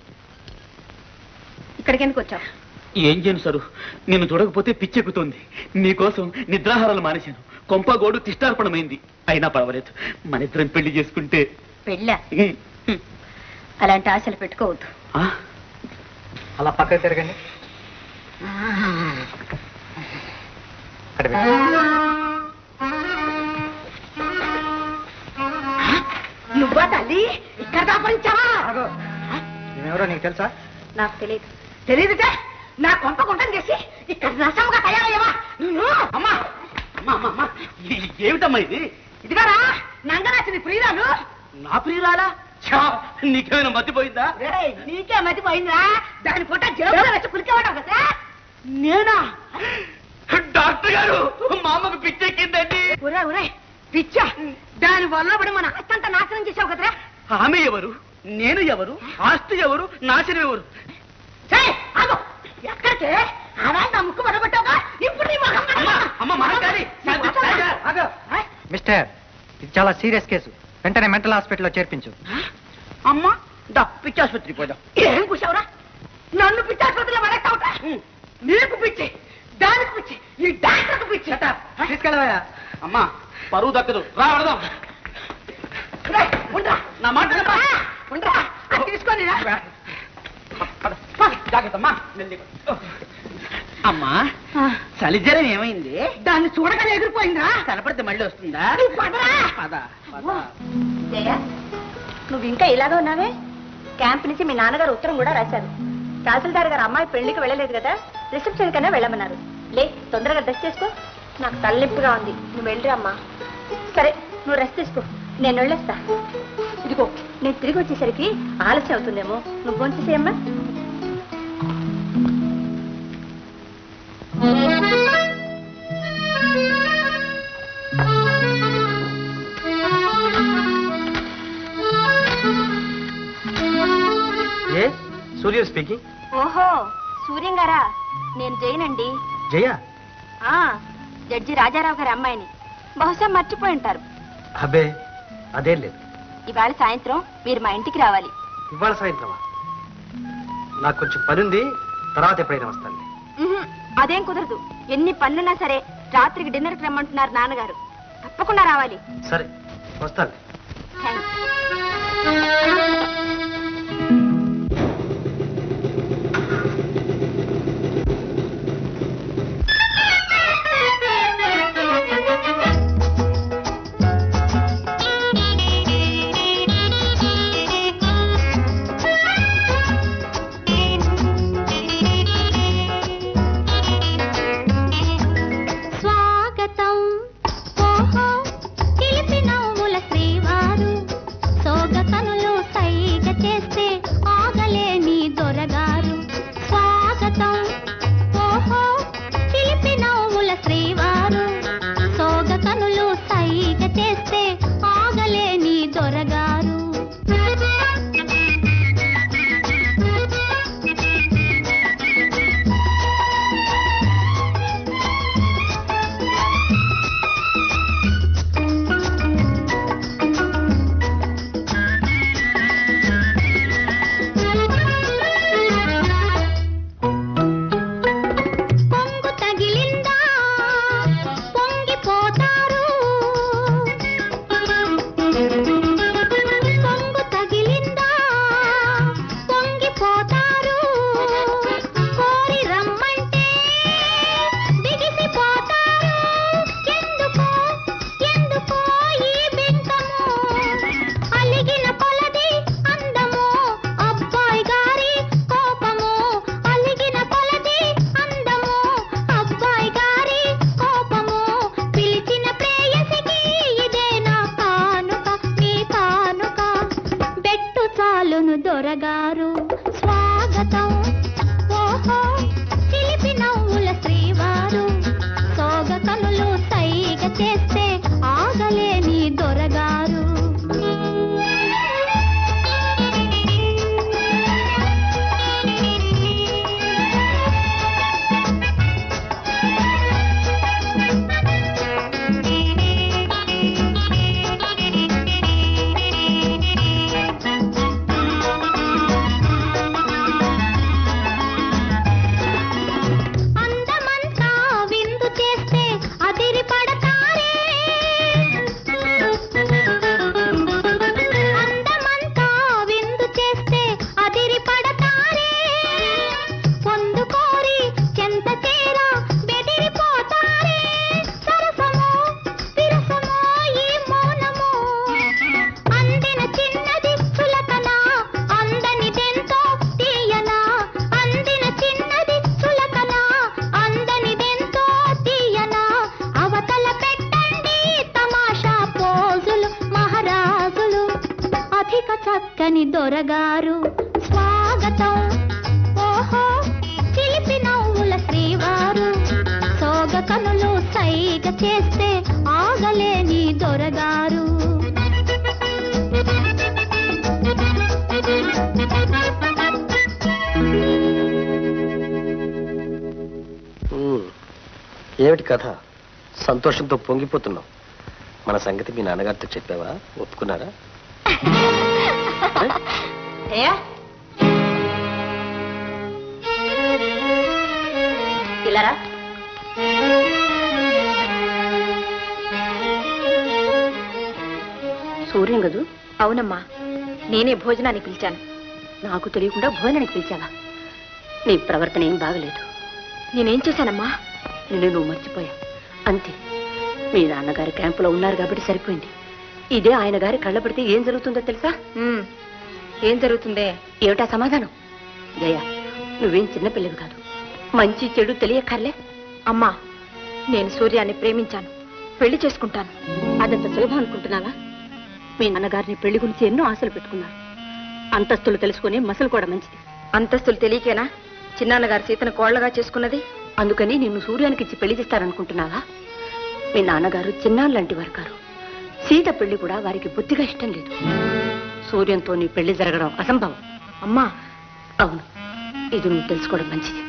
ఇక్కడికి ఎందుకు వచ్చావు ఏం చేయను సరు నిన్ను చూడకపోతే పిచ్చెక్కుతోంది నీకోసం నిద్రాహారాలు మానేశాను కొంపగోడు తిష్టార్పణమైంది అయినా పర్వాలేదు మన ఇద్దరం పెళ్లి చేసుకుంటే పెళ్ళా ఉమ్, అలాంటి ఆశలు పెట్టుకోవద్దు ఆ? అలా పక్కకి తిరగండి అక్కడ పెట్టండి. నువ్వా తల్లి ఇక్కడ దాపరించావా ఈమెవరో నీకు తెలుసా నాకు తెలియదు తెలియదుటే నా కొంప గుంటం చేసి ఇక్కడ నష్టంగా తయారయ్యవా నేను అమ్మా అమ్మా అమ్మా అమ్మా ఏ- ఏమిటమ్మా ఇది ఇదిగారా నంగరాసిన ప్రియురాలు నా ప్రియురాలా ఛా, నీకేమైనా మర్చిపోయిందా రేయ్, నీకే మతి పోయిందా దాని పుట్ట జేబులో వచ్చి కులికేవాడు కదా నేనా డాక్టర్ గారు మా అమ్మకు పిచ్చెక్కిందండి ఒరే ఒరే పిచ్చా దాని వల్ల పడి మన ఆస్తంతా నాశనం చేసావు కదరా ఆమె ఎవరు నేను ఎవరు ఆస్తి ఎవరు నాశనం ఎవరు ఛేయ్, ఆగు. ఎక్కడికి అలా నా ముక్కు పడబట్టావుగా ఇప్పుడు నీ మొహం కనబడదా? అమ్మ మహాకాళి శాంతి, టైగర్. ఆగు. మిస్టర్ ఇది చాలా సీరియస్ కేసు వెంటనే మెంటల్ హాస్పిటల్లో చేర్పించు అమ్మా దా పిచ్చి ఆసుపత్రి పోదాం ఏం కూర్చోవురా నన్ను పిచ్చి ఆసుపత్రిలో పడేస్తావుట నీకు పిచ్చి దానికి పిచ్చి ఈ డాక్టర్కి పిచ్చి తీసుకెళ్ళవయ్యా అమ్మా పరువు దక్కదు రా వెళదాం రేయ్, ఉండ్రా. నా మాట వినమ్మా. ఉండ్రా. అది తీసుకొని రా. జాగ్రత్త అమ్మా అమ్మా చలిజ్వరం ఏమైంది దాన్ని చూడగానే ఎగిరిపోయిందా కనపడితే మళ్ళీ వస్తుందా నువ్వు పదరా. పద పద జయ నువ్వు ఇంకా ఇలాగే ఉన్నావే క్యాంప్ నుంచి మీ నాన్నగారు ఉత్తరం కూడా రాశారు తహసీల్దార్ గారు అమ్మాయి పెళ్లికి వెళ్ళలేదు కదా రిసెప్షన్ కన్నా వెళ్ళమన్నారు లే తొందరగా డ్రెస్ చేసుకో నాకు తలనొప్పిగా ఉంది నువ్వు వెళ్ళరా అమ్మా సరే నువ్వు రెస్ట్ తీసుకో నేను వెళ్ళొస్తా ఇదిగో నేను తిరిగి వచ్చేసరికి ఆలస్యం అవుతుందేమో నువ్వు ఫోన్ చేసేయమ్మా ఏ సూర్య స్పీకింగ్ ఓహో సూర్యం గారా నేను జైనండి జయ ఆ జడ్జి రాజారావు గారి అమ్మాయిని బహుశా మర్చిపోయి ఉంటారు అబ్బే అదేం లేదు ఇవాళ సాయంత్రం మీరు మా ఇంటికి రావాలి ఇవాళ సాయంత్రమా నాకు కొంచెం పని ఉంది తర్వాత ఎప్పుడైనా వస్తాను ఉహుం, అదేం కుదరదు ఎన్ని పనులున్నా సరే రాత్రికి డిన్నర్కి రమ్మంటున్నారు నాన్నగారు తప్పకుండా రావాలి సరే వస్తాను థ్యాంక్స్ స్వాగతం ఓహో తెలిపి నవ్వుల శ్రీవారు సోగ కనులు సై పొంగు తగిలిందా పొంగిపోతారు కోరి రమ్మంటే బిగిసిపోతారు ఎందుకో ఎందుకో ఈ బింకము అలిగిన కొలది అందము అబ్బాయి గారి కోపము అలిగిన కొలది అందము అబ్బాయి గారి కోపము పిలిచిన ప్రేయసికి ఇదే నా కానుక నీ కానుక బెట్టు చాలును దొరగారు స్వాగతం ఓహో చిలిపి నవ్వుల శ్రీవారు సోగ కనులు సైగ చేస్తే ఆగలేని దొరగారు అందమంతా విందు చేస్తే అదిరి పడతారే అందమంతా విందు చేస్తే అదిరి పడతారే పొందు కోరి చెంత చేర బెదిరిపోతారే సరసము విరసము ఈ మౌనము అందిన చిన్నది చులకన అందనిదెంతో తీయన అందిన చిన్నది చులకన అందనిదెంతో తీయన అవతల పెట్టండి తమాషా పోజులు మహారాజులు అధిక చక్కని దొరగారు స్వాగతం ఓహో చిలిపి నవ్వుల శ్రీవారు సోగ కనులు సైగ చేస్తే ఆగలేని దొరగారు ఉమ్, ఏమిటి కథ సంతోషంతో పొంగిపోతున్నావు మన సంగతి మీ నాన్నగారితో చెప్పావా ఒప్పుకున్నారా ఇలారా సూర్యం గదు అవునమ్మా నేనే భోజనానికి పిలిచాను నాకు తెలియకుండా భోజనానికి పిలిచావా నీ ప్రవర్తన ఏం బాగలేదు నేనేం చేశానమ్మా నిన్ను నువ్వు మర్చిపోయావు అంతే మీ నాన్నగారి క్యాంపులో ఉన్నారు కాబట్టి సరిపోయింది ఇదే ఆయన గారి కళ్ళ పడితే ఏం జరుగుతుందో తెలుసా ఉమ్, ఏం జరుగుతుందే ఏమిటా సమాధానం జయ నువ్వేం చిన్నపిల్లవి కాదు మంచి చెడు తెలియక్కర్లే అమ్మా నేను సూర్యాన్ని ప్రేమించాను పెళ్లి చేసుకుంటాను అదంత సులభం అనుకుంటున్నావా మీ నాన్నగారిని పెళ్లి గురించి ఎన్నో ఆశలు పెట్టుకున్నారు అంతస్తులు తెలుసుకుని మసలు కూడా మంచిది అంతస్తులు తెలియకేనా చిన్నాన్నగారు సీతను కోళ్లగా చేసుకున్నది అందుకని నిన్ను సూర్యానికి ఇచ్చి పెళ్లి చేస్తారనుకుంటున్నావా మీ నాన్నగారు చిన్నాన్న లాంటి వారు కారు సీత పెళ్లి కూడా వారికి బుద్ధిగా ఇష్టం లేదు సూర్యంతో నీ పెళ్లి జరగడం అసంభవం అమ్మా అవును ఇది నువ్వు తెలుసుకోవడం మంచిది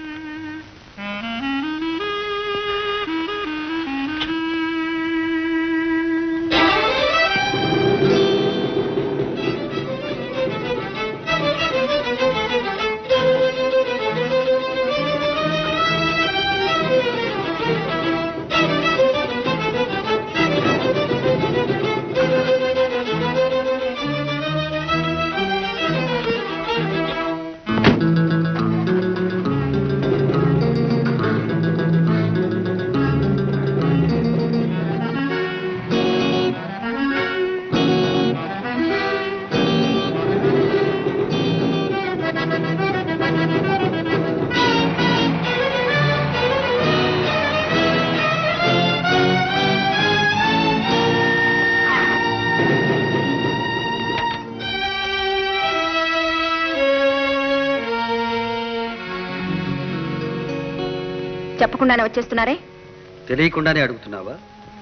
చెప్పకుండానే వచ్చేస్తున్నారే తెలియకుండానే అడుగుతున్నావా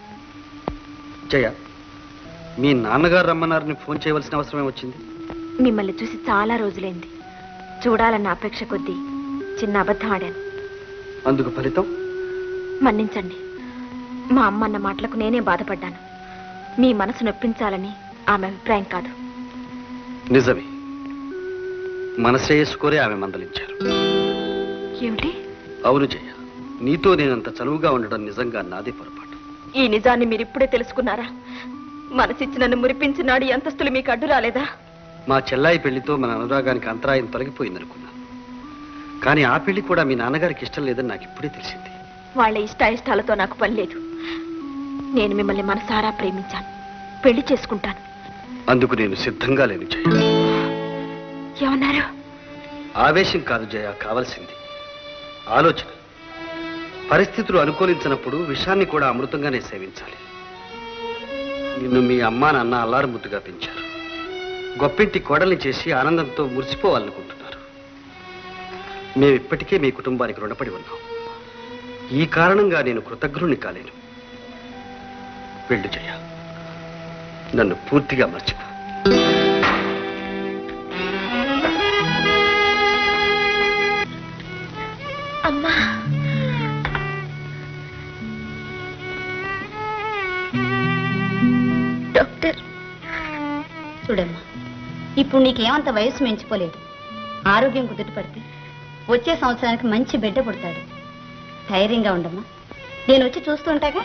జయ మీ నాన్నగారు రమ్మన్నారని ఫోన్ చేయవలసిన అవసరమే వచ్చింది మిమ్మల్ని చూసి చాలా రోజులైంది చూడాలన్న అపేక్ష కొద్దీ చిన్న అబద్ధం ఆడాను అందుకు ఫలితం మన్నించండి మా అమ్మ అన్న మాటలకు నేనే బాధపడ్డాను మీ మనసు నొప్పించాలని ఆమె అభిప్రాయం కాదు నిజమే మన శ్రేయస్సు కోరే ఆమె మందలించారు ఏమిటి అవును జయ నీతో నేనంత చనువుగా ఉండడం నిజంగా నాదే పొరపాటు ఈ నిజాన్ని మీరు ఇప్పుడే తెలుసుకున్నారా మనసిచ్చి నన్ను మురిపించినాడు ఈ అంతస్తులు మీకు అడ్డు రాలేదా మా చెల్లాయి పెళ్లితో మన అనురాగానికి అంతరాయం తొలగిపోయిందనుకున్నాను కానీ ఆ పెళ్లి కూడా మీ నాన్నగారికి ఇష్టం లేదని నాకు ఇప్పుడే తెలిసింది వాళ్ళ ఇష్టాయిష్టాలతో నాకు పని లేదు నేను మిమ్మల్ని మనసారా ప్రేమించాను పెళ్లి చేసుకుంటాను అందుకు నేను సిద్ధంగా లేను జయ ఏమన్నారు ఆవేశం కాదు జయ కావలసింది ఆలోచన పరిస్థితులు అనుకూలించినప్పుడు విషాన్ని కూడా అమృతంగానే సేవించాలి నిన్ను మీ అమ్మా నాన్న అల్లారు ముద్దుగా పెంచారు గొప్పింటి కోడల్ని చేసి ఆనందంతో మురిసిపోవాలనుకుంటున్నారు మేము ఇప్పటికే మీ కుటుంబానికి రుణపడి ఉన్నాం ఈ కారణంగా నేను కృతజ్ఞుణ్ణి కాలేను వెళ్ళు జయ నన్ను పూర్తిగా మర్చిపో అమ్మా డాక్టర్ చూడమ్మా ఇప్పుడు నీకేమంత వయసు మించిపోలేదు ఆరోగ్యం కుదుట పడితే వచ్చే సంవత్సరానికి మంచి బిడ్డ పుడతాడు ధైర్యంగా ఉండమ్మా నేను వచ్చి చూస్తూ ఉంటాగా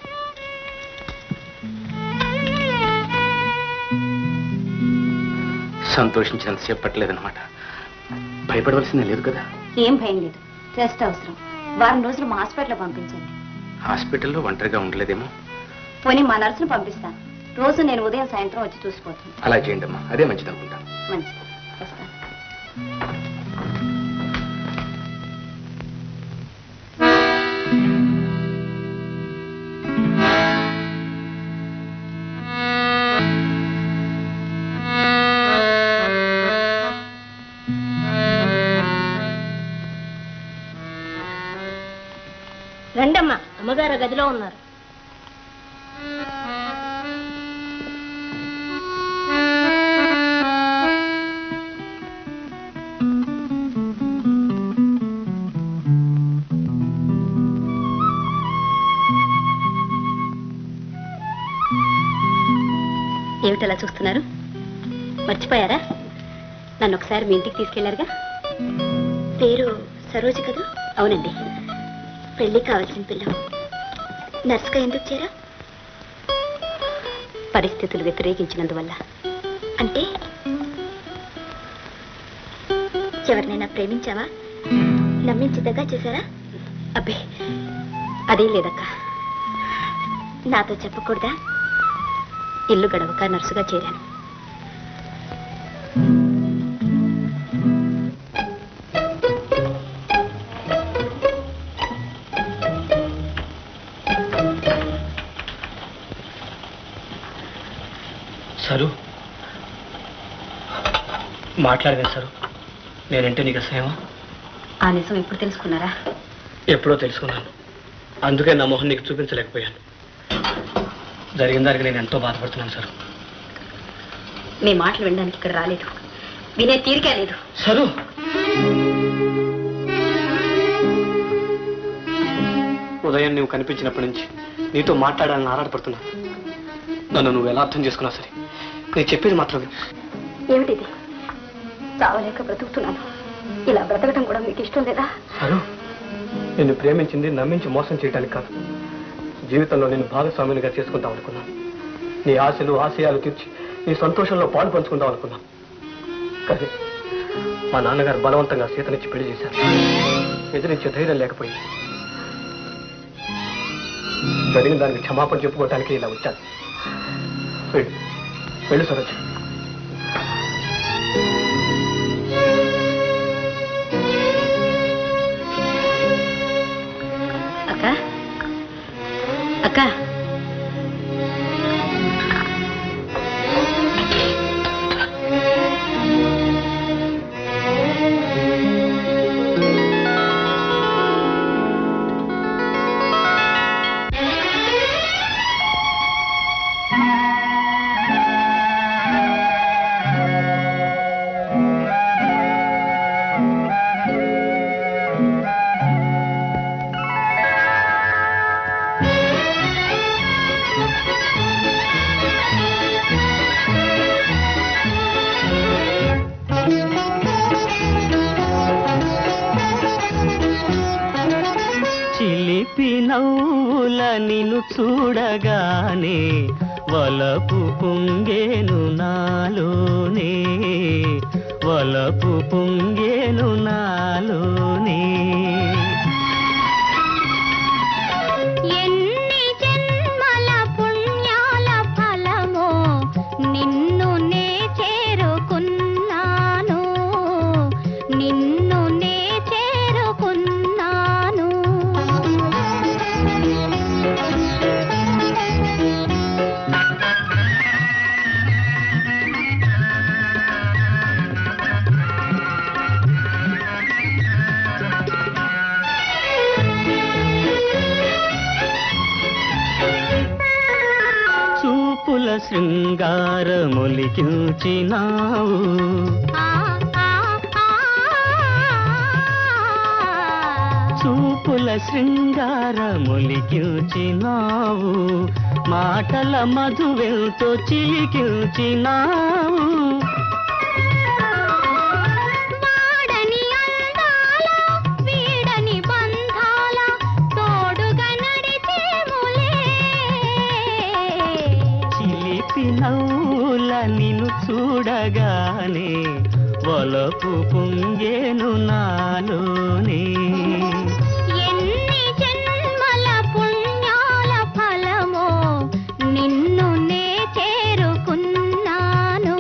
సంతోషించినంతసేపు పట్టలేదన్నమాట భయపడవలసిందే లేదు కదా ఏం భయం లేదు రెస్ట్ అవసరం వారం రోజులు మా హాస్పిటల్ పంపించండి హాస్పిటల్లో ఒంటరిగా ఉండలేదేమో పోనీ మా నర్సును పంపిస్తాను రోజు నేను ఉదయం సాయంత్రం వచ్చి చూసిపోతాను అలా చేయండి అమ్మా అదే మంచిది అనుకుంటా మంచిది వస్తాను రండమ్మా అమ్మగారు గదిలో ఉన్నారు ఏమిటలా చూస్తున్నారు మర్చిపోయారా నన్ను ఒకసారి మీ ఇంటికి తీసుకెళ్లారుగా పేరు సరోజ కదా అవునండి పెళ్లి కావాల్సిన పిల్ల నర్సుగా ఎందుకు చేరా పరిస్థితులు వ్యతిరేకించినందువల్ల అంటే ఎవరినైనా ప్రేమించావా నమ్మించి దగ్గర చేశారా అబ్బే అదేం లేదక్క నాతో చెప్పకూడదా ఇల్లు గడవక నర్సుగా చేరాను సరు మాట్లాడగా సరు నేనంటే నీకు అసహ్యమా ఆ నిజం ఎప్పుడు తెలుసుకున్నారా ఎప్పుడో తెలుసుకున్నాను అందుకే నా మొహం నీకు చూపించలేకపోయాను జరిగిన దానికి నేను ఎంతో బాధపడుతున్నాను సార్ మీ మాటలు వినడానికి ఇక్కడ రాలేదు వినే తీరికే లేదు సరు ఉదయం నువ్వు కనిపించినప్పటి నుంచి నీతో మాట్లాడాలని ఆరాటపడుతున్నాను నన్ను నువ్వు ఎలా అర్థం చేసుకున్నా సరే నేను చెప్పేది మాత్రం విను. ఏమిటిది చావలేక బ్రతుకుతున్నాను ఇలా బ్రతకటం కూడా మీకు ఇష్టం లేదా సరు నిన్ను ప్రేమించింది నమ్మించి మోసం చేయడానికి కాదు జీవితంలో నేను భాగస్వామినిగా చేసుకుందాం అనుకున్నాను నీ ఆశలు ఆశయాలు తీర్చి నీ సంతోషంలో పాలు పంచుకుందాం అనుకున్నాను కానీ మా నాన్నగారు బలవంతంగా సీతనిచ్చి పెళ్లి చేశారు ఎదిరించే ధైర్యం లేకపోయింది జరిగిన దానికి క్షమాపణ చెప్పుకోవటానికి ఇలా వచ్చాను వెళ్ళు వెళ్ళు సరోజ అక్క అక్క చిలిపి నవ్వుల నిన్ను చూడగానే వలపు పొంగేను నాలోనే వలపు పొంగేను నాలోనే ఎన్ని జన్మల పుణ్యాల ఫలమో నిన్ను నే చేరుకున్నాను నిన్ను నే చేరుకున్నాను చూపుల శృంగారమొలికించినావు చూపుల శృంగారమొలికించినావు మాటల మధువెంతో చిలికించినావు వాడని అందాల వీడని బంధాల తోడుగా నడిచేములే చిలిపి నవ్వుల నిన్ను చూడగానే వలపు పొంగేను నాలోనే ఎన్ని జన్మల పుణ్యాల ఫలమో నిన్ను నే చేరుకున్నాను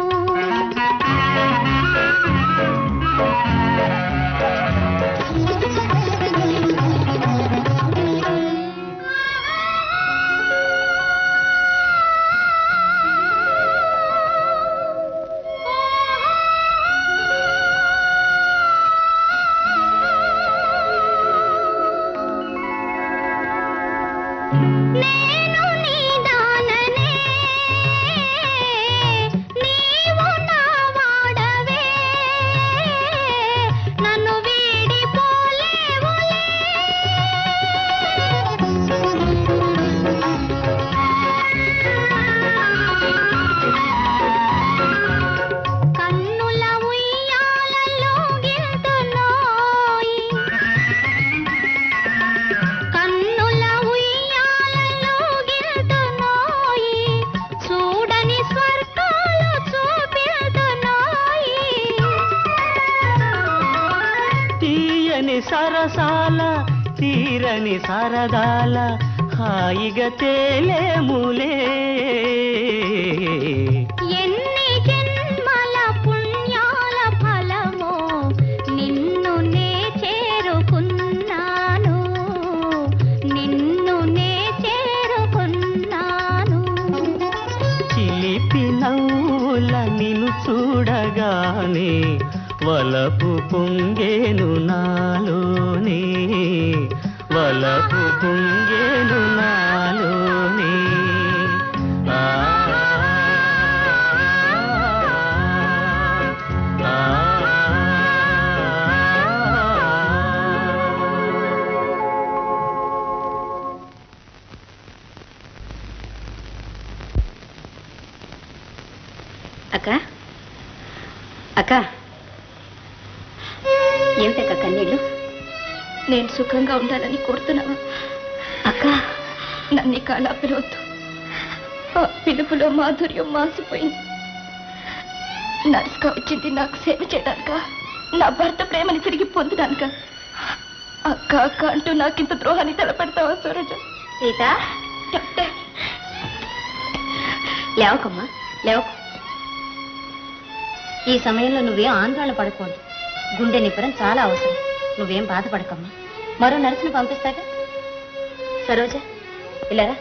నేను నీ దాననే నీవు నా వాడవే నన్ను వీడిపోలేవులే కన్నుల ఉయ్యాలలో గిల్తున్నోయి కన్నుల ఉయ్యాలలో గిల్తున్నోయి చూడని స్వర్గాలు చూపిల్తున్నోయి తీయని సరసాల తీరని సరదాల హాయిగా తేలేములే ఎన్ని జన్మల పుణ్యాల ఫలమో నిన్ను నే చేరుకున్నాను నిన్ను నే చేరుకున్నాను చిలిపి నవ్వుల నిన్ను చూడగానే వలపు పొంగేను నాలోనే వలపు పొంగేను నాలోనే ఆ ఆ, అక్క అక్క ఏమిటక్క కన్నీళ్ళు నేను సుఖంగా ఉండాలని కోరుతున్నావా అక్క నన్ను ఇక అలా పిలవద్దు ఆ పిలుపులో మాధుర్యం మాసిపోయింది నర్స్గా వచ్చింది నాకు సేవ చేయడానిక నా భర్త ప్రేమని తిరిగి పొందడానిక అక్క అక్క అంటూ నాకింత ద్రోహాన్ని తలపెడతావా సూరజ సీత డాక్టర్ లేవకమ్మా లేవకు ఈ సమయంలో నువ్వేం ఆందోళన పడకూడదు గుండె నిప్పరం చాలా అవసరం నువ్వేం బాధపడకమ్మా మరో నర్సును పంపిస్తాక సరోజ ఇలారా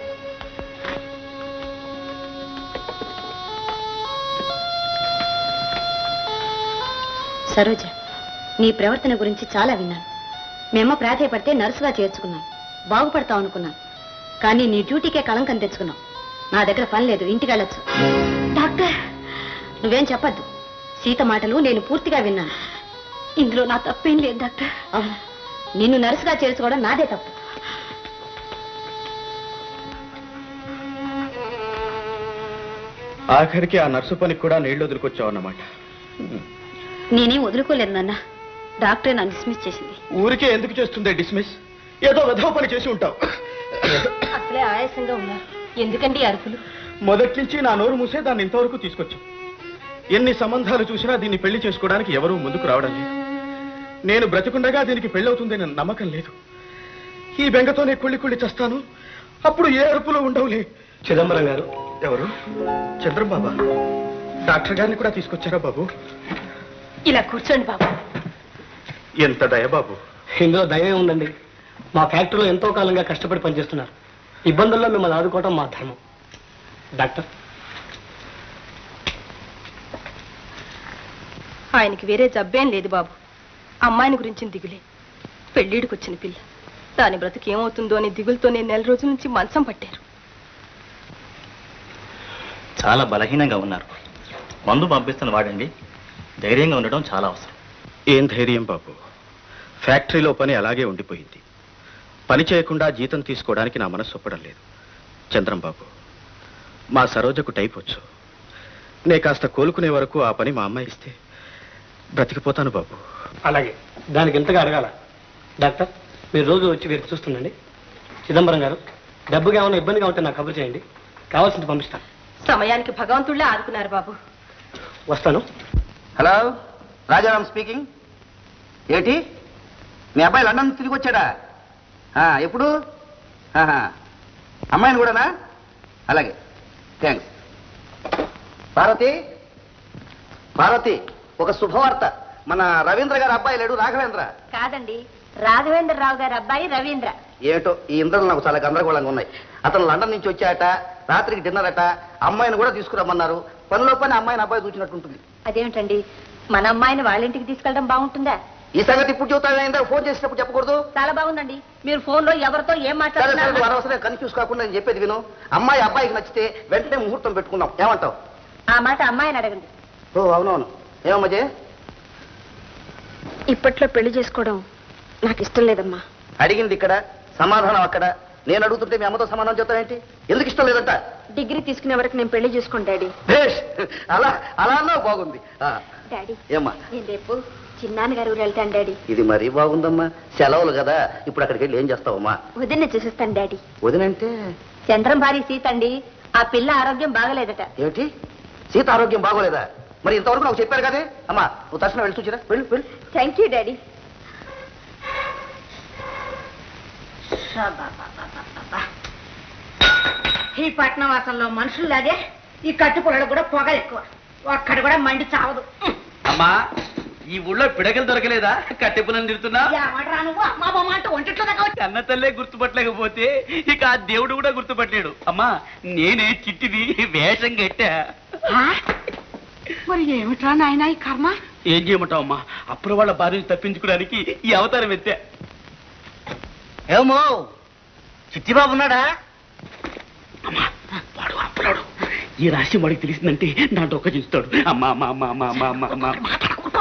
సరోజ నీ ప్రవర్తన గురించి చాలా విన్నాను మేమ ప్రాధాయపడితే నర్సుగా చేర్చుకున్నాను బాగుపడతావు అనుకున్నాను కానీ నీ డ్యూటీకే కళంకం తెచ్చుకున్నావు నా దగ్గర పని లేదు ఇంటికి వెళ్ళొచ్చు డాక్టర్ నువ్వేం చెప్పద్దు సీత మాటలు నేను పూర్తిగా విన్నాను ఇందులో నా తప్పేం లేదు డాక్టర్ అవును నిన్ను నర్సుగా చేర్చుకోవడం నాదే తప్పు ఆఖరికి ఆ నర్సు పనికి కూడా నీళ్లు వదులుకొచ్చావు అన్నమాట నేనేం వదులుకోలేదు నాన్న డాక్టర్ నన్ను డిస్మిస్ చేసింది ఊరికే ఎందుకు చేస్తుంది డిస్మిస్ ఏదో విధవ పని చేసి ఉంటావు అసలే ఆయాసంగా ఉన్నారు ఎందుకండి ఈ అరుపులు మొదటి నుంచి నా నోరు మూసే దాన్ని ఇంతవరకు తీసుకొచ్చాం ఎన్ని సంబంధాలు చూసినా దీన్ని పెళ్లి చేసుకోవడానికి ఎవరూ ముందుకు రావడం లేదు నేను బ్రతికుండగా దీనికి పెళ్ళవుతుందని నమ్మకం లేదు ఈ బెంగతోనే కుళ్ళి కుళ్ళి చస్తాను అప్పుడు ఏ అరుపులు ఉండవులే చిదంబరం గారు ఎవరు చంద్రబాబా డాక్టర్ గారిని కూడా తీసుకొచ్చారా బాబు ఇలా కూర్చోండి బాబు ఎంత దయ బాబు ఇందులో దయమే ఉందండి మా ఫ్యాక్టరీలో ఎంతో కాలంగా కష్టపడి పనిచేస్తున్నారు ఇబ్బందుల్లో మిమ్మల్ని ఆదుకోవటం మా ధర్మం డాక్టర్ ఆయనకి వేరే జబ్బేం లేదు బాబు అమ్మాయిని గురించి దిగులే పెళ్ళిడికి వచ్చిన పిల్ల దాని బ్రతుకు ఏమవుతుందో అని దిగులతోనే నెల రోజుల నుంచి మంచం పట్టారు చాలా బలహీనంగా ఉన్నారు మందు పంపిస్తున్న వాడండి ధైర్యంగా ఉండడం చాలా అవసరం ఏం ధైర్యం బాబు ఫ్యాక్టరీలో పని అలాగే ఉండిపోయింది పని చేయకుండా జీతం తీసుకోవడానికి నా మనసు ఒప్పడం లేదు చంద్రం బాబు మా సరోజకు టైప్ వచ్చు నే కాస్త కోలుకునే వరకు ఆ పని మా అమ్మాయి ఇస్తే బ్రతికిపోతాను బాబు అలాగే దానికి ఎంతగా అడగాల డాక్టర్ మీరు రోజు వచ్చి వీరికి చూస్తుండండి చిదంబరం గారు డబ్బుగా ఏమైనా ఇబ్బందిగా ఉంటే నాకు కబురు చేయండి కావాల్సింది పంపిస్తాను సమయానికి భగవంతుళ్ళే ఆదుకున్నారు బాబు వస్తాను హలో రాజారాం స్పీకింగ్ ఏంటి మీ అబ్బాయి లండన్ నుంచి తిరిగి వచ్చాడా ఆ, ఎప్పుడు ఆహా. అమ్మాయిని కూడానా అలాగే థ్యాంక్స్ పార్వతి పార్వతి ఒక శుభవార్త మన రవీంద్ర గారి అబ్బాయి లేడు రాఘవేంద్ర కాదండి రాఘవేంద్ర రావు గారి అబ్బాయి రవీంద్ర ఏమిటో ఈ ఇంద్రులు నాకు చాలా గందరగోళంగా ఉన్నాయి అతను లండన్ నుంచి వచ్చాట రాత్రికి డిన్నర్ అట అమ్మాయిని కూడా తీసుకురమ్మన్నారు పనిలో పని అమ్మాయిని అబ్బాయి చూసినట్టుంటుంది అదేమిటండి మన అమ్మాయిని వాళ్ళ ఇంటికి తీసుకెళ్ళడం బాగుంటుందా ఈ సంగతి ఇప్పుడు చెబుతాను ఫోన్ చేసినప్పుడు చెప్పకూడదు చాలా బాగుందండి మీరు ఫోన్ లో ఎవరితో ఏం సరే సరే మాట్లాడుతున్నారు అనవసరం కన్ఫ్యూజ్ కాకుండా నేను చెప్పేది విను అమ్మాయి అబ్బాయికి నచ్చితే వెంటనే ముహూర్తం పెట్టుకుందాం ఏమంటావు ఆ మాట అమ్మాయిని అడగండి ఓ అవునవును ఏమమ్మా జయ ఇప్పట్లో పెళ్లి చేసుకోవడం నాకు ఇష్టం లేదమ్మా అడిగింది ఇక్కడ సమాధానం అక్కడ నేను అడుగుతుంటే మీ అమ్మతో సమాధానం చెప్తావేంటి ఎందుకు ఇష్టం లేదంట డిగ్రీ తీసుకునే వరకు నేను పెళ్లి చేసుకోండి డాడీ భేష్ అలా అలా అన్నావు బాగుంది ఆ, డాడీ ఏమ్మా నేను రేపు చిన్నాన్న గారి ఊరు వెళ్తాను డాడీ ఇది మరీ బాగుందమ్మా సెలవులు కదా ఇప్పుడు అక్కడికి వెళ్ళి ఏం చేస్తావమ్మా వదిన చేసేస్తాను డాడీ వదినంటే చంద్రం భార్య సీత అండి ఆ పిల్ల ఆరోగ్యం బాగలేదట ఏమిటి సీత ఆరోగ్యం బాగోలేదా మరి ఇంతవరకు నాకు చెప్పారు కదే అమ్మా నువ్వు తక్షణం వెళ్ళి చూచిరా వెళ్ళు వెళ్ళు థ్యాంక్ యూ డాడీ ఈ పట్నం వాసంలో మనుషుల్లాగే ఈ కట్టు పొలలు కూడా పొగ ఎక్కువ ఒక్కడ కూడా మండి చావదు అమ్మా ఈ ఊళ్ళో పిడకలు దొరకలేదా కట్టెపులను తిడుతున్నా ఏమంటరా నువ్వు అమ్మా బొమ్మ అంటే ఒంటిట్లో దాకా వచ్చి- కన్న తల్లే గుర్తుపట్టలేకపోతే ఇక ఆ దేవుడు కూడా గుర్తుపట్టలేడు అమ్మా నేనే చిట్టిది వేషం కట్టా ఆ? మరి ఏమిట్రా నాయనా ఈ కర్మ ఏం చేయమంటావు అమ్మా అప్పుడు వాళ్ళ భార్యను తప్పించుకోవడానికి ఈ అవతారం ఎత్తా ఏమో చిట్టిబాబు ఉన్నాడా వాడు అప్పుడాడు ఈ రాశి వాడికి తెలిసిందంటే నా డొక్క చూస్తాడు అమ్మా అమ్మా అమ్మా అమ్మా అమ్మా అమ్మా అమ్మా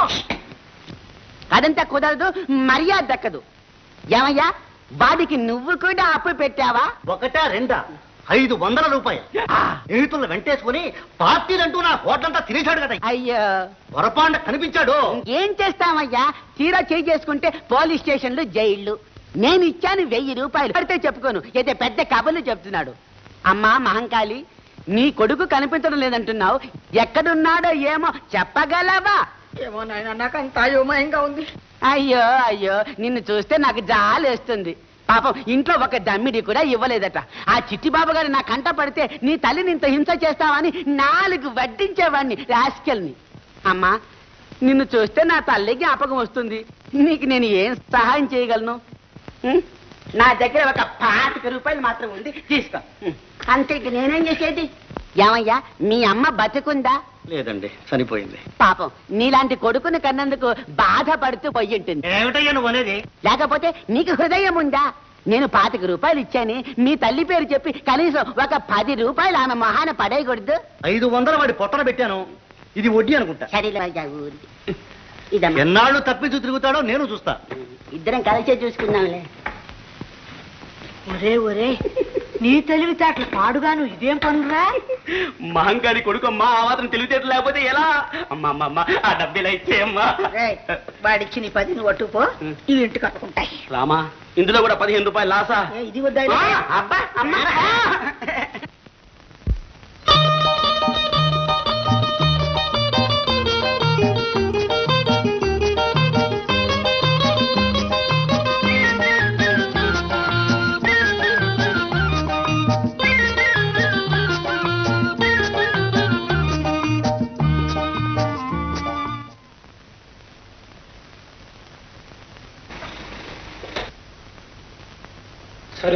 అదంతా కుదరదు మర్యాద దక్కదు ఏమయ్యా వాడికి నువ్వు కూడా అప్పు పెట్టావా ఒకటా రెండా ఐదు వందల రూపాయలు స్నేహితులను వెంటేసుకుని పార్టీలంటూ నా హోటలంతా తినేశాడు కదా అయ్యో పొరపాండ కనిపించాడు ఏం చేస్తామయ్యా తీరా చేయి చేసుకుంటే పోలీస్ స్టేషన్లు జైళ్ళు నేను ఇచ్చాను వెయ్యి రూపాయలు పడితే చెప్పుకోను అయితే పెద్ద కబుర్లు చెప్తున్నాడు అమ్మా మహంకాళి నీ కొడుకు కనిపించడం లేదంటున్నావు ఎక్కడున్నాడో ఏమో చెప్పగలవా ఏమో నాయన నాకు అంత అయోమయంగా ఉంది అయ్యో అయ్యో నిన్ను చూస్తే నాకు జాలేస్తుంది పాపం ఇంట్లో ఒక దమ్మిడి కూడా ఇవ్వలేదట ఆ చిట్టిబాబు గారు నా కంట పడితే నీ తల్లిని ఇంత హింస చేస్తావని నాలుగు వడ్డించేవాడిని రాస్కెల్ని అమ్మా నిన్ను చూస్తే నా తల్లి జ్ఞాపకం వస్తుంది నీకు నేను ఏం సహాయం చేయగలను ఉం? నా దగ్గర ఒక పాతిక రూపాయలు మాత్రం ఉంది తీసుకో ఉం. అంతే ఇక నేనేం చేసేది ఏమయ్యా మీ అమ్మ బతుకుందా లేదండి చనిపోయింది పాపం నీలాంటి కొడుకుని కన్నందుకు బాధపడుతూ పోయి ఉంటుంది ఏమిటయ్యా నువ్వు అనేది లేకపోతే నీకు హృదయం ఉందా నేను పాతిక రూపాయలు ఇచ్చాని మీ తల్లి పేరు చెప్పి కనీసం ఒక పది రూపాయలు ఆమె మొహాన పడేయకూడదు ఐదు వందల వాడి పొట్టన పెట్టాను ఇది వడ్డీ అనుకుంటా సరేలే ఊరి ఇదమ్మా ఎన్నాళ్ళు తప్పించు తిరుగుతాడో నేను చూస్తా ఇద్దరం కలిసే చూసుకుందాంలే ఒరే ఒరే నీ తెలివితేటలు పాడుగాను ఇదేం పనురా మహంకారి కొడుకు అమ్మా ఆ మాత్రం తెలివితేటలు లేకపోతే ఎలా అమ్మా అమ్మా అమ్మా ఆ డబ్బిలా ఇచ్చేయమ్మా వాడిచ్చి నీ పది నువ్వు అట్టుకో ఇవి ఇంటి కట్టుకుంటాయి రామా ఇందులో కూడా పదిహేను రూపాయలు లాసా ఏ, ఇది వద్దా అబ్బా అమ్మా సరు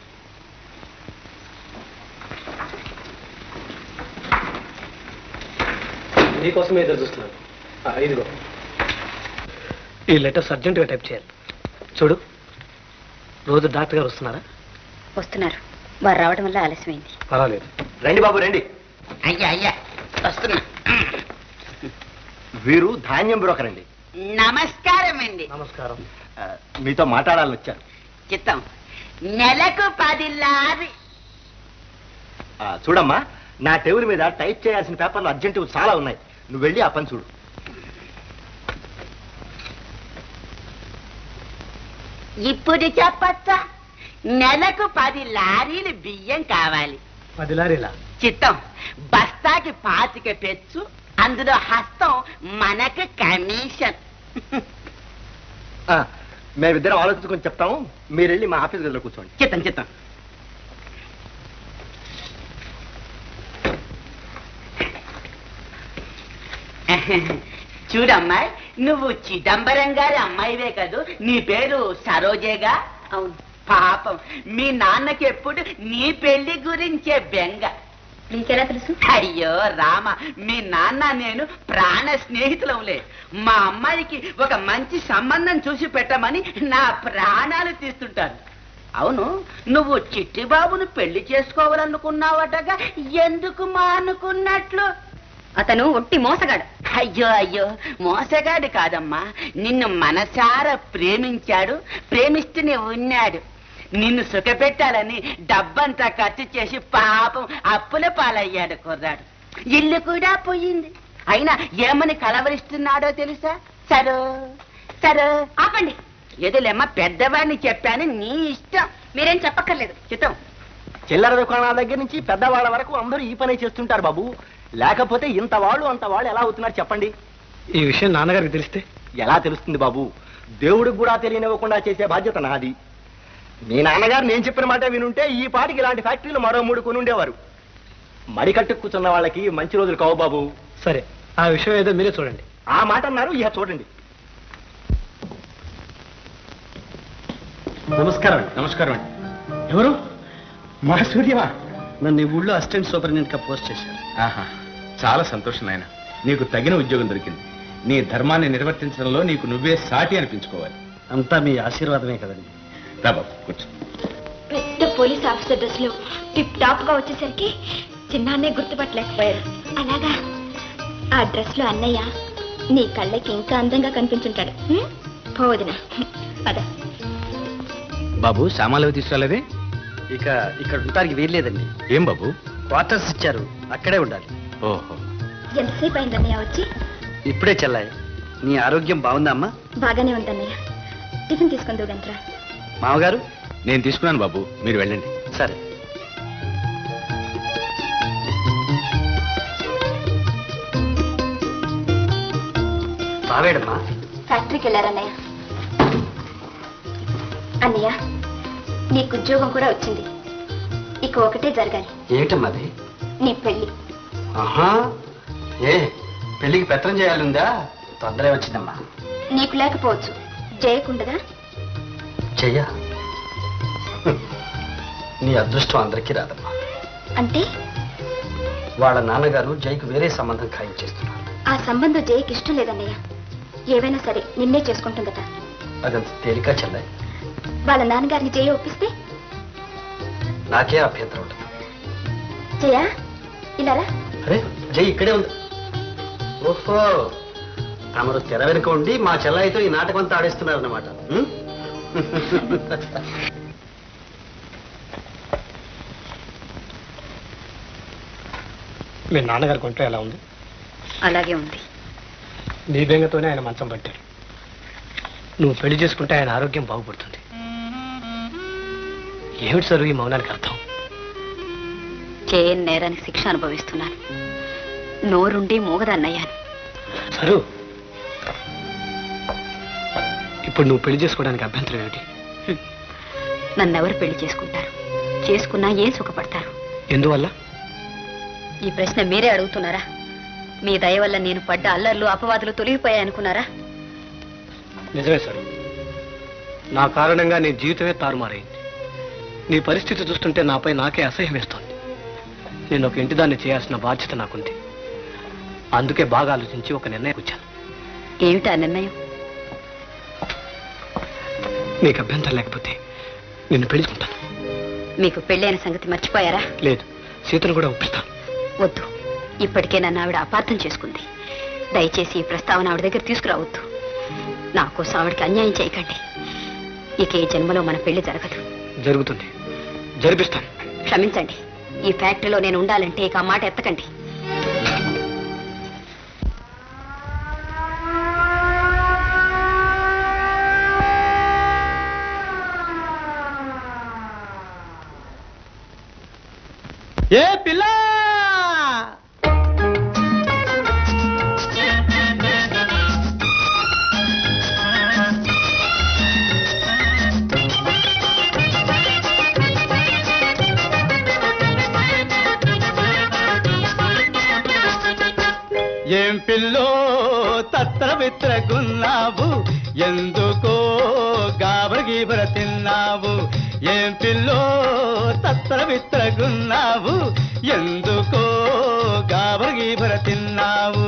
నీకోసమే ఎదురు చూస్తున్నాను ఆ, ఇదిగో ఈ లెటర్స్ అర్జెంటుగా టైప్ చేయాలి చూడు రోజు డాక్టర్ గారు వస్తున్నారా వస్తున్నారు వారు రావడం వల్ల ఆలస్యమైంది పర్వాలేదు రండి బాబు రండి అయ్యా అయ్యా వస్తున్నా వీరు ధాన్యం బ్రోకర్ అండి నమస్కారం అండి నమస్కారం మీతో మాట్లాడాలని వచ్చాను చిత్తం నెలకు పది లారీ ఆ, చూడమ్మా నా టేబుల్ మీద టైప్ చేయాల్సిన పేపర్లు అర్జెంటు చాలా ఉన్నాయి నువ్వు వెళ్ళి ఆ పని చూడు ఇప్పుడు చెప్పచ్చా నెలకు పది లారీలు బియ్యం కావాలి పది లారీలా చిత్తం బస్తాకి పాతిక పెచ్చు అందులో హస్తం మనకు కమిషన్ ఆ, మేమిద్దరం ఆలోచించుకొని చెప్తాము మీరు వెళ్ళి మా ఆఫీస్ గదిలో కూర్చోండి చిత్తం చిత్తం చూడమ్మాయి నువ్వు చిదంబరం గారి అమ్మాయివే కదూ నీ పేరు సరోజేగా అవును పాపం మీ నాన్నకి ఎప్పుడు నీ పెళ్లి గురించే బెంగ నీకెలా తెలుసు అయ్యో రామ మీ నాన్న నేను ప్రాణ స్నేహితులవులే మా అమ్మాయికి ఒక మంచి సంబంధం చూసి పెట్టమని నా ప్రాణాలు తీస్తుంటాను అవును నువ్వు చిట్టిబాబును పెళ్లి చేసుకోవాలనుకున్నావటగా ఎందుకు మానుకున్నట్లు అతను ఒట్టి మోసగాడు అయ్యో అయ్యో మోసగాడు కాదమ్మా నిన్ను మనసారా ప్రేమించాడు ప్రేమిస్తూనే ఉన్నాడు నిన్ను సుఖపెట్టాలని డబ్బంతా ఖర్చు చేసి పాపం అప్పుల పాలయ్యాడు కుర్రాడు ఇల్లు కూడా పోయింది అయినా ఏమని కలవరిస్తున్నాడో తెలుసా సరో సరో ఆపండి ఎదులేమ్మా పెద్దవాడిని చెప్పాను నీ ఇష్టం మీరేం చెప్పక్కర్లేదు చిత్తం చిల్లర దుకాణాల దగ్గర నుంచి పెద్దవాళ్ళ వరకు అందరూ ఈ పనే చేస్తుంటారు బాబు లేకపోతే ఇంత వాళ్ళు అంత వాళ్ళు ఎలా అవుతున్నారు చెప్పండి ఈ విషయం నాన్నగారికి తెలిస్తే ఎలా తెలుస్తుంది బాబు దేవుడికి కూడా తెలియనివ్వకుండా చేసే బాధ్యత నాది మీ నాన్నగారు నేను చెప్పిన మాట వినుంటే ఈ పాటికి ఇలాంటి ఫ్యాక్టరీలు మరో మూడు కొని ఉండేవారు మడికట్టు కూర్చున్న వాళ్ళకి మంచి రోజులు కావు బాబు సరే ఆ విషయం ఏదో మీరే చూడండి ఆ మాట అన్నారు ఇక చూడండి నమస్కారం అండి నమస్కారం అండి ఎవరు మా సూర్యవా నన్ను ఈ ఊళ్ళో అసిస్టెంట్ సూపరింటెండెంట్ గా పోస్ట్ చేశారు ఆహా చాలా సంతోషం నాయన నీకు తగిన ఉద్యోగం దొరికింది నీ ధర్మాన్ని నిర్వర్తించడంలో నీకు నువ్వే సాటి అనిపించుకోవాలి అంతా మీ ఆశీర్వాదమే కదండి రా బాబు కూర్చో పెద్ద పోలీస్ ఆఫీసర్ డ్రెస్ లో టిప్ టాప్ గా వచ్చేసరికి చిన్నాన్నే గుర్తుపట్టలేకపోయారు అలాగా ఆ డ్రెస్ లో అన్నయ్య నీ కళ్ళకి ఇంకా అందంగా కనిపించుంటాడు హ్మ్? పోవదిన పద బాబు సామాన్లు అవి తీసుకురాలేదే ఇక ఇక్కడ ఉండటానికి వీల్లేదండి ఏం బాబు క్వార్టర్స్ ఇచ్చారు అక్కడే ఉండాలి ఓహో ఎంతసేపు అయిందన్నయ్య వచ్చి ఇప్పుడే చెల్లాయి నీ ఆరోగ్యం బాగుందా అమ్మా బాగానే ఉందన్నయ్య టిఫిన్ తీసుకుందు గంట్రా మామగారు నేను తీసుకున్నాను బాబు మీరు వెళ్ళండి సరే బావేడమ్మా ఫ్యాక్టరీకి వెళ్ళారన్నయ్య అన్నయ్య నీకు ఉద్యోగం కూడా వచ్చింది ఇక ఒకటే జరగాలి ఏమిటమ్మా అది నీ పెళ్లి ఆహా ఏ పెళ్లికి పెత్తనం చేయాలుందా తొందరే వచ్చిందమ్మా నీకు లేకపోవచ్చు జయకుండదా చెయ్య నీ అదృష్టం అందరికీ రాదమ్మా అంటే వాళ్ళ నాన్నగారు జైకి వేరే సంబంధం ఖాయం చేస్తున్నారు ఆ సంబంధం జయకి ఇష్టం లేదన్నయ్య ఏవైనా సరే నిన్నే చేసుకుంటుందట అదంత తేలిక చెల్లాయి వాళ్ళ నాన్నగారిని జయ ఒప్పిస్తే నాకే అభ్యంతరం ఉంటుంది జయ ఇలారా అరే జై ఇక్కడే ఉంది ఓహో తమరు తెర వెనుక ఉండి మా చెల్లాయితో ఈ నాటకం అంతా ఆడేస్తున్నారన్నమాట ఉం? మీ నాన్నగారి కొంట్లో ఎలా ఉంది అలాగే ఉంది నీ బెంగతోనే ఆయన మంచం పట్టాడు నువ్వు పెళ్లి చేసుకుంటే ఆయన ఆరోగ్యం బాగుపడుతుంది ఏమిటి సార్ ఈ మౌనానికి అర్థం చేయని నేరానికి శిక్ష అనుభవిస్తున్నాను నోరుండి మూగదన్నయ్యాను సరు ఇప్పుడు నువ్వు పెళ్లి చేసుకోవడానికి అభ్యంతరం ఏమిటి నన్నెవరు పెళ్లి చేసుకుంటారు చేసుకున్నా ఏం సుఖపడతారు ఎందువల్ల ఈ ప్రశ్న మీరే అడుగుతున్నారా మీ దయ వల్ల నేను పడ్డ అల్లర్లు అపవాదులు తొలగిపోయాయనుకున్నారా నిజమే సార్ నా కారణంగా నీ జీవితమే తారుమారైంది నీ పరిస్థితి చూస్తుంటే నాపై నాకే అసహ్యం వేస్తోంది నేను ఒక ఇంటి దాన్ని చేయాల్సిన బాధ్యత నాకుంది అందుకే బాగా ఆలోచించి ఒక నిర్ణయం వచ్చాను ఏమిటా నిర్ణయం నీకు అభ్యంతరం లేకపోతే నిన్ను పెళ్చుకుంటాను మీకు పెళ్ళైన సంగతి మర్చిపోయారా లేదు సీతను కూడా ఒప్పిస్తాను వద్దు ఇప్పటికే నన్ను ఆవిడ అపార్థం చేసుకుంది దయచేసి ఈ ప్రస్తావన ఆవిడ దగ్గర తీసుకురావద్దు నా కోసం ఆవిడకి అన్యాయం చేయకండి ఇక ఈ జన్మలో మన పెళ్లి జరగదు జరుగుతుంది జరిపిస్తాను క్షమించండి ఈ ఫ్యాక్టరీలో నేను ఉండాలంటే ఇక ఆ మాట ఎత్తకండి ఏ పిల్ల ఏం పిల్లో తత్ర విత్రగున్నావు ఎందుకో గాబర గీబర తిన్నావు ఏం పిల్లో తత్ర విత్రగున్నావు ఎందుకో గాబర గీబర తిన్నావు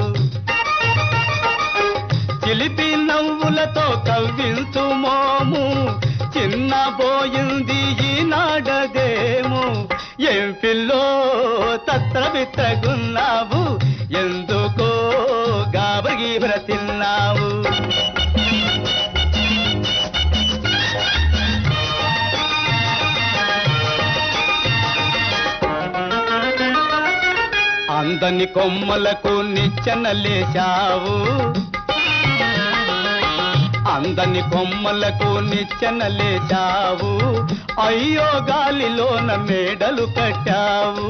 చిలిపి నవ్వులతో కవ్వింతు మోము చిన్న పోయింది ఈనాడదేమో ఏం పిల్లో తత్ర విత్రగున్నావు ఎందుకో గాబగీబర తిన్నావు అందని కొమ్మలకు నిచ్చెనలేశావు అందని కొమ్మలకు నిచ్చెనలేశావు అయ్యో గాలిలోన మేడలు కట్టావు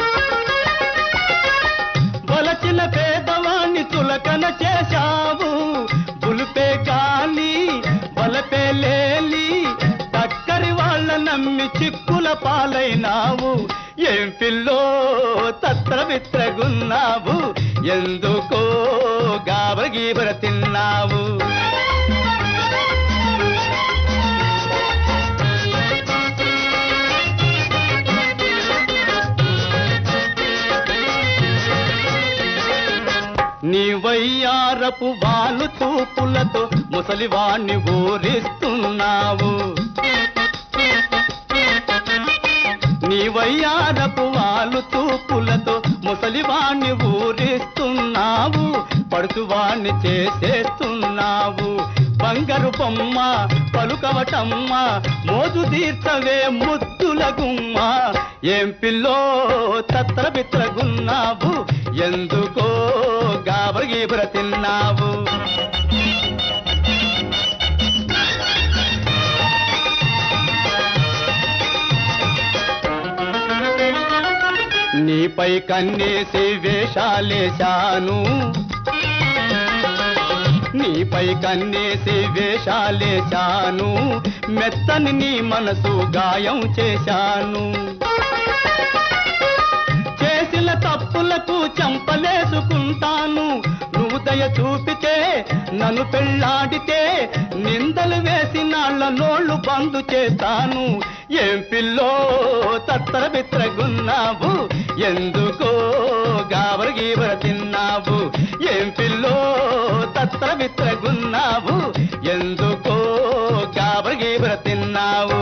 వలచిన పేదవాణ్ణి తులకన చేశావు బులిపే గాలి వలపే లేలి టక్కరి వాళ్ళ నమ్మి చిక్కుల పాలైనావు ఏం పిల్లో తత్ర విత్రగున్నావు ఎందుకో గాబర గీబర తిన్నావు నీ వయ్యారపు వాళ్ళు తూపులతో ముసలివాణ్ణి ఊరిస్తున్నావు నీ వయ్యారపు వాళ్ళు తూపులతో ముసలివాణ్ణి ఊరిస్తున్నావు పడుచువాణ్ణి చేసేస్తున్నావు బంగారు బొమ్మ పలుకవటమ్మ మోజు తీర్చవే ముద్దుల గుమ్మ ఏం పిల్లో తత్ర బిత్రగున్నావు ఎందుకో గాబర గీబర తిన్నావు నీపై కన్నేసి వేషాలేశాను నీపై కన్నేసి వేషాలేశాను మెత్తని నీ మనసు గాయం చేశాను చేసిన తప్పులకు చంపలేసుకుంటాను నువ్వు దయ చూపితే నన్ను పెళ్ళాడితే నిందలు వేసి నాళ్ళ నోళ్ళు బందు చేస్తాను ఏం పిల్లో తత్తర బిత్రగున్నావు ఎందుకో గాబర గీబర తిన్నావు ఏం పిల్లో తత్తర బిత్రగున్నావు ఎందుకో గాబర గీబర తిన్నావు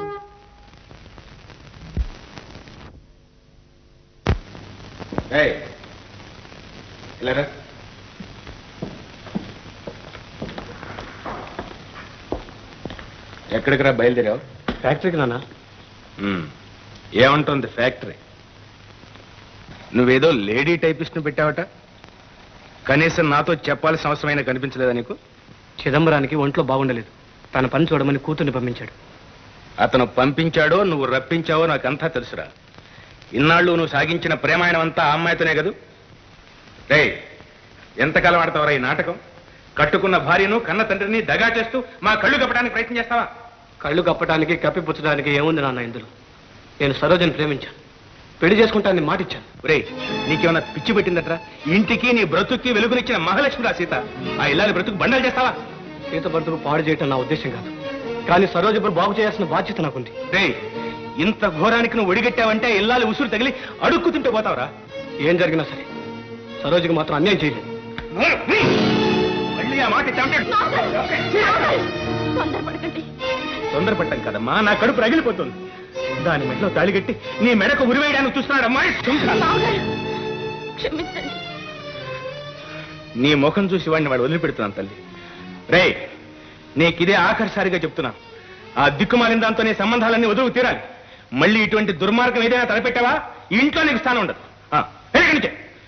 ఏయ్, ఇలా రా. ఎక్కడికి రా బయలుదేరావు ఫ్యాక్టరీకి నాన్న ఉమ్, ఏమంటుంది ఫ్యాక్టరీ నువ్వేదో లేడీ టైపిస్ట్ను పెట్టావట కనీసం నాతో చెప్పాల్సిన అవసరమైన కనిపించలేదా నీకు చిదంబరానికి ఒంట్లో బాగుండలేదు తన పని చూడమని కూతుర్ని పంపించాడు అతను పంపించాడో నువ్వు రప్పించావో నాకంతా తెలుసురా ఇన్నాళ్ళు నువ్వు సాగించిన ప్రేమాయణం అంతా ఆ అమ్మాయితోనే కదూ రే ఎంతకాలం ఆడతావరా ఈ నాటకం కట్టుకున్న భార్యను కన్న తండ్రిని దగా చేస్తూ మా కళ్ళు కప్పడానికి ప్రయత్నం చేస్తావా కళ్ళు కప్పటానికి కప్పిపుచ్చడానికి ఏముంది నాన్న ఇందులో నేను సరోజని ప్రేమించాను పెళ్లి చేసుకుంటానని మాటిచ్చాను రే నీకేమన్నా పిచ్చి పెట్టిందట్రా ఇంటికి నీ బ్రతుక్కి వెలుగునిచ్చిన మహాలక్ష్మిరా సీత ఆ ఇల్లాలి బ్రతుకు బండలు చేస్తావా సీత భర్తకు పాడు చేయటం నా ఉద్దేశం కాదు కానీ సరోజ ఇప్పుడు బాగు చేయాల్సిన బాధ్యత నాకుంది రే ఇంత ఘోరానికి నువ్వు ఒడిగట్టావంటే ఇల్లాలి ఉసురు తగిలి అడుక్కు తింటూ పోతావురా ఏం జరిగినా సరే సరోజుకి మాత్రం అన్యాయం చేయలేదు మళ్ళీ ఆ మాట ఇచ్చావంటే తొందరపడకండి తొందరపడ్డం కదమ్మా నా కడుపు రగిలిపోతుంది దాని మెడలో తాళిగట్టి నీ మెడకు ఉరివేయడానికి చూస్తున్నాడమ్మా మామగారు క్షమించండి నీ ముఖం చూసి వాడిని వాడు వదిలిపెడుతున్నాను తల్లి రే నీకిదే ఆఖరిసారిగా చెప్తున్నాను ఆ దిక్కుమాలిన దాంతో నీ సంబంధాలన్నీ వదులు తీరాలి మళ్ళీ ఇటువంటి దుర్మార్గం ఏదైనా తలపెట్టావా ఈ ఇంట్లో నీకు స్థానం ఉండదు ఆ, వెళ్ళు ఇక్కడి నుంచే.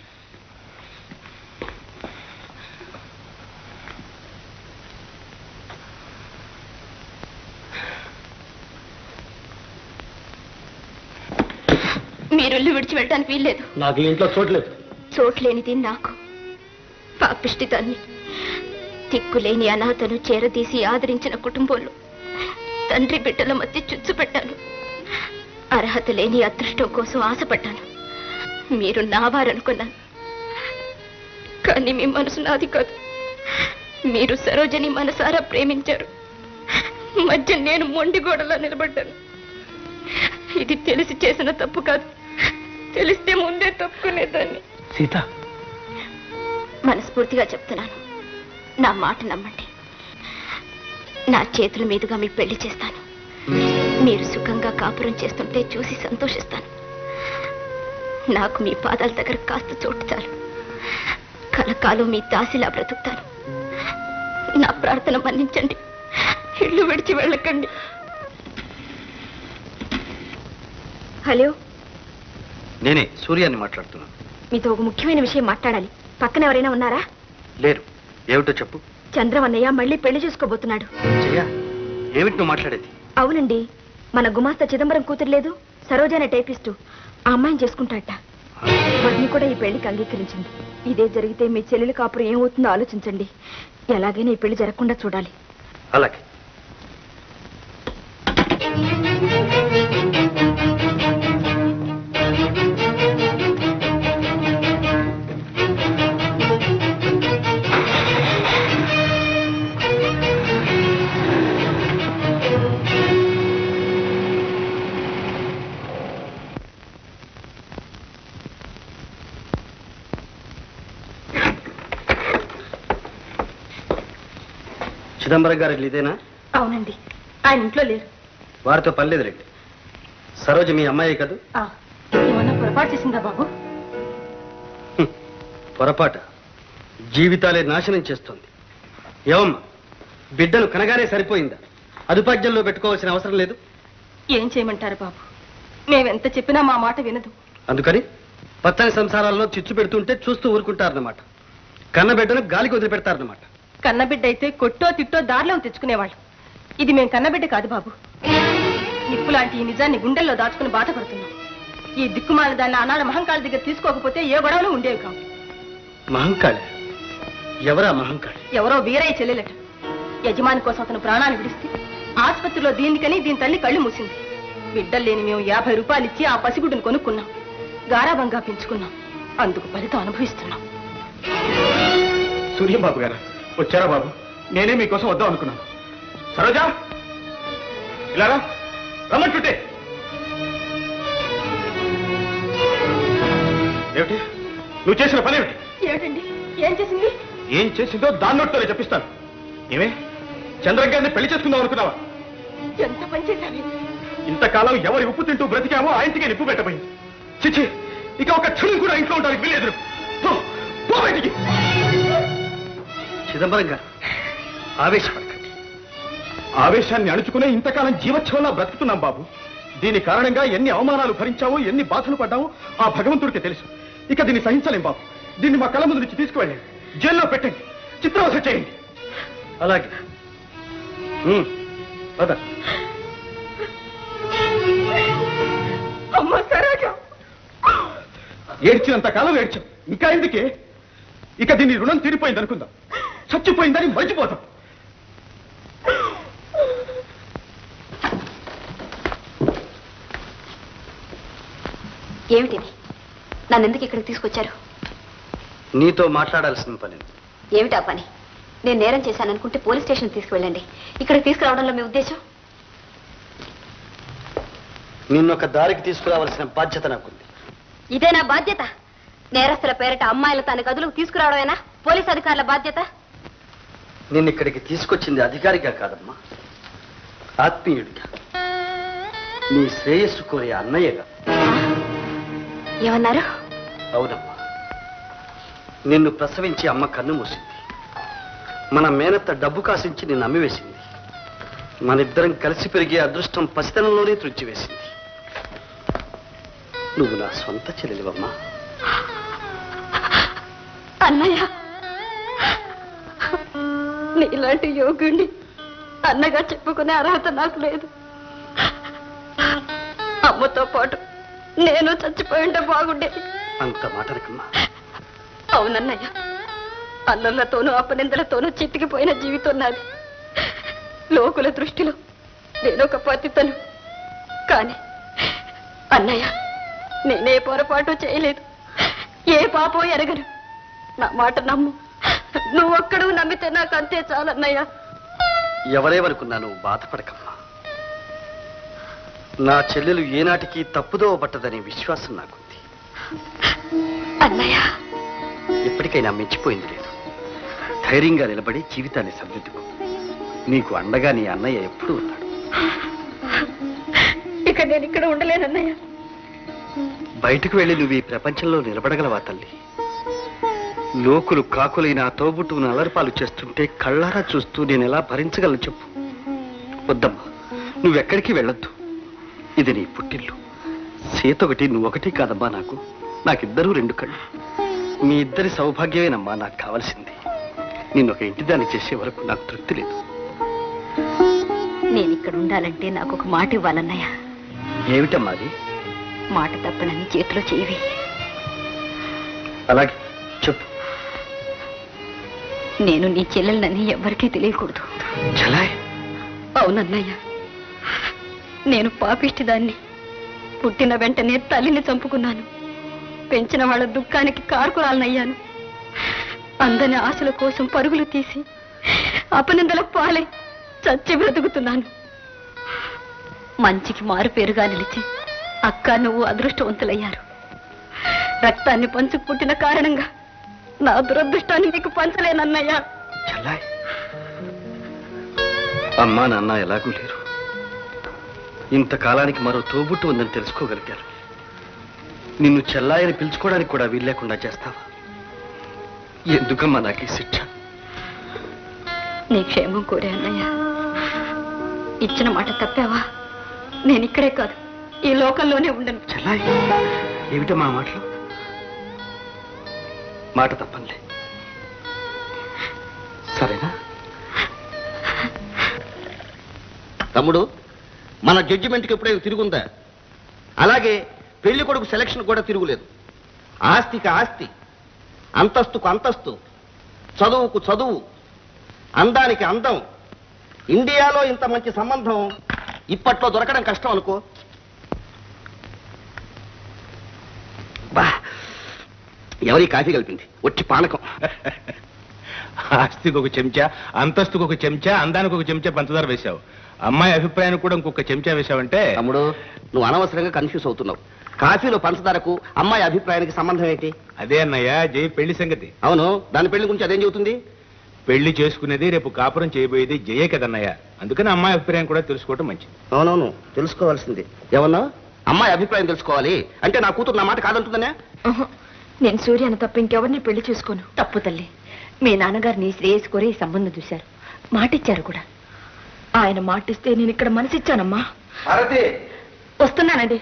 మీరు ఇల్లు విడిచి వెళ్ళడానికి వీల్లేదు నాకు ఈ ఇంట్లో చోట్లేదు చోట్లేనిది నాకు పాపిష్టిదాన్ని దిక్కులేని అనాథను చేరదీసి ఆదరించిన కుటుంబంలో తండ్రి బిడ్డల మధ్య చుచ్చు పెట్టాను అర్హత లేని అదృష్టం కోసం ఆశపడ్డాను మీరు నావారనుకున్నాను కానీ మీ మనసు నాది కాదు మీరు సరోజని మనసారా ప్రేమించారు మధ్య నేను మొండిగోడలా నిలబడ్డాను ఇది తెలిసి చేసిన తప్పు కాదు తెలిస్తే ముందే తప్పుకునేదాన్ని సీత మనస్ఫూర్తిగా చెప్తున్నాను నా మాట నమ్మండి నా చేతుల మీదుగా మీకు పెళ్లి చేస్తాను మీరు సుఖంగా కాపురం చేస్తుంటే చూసి సంతోషిస్తాను నాకు మీ పాదాల దగ్గర కాస్త చోటు చాలు కలకాలం మీ దాసిలా బ్రతుకుతాను నా ప్రార్థన మన్నించండి ఇల్లు విడిచి వెళ్ళకండి హలో నేనే సూర్యాన్ని మాట్లాడుతున్నాను మీతో ఒక ముఖ్యమైన విషయం మాట్లాడాలి పక్కన ఎవరైనా ఉన్నారా లేరు ఏమిటో చెప్పు చంద్రమన్నయ్య మళ్ళీ పెళ్లి చేసుకోబోతున్నాడు జయ ఏమిటి నువ్వు మాట్లాడేది అవునండి మన గుమాస్తా చిదంబరం కూతురు లేదు సరోజానే టైపిస్టు ఆ అమ్మాయిని చేసుకుంటాట వదిని కూడా ఈ పెళ్లికి అంగీకరించింది ఇదే జరిగితే మీ చెల్లెలి కాపురం ఏమవుతుందో ఆలోచించండి ఎలాగైనా ఈ పెళ్లి జరగకుండా చూడాలి అలాగే చిదంబరం గారి ఇల్లు ఇదేనా అవునండి ఆయన ఇంట్లో లేరు వారితో పని లేదు రండి సరోజ మీ అమ్మాయి కదూ ఆ, ఏమన్నా పొరపాటు చేసిందా బాబు పొరపాట జీవితాలే నాశనం చేస్తుంది ఏవమ్మా బిడ్డను కనగానే సరిపోయిందా అదుపాజ్యంలో పెట్టుకోవాల్సిన అవసరం లేదు ఏం చేయమంటారు బాబు మేమెంత చెప్పినా మా మాట వినదు అందుకని పచ్చని సంసారాల్లో చిచ్చు పెడుతుంటే చూస్తూ ఊరుకుంటారన్నమాట కన్న బిడ్డను గాలికి వదిలిపెడతారన్నమాట కన్నబిడ్డ అయితే కొట్టో తిట్టో దారిలో తెచ్చుకునేవాళ్ళు ఇది మేం కన్నబిడ్డ కాదు బాబు నిప్పు లాంటి ఈ నిజాన్ని గుండెల్లో దాచుకుని బాధపడుతున్నాం ఈ దిక్కుమాల దాన్ని ఆనాడు మహంకాళ దగ్గర తీసుకోకపోతే ఏ గొడవలు ఉండేవి కావు మహంకాళి ఎవరా మహంకాళి ఎవరో వీరయ్య చెల్లెలట యజమాని కోసం అతను ప్రాణాన్ని విడిస్తే ఆసుపత్రిలో దీనికని దీని తల్లి కళ్ళు మూసింది బిడ్డలు లేని మేము యాభై రూపాయలు ఇచ్చి ఆ పసిగుడ్డును కొనుక్కున్నాం గారాబంగా పెంచుకున్నాం అందుకు ఫలితం అనుభవిస్తున్నాం సూర్యబాబు గారు వచ్చారా బాబు నేనే మీకోసం వద్దాం అనుకున్నాను సరోజా ఇలా రా. రమ్మంటుంటే ఏమిటి నువ్వు చేసిన పని ఏమిటి ఏమిటండి ఏం చేసింది ఏం చేసిందో దాని నోటితోనే చెప్పిస్తాను ఏమే చంద్రం గారిని పెళ్లి చేసుకుందాం అనుకున్నావా ఎంత పని చేశావి ఇంతకాలం ఎవరి ఉప్పు తింటూ బ్రతికామో ఆ ఇంటికి నిప్పు పెట్టబోయింది చిచ్చి ఇక ఒక క్షణం కూడా ఇంట్లో ఉండడానికి వీలేదు పో, పో బయటికి చిదంబరం గారు ఆవేశపడకండి ఆవేశాన్ని అణుచుకునే ఇంతకాలం జీవోత్సవంలా బ్రతుకుతున్నాం బాబు దీని కారణంగా ఎన్ని అవమానాలు భరించావో ఎన్ని బాధలు పడ్డావో ఆ భగవంతుడికి తెలుసు ఇక దీన్ని సహించలేం బాబు దీన్ని మా కళ్ళ ముందు నుంచి తీసుకువెళ్ళండి జైల్లో పెట్టండి చిత్రవస చేయండి అలాగే ఉమ్, పద అమ్మ సరోజ ఏడ్చినంత కాలం ఏడ్చాం ఇంకా ఎందుకే ఇక దీని రుణం తీరిపోయింది అనుకుందాం చచ్చిపోయిందని మర్చిపోతాం ఏమిటిది నన్ను ఎందుకు ఇక్కడికి తీసుకొచ్చారు నీతో మాట్లాడాల్సిన పని ఏమిటా పని నేను నేరం చేశాననుకుంటే పోలీస్ స్టేషన్ తీసుకువెళ్ళండి ఇక్కడికి తీసుకురావడంలో మీ ఉద్దేశం నిన్నొక దారికి తీసుకురావాల్సిన బాధ్యత నాకుంది ఇదే నా బాధ్యత నేరస్తుల పేరిట అమ్మాయిలు తన గదులకు తీసుకురావడమేనా పోలీస్ అధికారుల బాధ్యత నిన్ను ఇక్కడికి తీసుకొచ్చింది అధికారిగా కాదమ్మా ఆత్మీయుడిగా నీ శ్రేయస్సు కోరే అన్నయ్యగా ఏమన్నారు అవునమ్మా నిన్ను ప్రసవించి అమ్మ కన్ను మూసింది మన మేనత్త డబ్బు కాసించి నిన్ను అమ్మివేసింది మనిద్దరం కలిసి పెరిగే అదృష్టం పసితనంలోనే త్రుంచివేసింది నువ్వు నా సొంత చెల్లెలివమ్మా అన్నయ్య నీలాంటి యోగుణ్ణి అన్నగా చెప్పుకునే అర్హత నాకు లేదు అమ్మతో పాటు నేను చచ్చిపోయి ఉంటే బాగుండేది అంత మాటనకమ్మా అవునన్నయ్య అల్లర్లతోనూ అపనిందలతోనూ చితికిపోయిన జీవితం నాది లోకుల దృష్టిలో నేనొక పతితను కాని అన్నయ్య నేనే పొరపాటు చేయలేదు ఏ పాపం ఎరగను నా మాట నమ్ము నువ్వొక్కడు నమ్మితే నాకు అంతే చాలన్నయ్య ఎవరేమనుకున్నా నువ్వు బాధపడకమ్మా నా చెల్లెలు ఏనాటికి తప్పుదోవ పట్టదనే విశ్వాసం నాకుంది అన్నయ్య ఎప్పటికైనా మించిపోయింది లేదు ధైర్యంగా నిలబడి జీవితాన్ని సరిదిద్దుకో నీకు అండగా నీ అన్నయ్య ఎప్పుడూ ఉన్నాడు ఇక నేను ఇక్కడ ఉండలేనన్నయ్య బయటకు వెళ్ళి నువ్వు ఈ ప్రపంచంలో నిలబడగలవా తల్లి లోకులు కాకులైన ఆ తోబుట్టును అలరిపాలు చేస్తుంటే కళ్ళారా చూస్తూ నేను ఎలా భరించగలను చెప్పు వద్దమ్మా నువ్వెక్కడికి వెళ్ళొద్దు ఇది నీ పుట్టిల్లు సీత ఒకటి నువ్వొకటి కాదమ్మా నాకు నాకిద్దరూ రెండు కళ్ళు మీ ఇద్దరి సౌభాగ్యమేనమ్మా నాకు కావాల్సింది నిన్ను ఒక ఇంటిదాన్ని చేసే వరకు నాకు తృప్తి లేదు నేను ఇక్కడ ఉండాలంటే నాకు ఒక మాట ఇవ్వాలన్నయ్య ఏమిటమ్మా అది మాట తప్పనని చేతిలో చేయవి అలాగే చెప్పు నేను నీ చెల్లెలనని ఎవ్వరికీ తెలియకూడదు చలాయ్ అవునన్నయ్య నేను పాపిష్టిదాన్ని పుట్టిన వెంటనే తల్లిని చంపుకున్నాను పెంచిన వాళ్ళ దుఃఖానికి కారుకురాలనయ్యాను అందని ఆశల కోసం పరుగులు తీసి అపనిందల పాలై చచ్చి బ్రతుకుతున్నాను మంచికి మారు పేరుగా నిలిచి అక్క నువ్వు అదృష్టవంతులయ్యారు రక్తాన్ని పంచుకు పుట్టిన కారణంగా నా దురదృష్టాన్ని నీకు పంచలేనన్నయ్యా చల్లాయ్ అమ్మా నాన్న ఎలాగూ లేరు ఇంతకాలానికి మరో తోబుట్టు ఉందని తెలుసుకోగలిగారు నిన్ను చెల్లాయని పిలుచుకోవడానికి కూడా వీల్లేకుండా చేస్తావా ఎందుకమ్మా నాకు ఈ శిక్ష నీ క్షేమం కోరే అన్నయ్య ఇచ్చిన మాట తప్పావా నేను ఇక్కడే కాదు ఈ లోకంలోనే ఉండను చెల్లాయ్ ఏమిటమ్మా ఆ మాటలు మాట తప్పంలే సరేనా తమ్ముడు మన జడ్జిమెంట్కి ఎప్పుడైనా తిరుగుందా అలాగే పెళ్లి కొడుకు సెలక్షన్ కూడా తిరుగులేదు ఆస్తికి ఆస్తి అంతస్తుకు అంతస్తు చదువుకు చదువు అందానికి అందం ఇండియాలో ఇంత మంచి సంబంధం ఇప్పట్లో దొరకడం కష్టం అనుకో బా ఎవరి కాఫీ కలిపింది వచ్చి పానకం ఆస్తికి ఒక చెంచా అంతస్తుకు ఒక చెంచా అందానికి ఒక చెంచా పంచదార వేశావు అమ్మాయి అభిప్రాయానికి కూడా ఇంకొక చెంచా వేశావంటే తమ్ముడు నువ్వు అనవసరంగా కన్ఫ్యూజ్ అవుతున్నావు కాఫీలో పంచదారకు అమ్మాయి అభిప్రాయానికి సంబంధం ఏంటి అదే అన్నయ్య జై పెళ్లి సంగతి అవును దాని పెళ్లి గురించి అదేం చెబుతుంది పెళ్లి చేసుకునేది రేపు కాపురం చేయబోయేది జయే కదన్నయ్య అందుకని అమ్మాయి అభిప్రాయం కూడా తెలుసుకోవటం మంచిది అవునవును తెలుసుకోవాల్సింది ఏమన్నా అమ్మాయి అభిప్రాయం తెలుసుకోవాలి అంటే నా కూతురు నా మాట కాదంటుందనే నేను సూర్యను తప్ప ఇంకెవరిని పెళ్లి చేసుకోను తప్పు తల్లి మీ నాన్నగారు నీ శ్రేయస్ కోరి ఈ సంబంధం చూశారు మాటిచ్చారు కూడా ఆయన మాటిస్తే నేను ఇక్కడ మనసిచ్చానమ్మా భారతి వస్తున్నానండి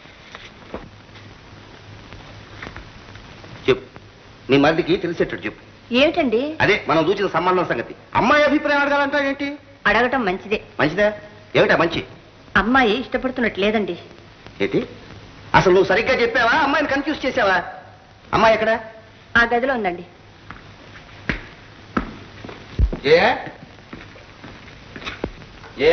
చెప్పు నీ మరిదికి తెలిసేటట్టు చెప్పు ఏమిటండి అదే మనం చూసిన సంబంధం సంగతి అమ్మాయి అభిప్రాయం అడగాలంటా ఏంటి అడగటం మంచిదే మంచిదా ఏమిటా మంచి అమ్మాయి ఇష్టపడుతున్నట్టు లేదండి ఏంటి అసలు నువ్వు సరిగ్గా చెప్పావా అమ్మాయిని కన్ఫ్యూజ్ చేసావా అమ్మాయి ఎక్కడ ఆ గదిలో ఉందండి ఏ ఏ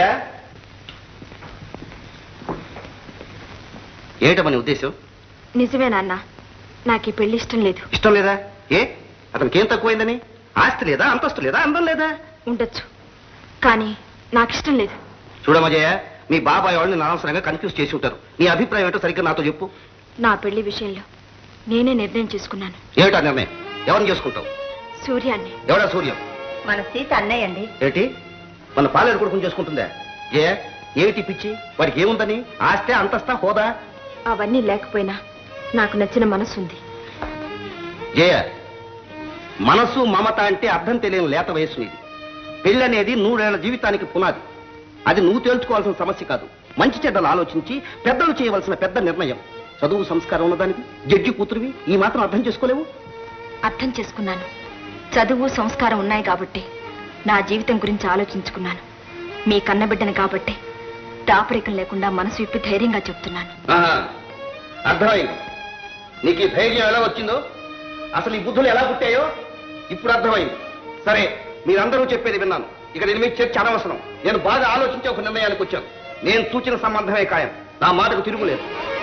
ఏమిటమ్మా నీ ఉద్దేశం నిజమే నాన్న నాకు ఈ పెళ్లి ఇష్టం లేదు ఇష్టం లేదా ఏ అతనికి ఏం తక్కువైందని ఆస్తి లేదా అంతస్తు లేదా అందం లేదా ఉండొచ్చు కానీ నాకు ఇష్టం లేదు చూడమ్మా జయ మీ బాబాయ్ వాళ్ళని అనవసరంగా కన్ఫ్యూజ్ చేసి ఉంటారు నీ అభిప్రాయం ఏంటో సరిగ్గా నాతో చెప్పు నా పెళ్లి విషయంలో నేనే నిర్ణయం చేసుకున్నాను ఏమిటా నిర్ణయం ఎవరిని చేసుకుంటావు సూర్యాన్ని ఎవడా సూర్యం మన సీత అన్నయ్య అండి ఏంటి మన పాలేరు కొడుకుని చేసుకుంటుందా ఏ ఏమిటి పిచ్చి వాడికి ఏముందని ఆస్తే అంతస్తా హోదా అవన్నీ లేకపోయినా నాకు నచ్చిన మనసు ఉంది జయ మనసు మమత అంటే అర్థం తెలియని లేత వయసు ఇది పెళ్ళి అనేది నూరేళ్ల జీవితానికి పునాది అది నువ్వు తేల్చుకోవాల్సిన సమస్య కాదు మంచి చెడ్డలు ఆలోచించి పెద్దలు చేయవలసిన పెద్ద నిర్ణయం చదువు సంస్కారం ఉన్నదానికి జడ్జి కూతురువి ఈ మాత్రం అర్థం చేసుకోలేవు అర్థం చేసుకున్నాను చదువు సంస్కారం ఉన్నాయి కాబట్టి నా జీవితం గురించి ఆలోచించుకున్నాను మీ కన్నబిడ్డని కాబట్టి దాపరికం లేకుండా మనసు విప్పి ధైర్యంగా చెప్తున్నాను ఆహా, అర్థమైంది నీకు ఈ ధైర్యం ఎలా వచ్చిందో అసలు ఈ బుద్ధులు ఎలా పుట్టాయో ఇప్పుడు అర్థమైంది సరే మీరందరూ చెప్పేది విన్నాను ఇక నేను మీకు చర్చ అనవసరం నేను బాగా ఆలోచించి ఒక నిర్ణయానికి వచ్చాను నేను సూచిన సంబంధమే ఖాయం నా మాటకు తిరుగులేదు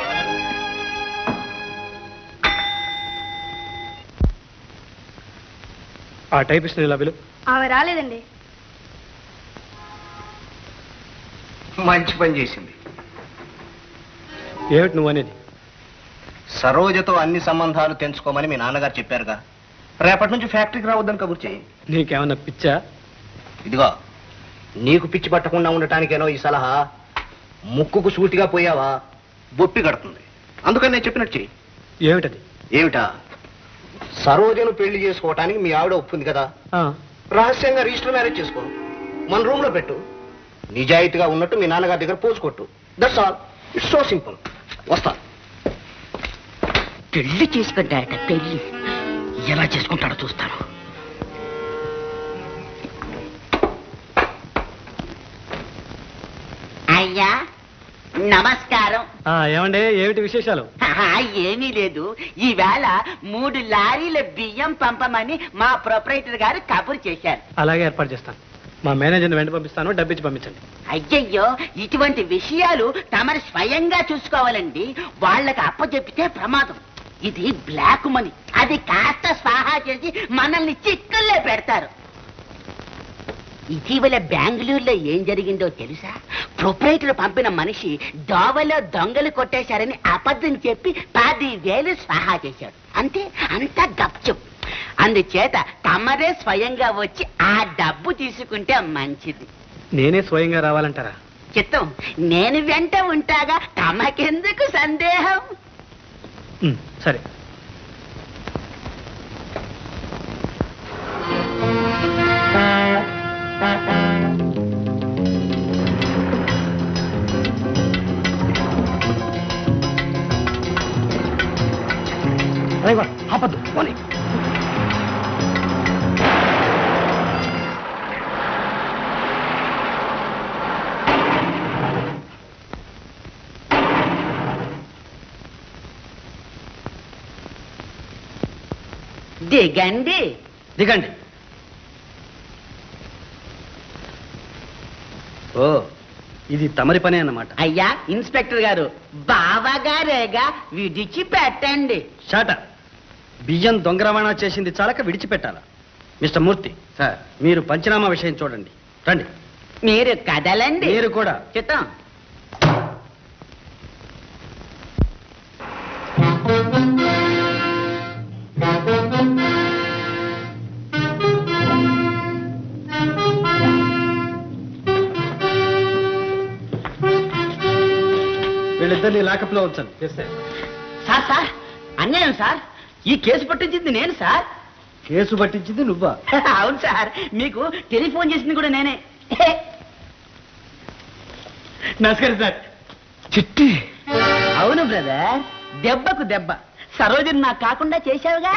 ఆ టైపిస్ట్ ఇలా పిలు ఆమె రాలేదండి మంచి పని చేసింది ఏమిటి నువ్వు అనేది సరోజతో అన్ని సంబంధాలు తెంచుకోమని మీ నాన్నగారు చెప్పారుగా రేపటి నుంచి ఫ్యాక్టరీకి రావద్దని కబుర్ చేయి నీకేమన్నా పిచ్చా ఇదిగో నీకు పిచ్చి పట్టకుండా ఉండటానికేనో ఈ సలహా ముక్కుకు సూటిగా పోయావా బొప్పి కడుతుంది అందుకని నేను చెప్పినట్టు చెయ్యి ఏమిటది ఏమిటా సరోజను పెళ్లి చేసుకోవటానికి మీ ఆవిడ ఒప్పుంది కదా రహస్యంగా రిజిస్టర్ మ్యారేజ్ చేసుకో మన రూమ్ లో పెట్టు నిజాయితీగా ఉన్నట్టు మీ నాన్నగారి దగ్గర పోజు కొట్టు that's all it's so simple వస్తా పెళ్లి చేసుకుంటాడట పెళ్లి ఎలా చేసుకుంటాడో చూస్తాను అయ్యా నమస్కారం ఆ, ఏమండి ఏమిటి విశేషాలు ఆహా, ఏమీ లేదు ఈవేళ మూడు లారీల బియ్యం పంపమని మా ప్రొపరేటర్ గారు కబురు చేశారు అలాగే ఏర్పాటు చేస్తాను మా మేనేజర్ని వెంట పంపిస్తాను డబ్బిచ్చి పంపించండి అయ్యయ్యో ఇటువంటి విషయాలు తమరు స్వయంగా చూసుకోవాలండి వాళ్ళకి అప్పచెప్పితే ప్రమాదం ఇది బ్లాక్ మనీ అది కాస్త స్వాహా చేసి మనల్ని చిక్కుల్లో పెడతారు ఇటీవల బెంగళూరులో ఏం జరిగిందో తెలుసా ప్రొపరేటర్ పంపిన మనిషి దోవలో దొంగలు కొట్టేశారని అబద్ధం చెప్పి పది వేలు స్వాహా చేశాడు అంతే అంతా గప్చుప్ అందుచేత తమరే స్వయంగా వచ్చి ఆ డబ్బు తీసుకుంటే మంచిది నేనే స్వయంగా రావాలంటారా చిత్తం నేను వెంట ఉంటాగా తమకెందుకు సందేహం ఉమ్, సరే డ్రైవర్ ఆపద్దు పోనీ దిగండి దిగండి ఓ ఇది తమరి పనే అన్నమాట అయ్యా ఇన్స్పెక్టర్ గారు బావగారేగా విడిచి పెట్టండి షాట బియ్యం దొంగ రవాణా చేసింది చాలక విడిచిపెట్టాలా మిస్టర్ మూర్తి సార్ మీరు పంచనామా విషయం చూడండి రండి మీరు కదలండి మీరు కూడా చిత్తం వీళ్ళిద్దరిని లాకప్ లో ఉంచండి సార్ సార్ అన్యాయం సార్ ఈ కేసు పట్టించింది నేను సార్ కేసు పట్టించింది నువ్వా అవును సార్ మీకు టెలిఫోన్ చేసింది కూడా నేనే నమస్కారం సార్ చిట్టి అవును బ్రదర్ దెబ్బకు దెబ్బ సరోజని నాకు కాకుండా చేశావుగా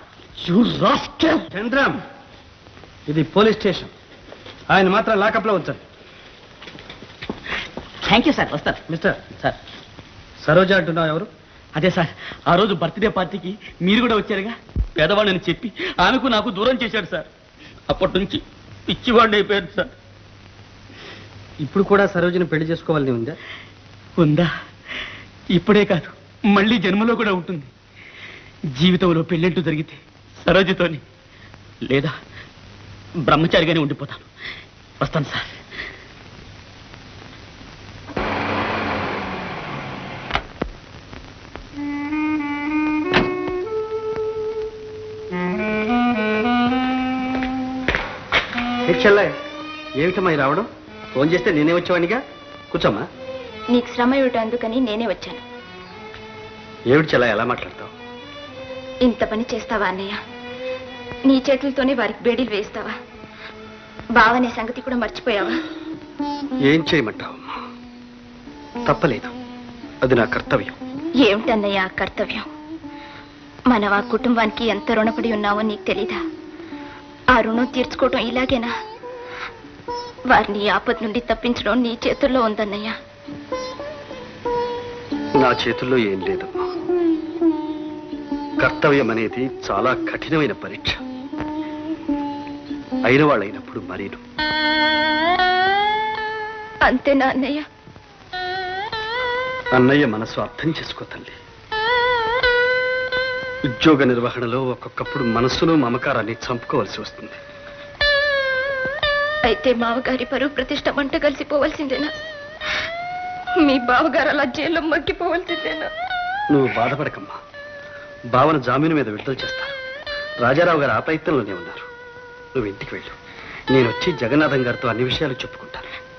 చంద్రం ఇది పోలీస్ స్టేషన్ ఆయన మాత్రం లాకప్ లో ఉంచండి థ్యాంక్ యూ సార్ వస్తారు మిస్టర్ సార్ సరోజ అంటున్నావు ఎవరు అదే సార్ ఆ రోజు బర్త్డే పార్టీకి మీరు కూడా వచ్చారుగా పేదవాడిని చెప్పి ఆమెకు నాకు దూరం చేశాడు సార్ అప్పటి నుంచి పిచ్చివాడిని అయిపోయాడు సార్ ఇప్పుడు కూడా సరోజని పెళ్లి చేసుకోవాలని ఉందా ఉందా ఇప్పుడే కాదు మళ్ళీ జన్మలో కూడా ఉంటుంది జీవితంలో పెళ్ళంటూ జరిగితే సరోజతోని లేదా బ్రహ్మచారిగానే ఉండిపోతాను వస్తాను సార్ చెల్లె ఏమిటమ్మా ఈ రావడం ఫోన్ చేస్తే నేనే వచ్చేవాడిగా కూర్చోమ్మా నీకు శ్రమ ఏమిటో అందుకని నేనే వచ్చాను ఏమిటి చెల్ల ఎలా మాట్లాడతావు ఇంత పని చేస్తావా అన్నయ్య నీ చేతులతోనే వారికి బేడీలు వేస్తావా బావనే సంగతి కూడా మర్చిపోయావా ఏం చేయమంటావు తప్పలేదు అది నా కర్తవ్యం ఏమిటన్నయ్య ఆ కర్తవ్యం మనం ఆ కుటుంబానికి ఎంత రుణపడి ఉన్నామో నీకు తెలీదా ఆ రుణం తీర్చుకోవటం ఇలాగేనా వారిని ఈ ఆపద నుండి తప్పించడం నీ చేతుల్లో ఉందన్నయ్య నా చేతుల్లో ఏం లేదు కర్తవ్యం అనేది చాలా కఠినమైన పరీక్ష అయిన వాళ్ళైనప్పుడు మరీను అంతేనా అన్నయ్య అన్నయ్య మనసు అర్థం చేసుకో తల్లి ఉద్యోగ నిర్వహణలో ఒక్కొక్కప్పుడు మనస్సును మమకారాన్ని చంపుకోవాల్సి వస్తుంది అయితే మావగారి పరువు ప్రతిష్ట మంట కలిసిపోవలసిందేనా మీ బావగారు అలా జైల్లో మగ్గిపోవలసిందేనా నువ్వు బాధపడకమ్మా భావన జామీను మీద విడుదల చేస్తారు రాజారావు గారు ఆ ప్రయత్నంలోనే ఉన్నారు నువ్వు ఇంటికి వెళ్ళు నేను వచ్చి జగన్నాథం గారితో అన్ని విషయాలు చెప్పుకుంటాను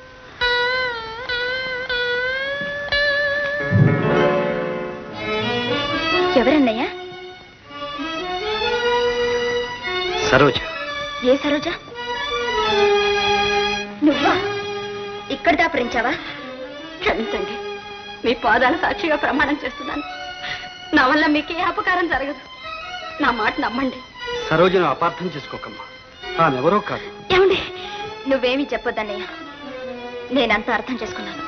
ఎవరన్నయ్య సరోజ ఏ సరోజ నువ్వా ఇక్కడ దాపరించావా క్షమించండి మీ పాదాల సాక్షిగా ప్రమాణం చేస్తున్నాను నా వల్ల మీకు ఏ అపకారం జరగదు నా మాట నమ్మండి సరోజను అపార్థం చేసుకోకమ్మా ఆమె ఎవరో కాదు ఏమండి నువ్వేమీ చెప్పొద్దన్నయ్య నేనంతా అర్థం చేసుకున్నాను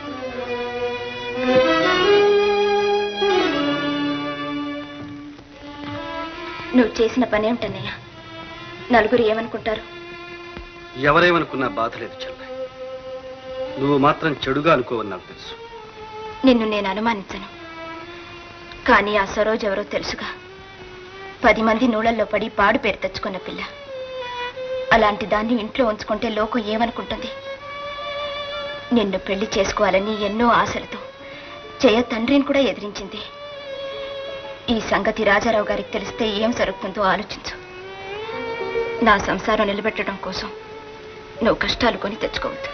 నువ్వు చేసిన పని ఏమిటన్నయ్య నలుగురు ఏమనుకుంటారు ఎవరేమనుకున్నా బాధ లేదు చెల్లె నువ్వు మాత్రం చెడుగా అనుకోవని నాకు తెలుసు నిన్ను నేను అనుమానించను కానీ ఆ సరోజ్ ఎవరో తెలుసుగా పది మంది నూళ్ళల్లో పడి పాడు పేరు తెచ్చుకున్న పిల్ల అలాంటి దాన్ని ఇంట్లో ఉంచుకుంటే లోకం ఏమనుకుంటుంది నిన్ను పెళ్లి చేసుకోవాలని ఎన్నో ఆశలతో జయ తండ్రిని కూడా ఎదిరించింది ఈ సంగతి రాజారావు గారికి తెలిస్తే ఏం జరుగుతుందో ఆలోచించు నా సంసారం నిలబెట్టడం కోసం నువ్వు కష్టాలు కొని తెచ్చుకోవద్దు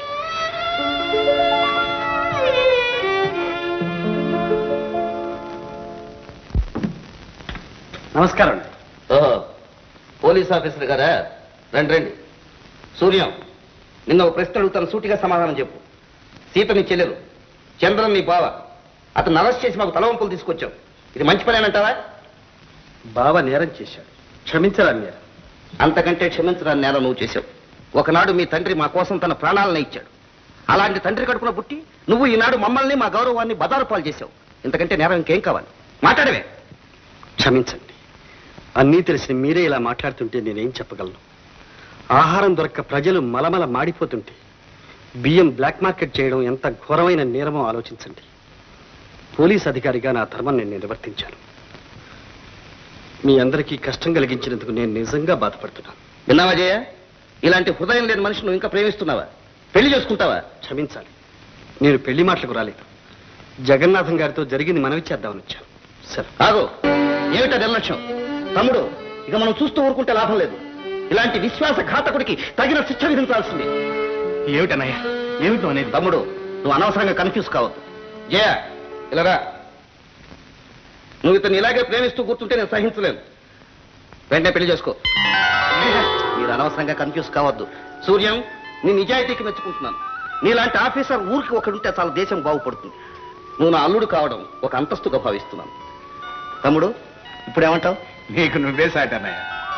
నమస్కారం అండి ఓహో పోలీస్ ఆఫీసర్ గారా రండి రండి సూర్యం నిన్న ఒక ప్రశ్న అడుగుతాను సూటిగా సమాధానం చెప్పు సీత నీ చెల్లెలు చంద్రన్ నీ బావ అతను అరెస్ట్ చేసి మాకు తలవంపులు తీసుకొచ్చావు ఇది మంచి పనేనంటావా బావ నేరం చేశాడు క్షమించరా నేరం అంతకంటే క్షమించరాని నేల నువ్వు చేశావు ఒకనాడు మీ తండ్రి మా కోసం తన ప్రాణాలను ఇచ్చాడు అలాంటి తండ్రి కడుపున పుట్టి నువ్వు ఈనాడు మమ్మల్ని మా గౌరవాన్ని బదారు పాలు చేశావు ఇంతకంటే నేరం ఇంకేం కావాలి మాట్లాడవే క్షమించండి అన్నీ తెలిసిన మీరే ఇలా మాట్లాడుతుంటే నేనేం చెప్పగలను ఆహారం దొరక్క ప్రజలు మలమల మాడిపోతుంటే బియ్యం బ్లాక్ మార్కెట్ చేయడం ఎంత ఘోరమైన నేరమో ఆలోచించండి పోలీస్ అధికారిగా నా ధర్మం నేను నిర్వర్తించాను మీ అందరికీ కష్టం కలిగించినందుకు నేను నిజంగా బాధపడుతున్నాను విన్నావా జయ ఇలాంటి హృదయం లేని మనిషి నువ్వు ఇంకా ప్రేమిస్తున్నావా పెళ్లి చేసుకుంటావా క్షమించాలి నేను పెళ్లి మాటలకు రాలేదు జగన్నాథం గారితో జరిగింది మనవి చేద్దామని వచ్చాను సరే ఆగు ఏమిటా నిర్లక్ష్యం తమ్ముడు ఇక మనం చూస్తూ ఊరుకుంటే లాభం లేదు ఇలాంటి విశ్వాస ఘాతకుడికి తగిన శిక్ష విధించాల్సింది ఏమిటన్నయ్య ఏమిటో అనేది తమ్ముడు నువ్వు అనవసరంగా కన్ఫ్యూజ్ కావద్దు జయ ఇలారా నువ్వు ఇతను ఇలాగే ప్రేమిస్తూ కూర్చుంటే నేను సహించలేను వెంటనే పెళ్లి చేసుకో మీరు అనవసరంగా కన్ఫ్యూజ్ కావద్దు సూర్యం నీ నిజాయితీకి మెచ్చుకుంటున్నాను నీలాంటి ఆఫీసర్ ఊరికి ఒకడుంటే చాలా దేశం బాగుపడుతుంది నువ్వు నా అల్లుడు కావడం ఒక అంతస్తుగా భావిస్తున్నాను తమ్ముడు ఇప్పుడు ఏమంటావు నీకు నువ్వే సాటన్నయ్య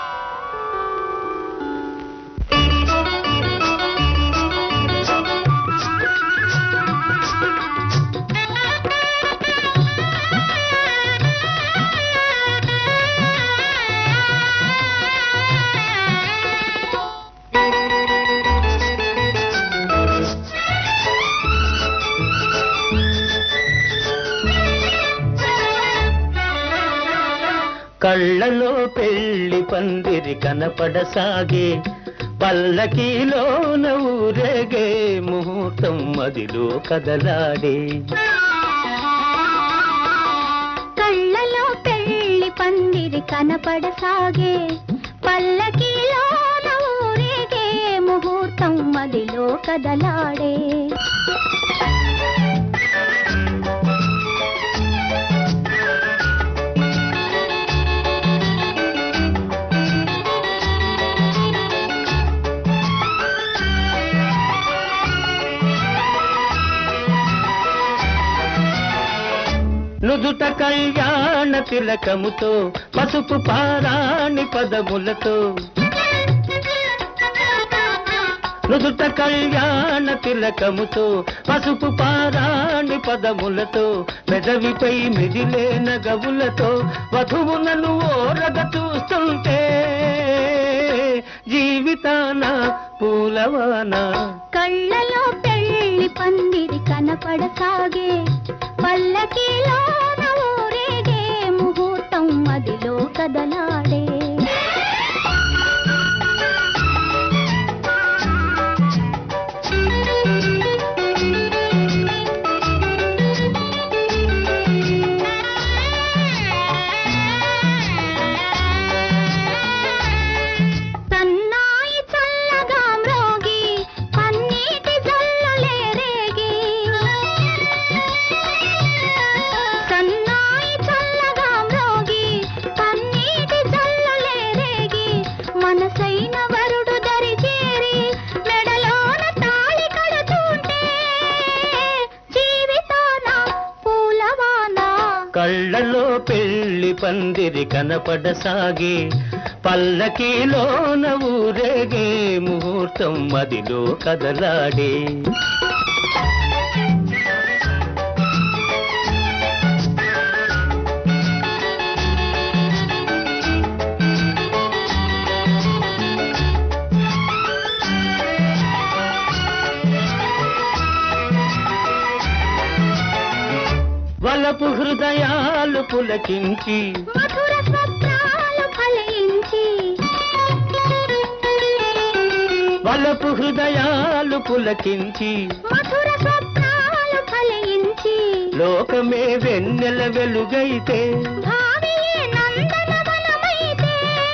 కళ్ళలో పెళ్లి పందిరి కనపడసాగే పల్లకీలోన ఊరేగే ముహూర్తం మదిలో కదలాడే కళ్ళలో పెళ్లి పందిరి కనపడసాగే పల్లకిలో ఊరేగే ముహూర్తం కదలాడే నుదుట కళ్యాణ తిలకముతో పసుపు పారాణి పదములతో నుదుట కళ్యాణ తిలకముతో పసుపు పారాణి పదములతో పెదవిపై మిదిలే నగవులతో వధువునను ఓరగ చూస్తుంటే జీవితాన పూలవాన కళ్ళలో పెళ్లి పందిరి కనపడసాగే పల్లకిలో ఊరేగే ముహూర్తం మదిలో కదలాడే సన్నాయి చల్లగా మ్రోగి పన్నీటి జల్లులే రేగి సన్నాయి చల్లగా మ్రోగి పన్నీటి జల్లులే రేగి మనసైన వరుడు దరి చేరి మెడలోన తాళి కడుతుంటే జీవితాన పూలవాన కళ్ళలో పెళ్లి పందిరి కనపడసాగే పల్లకీలోన ఊరేగే ముహూర్తం మదిలో కదలాడే వలపు హృదయాలు పులకించి మధుర స్వప్నాలు ఫలించి వలపు హృదయాలు పులకించి మధుర స్వప్నాలు ఫలించి లోకమే వెన్నెల వెలుగైతే భావియే నందనవనమైతే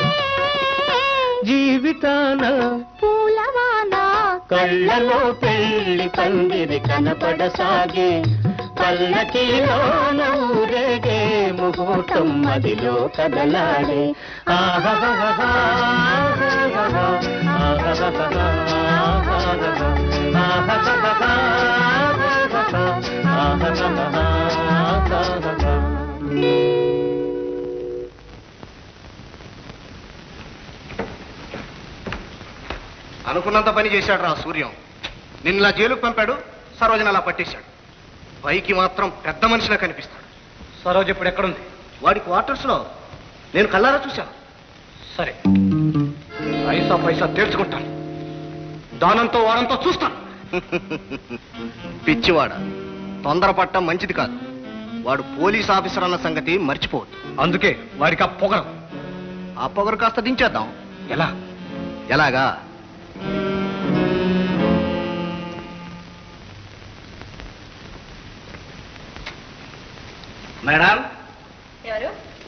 జీవితాన పూలవాన కళ్ళలో పెళ్లి పందిరి కనపడసాగే పల్లకిలోన ఊరేగే ముహూర్తం మదిలో కదలాడే ఆహాహాహా, ఆహాహాహా, ఆహాహాహా, ఆహాహాహా, ఆహాహాహా, ఆహాహాహా. అనుకున్నంత పని చేశాడు రా సూర్యం నిన్న జైలుకు పంపాడు సరోజన అలా పట్టేశాడు పైకి మాత్రం పెద్ద మనిషిలా కనిపిస్తాడు సరోజ్ ఇప్పుడు ఎక్కడుంది వాడి క్వార్టర్స్ లో నేను కళ్ళారా చూశాను సరే పైసా పైసా తేల్చుకుంటాను దానంతో వారంతో చూస్తాను పిచ్చివాడ తొందరపడటం మంచిది కాదు వాడు పోలీస్ ఆఫీసర్ అన్న సంగతి మర్చిపోవద్దు అందుకే వాడికి ఆ పొగరం ఆ పొగరు కాస్త దించేద్దాం ఎలా ఎలాగా మేడం ఎవరు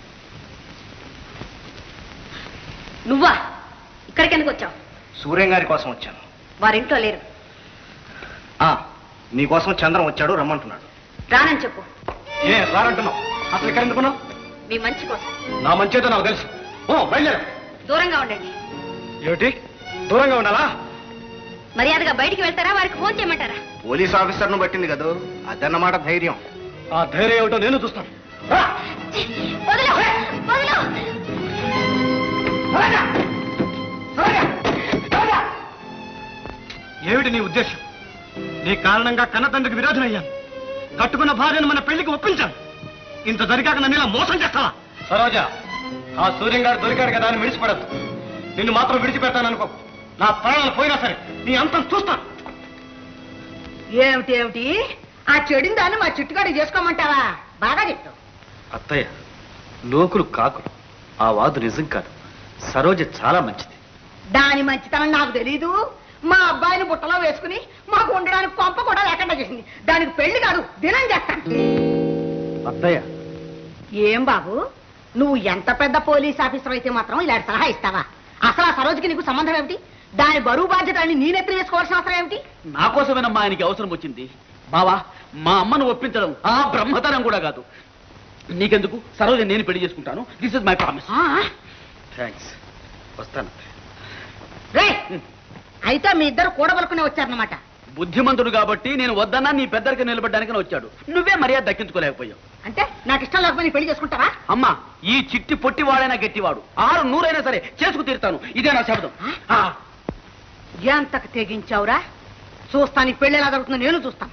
నువ్వా ఇక్కడికి ఎందుకు వచ్చావు సూర్యం గారి కోసం వచ్చాను వారింట్లో లేరు ఆ నీకోసం చంద్రం వచ్చాడు రమ్మంటున్నాడు రానని చెప్పు ఏ రారంటున్నావు అసలు ఇక్కడ ఎందుకున్నావు మీ మంచి కోసం నా మంచేదో నాకు తెలుసు ఓ బయలుదేరు దూరంగా ఉండండి ఏమిటి దూరంగా ఉండాలా మర్యాదగా బయటికి వెళ్తారా వారికి ఫోన్ చేయమంటారా పోలీస్ ఆఫీసర్ను పట్టింది కదూ అదన్నమాట ధైర్యం ఆ ధైర్యం ఏమిటో నేను చూస్తాను వదలు వదలు ఏమిటి నీ ఉద్దేశం నీ కారణంగా కన్న తండ్రికి విరోధనయ్యాను కట్టుకున్న భార్యను మన పెళ్లికి ఒప్పించాను ఇంత జరిగాక నన్ను ఇలా మోసం చేస్తావా సరోజ ఆ సూర్యం గారు దొరికాడు కదా అని విడిచిపెడద్దు నిన్ను మాత్రం విడిచిపెడతాను అనుకో నా ప్రాణాలు పోయినా సరే నీ అంతం చూస్తాను ఏమిటి ఏమిటి ఆ చెడిన దాన్ని మా చుట్టుకాడికి చేసుకోమంటావా బాగా చెప్తావు అత్తయ్య లోకులు కాకులు ఆ వాదు నిజం కాదు సరోజ చాలా మంచిది దాని మంచితనం నాకు తెలీదు మా అబ్బాయిని బుట్టలో వేసుకుని మాకు ఉండడానికి కొంప కూడా లేకుండా చేసింది దానికి పెళ్లి కాదు దినం చేస్తాను అత్తయ్య ఏం బాబు నువ్వు ఎంత పెద్ద పోలీస్ ఆఫీసర్ అయితే మాత్రం ఇలాంటి సలహా ఇస్తావా అసలు ఆ సరోజుకి నీకు సంబంధం ఏమిటి దాని బరువు బాధ్యత అని నేనెత్తి వేసుకోవాల్సిన అవసరం ఏమిటి నా కోసమేనమ్మా ఆయనకి అవసరం వచ్చింది బావా మా అమ్మను ఒప్పించడం ఆ బ్రహ్మతరం కూడా కాదు నీకెందుకు సరోజ నేను పెళ్లి చేసుకుంటాను this is my promise thanks వస్తాను రే అయితే మీ ఇద్దరు కూడబలుకునే వచ్చారన్నమాట బుద్ధిమంతుడు కాబట్టి నేను వద్దన్నా నీ పెద్దరికి నిలబడ్డానికని వచ్చాడు నువ్వే మర్యాద దక్కించుకోలేకపోయావు అంటే నాకు ఇష్టం లేకపోతే నీ పెళ్లి చేసుకుంటావా అమ్మా ఈ చిట్టి పొట్టివాడైనా గట్టివాడు ఆరు నూరైనా సరే చేసుకు తీరుతాను ఇదే నా శబ్దం ఆ, ఎంతకు తెగించావురా చూస్తాను ఈ పెళ్లి ఎలా జరుగుతుందో నేను చూస్తాను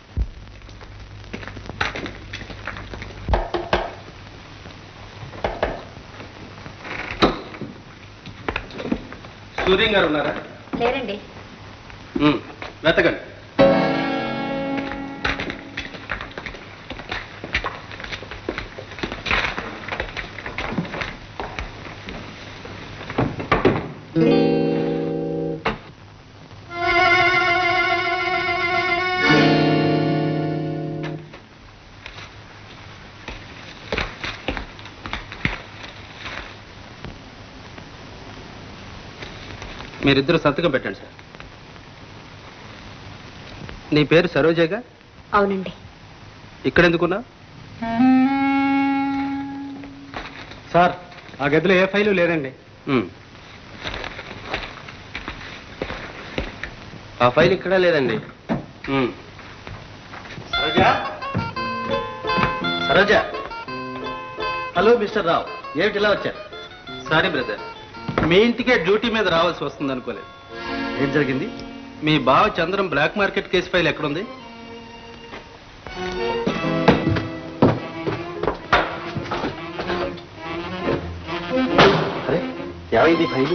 సూర్యం గారు ఉన్నారా లేరండి ఉమ్, వెతకండి మీరిద్దరు సంతకం పెట్టండి సార్ నీ పేరు సరోజేగా అవునండి ఇక్కడ ఎందుకున్నా సార్ ఆ గదిలో ఏ ఫైలు లేదండి ఆ ఫైల్ ఇక్కడ లేదండి సరోజా సరోజా హలో మిస్టర్ రావు ఏమిటి ఇలా వచ్చారు సారీ బ్రదర్ మీ ఇంటికే డ్యూటీ మీద రావాల్సి వస్తుంది అనుకోలేదు ఏం జరిగింది మీ బావ Chandram black market case file ఎక్కడుంది అరే ఏమైంది ఫైలు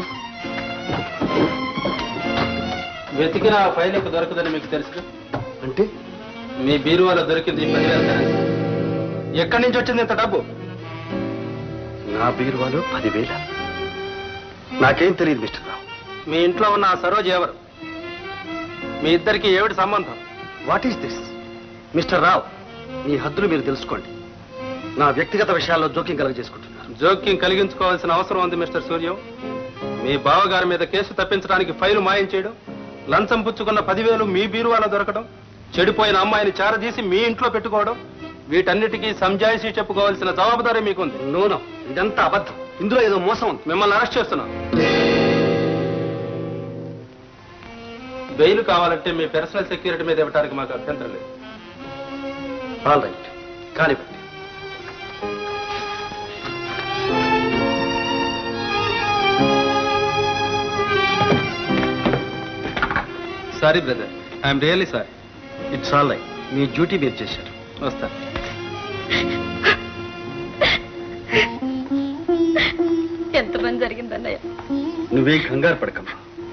వెతికిన ఆ ఫైల్ యొక్క దొరకదని మీకు తెలుసు అంటే మీ బీరువాలో దొరికింది ఈ పదివేల కరెన్సీ ఎక్కడి నుంచి వచ్చింది ఇంత డబ్బు నా బీరువాలో పదివేల నాకేం తెలియదు మిస్టర్ రావు మీ ఇంట్లో ఉన్న ఆ సరోజ్ ఎవరు మీ ఇద్దరికి ఏమిటి సంబంధం what is this mister Rao మీ హద్దులు మీరు తెలుసుకోండి నా వ్యక్తిగత విషయాల్లో జోక్యం కలుగజేసుకుంటున్నారు జోక్యం కలిగించుకోవాల్సిన అవసరం ఉంది మిస్టర్ సూర్యం మీ బావగారి మీద కేసు తప్పించడానికి ఫైలు మాయం చేయడం లంచం పుచ్చుకున్న పదివేలు మీ బీరువాలో దొరకడం చెడిపోయిన అమ్మాయిని చారదీసి మీ ఇంట్లో పెట్టుకోవడం వీటన్నిటికీ సంజాయిషి చెప్పుకోవాల్సిన జవాబుదారీ మీకుంది నూనె ఇదంతా అబద్ధం ఇందులో ఏదో మోసం ఉంది మిమ్మల్ని అరెస్ట్ చేస్తున్నాను బెయిల్ కావాలంటే మీ పర్సనల్ సెక్యూరిటీ మీద ఇవ్వడానికి మాకు అభ్యంతరం లేదు ఆల్ రైట్ కానివ్వండి sorry brother I'm really sorry it's all right మీ డ్యూటీ మీరు చేశారు వస్తాను ఎంత పని జరిగిందన్నయ్య నువ్వేం కంగారు పడకమ్మా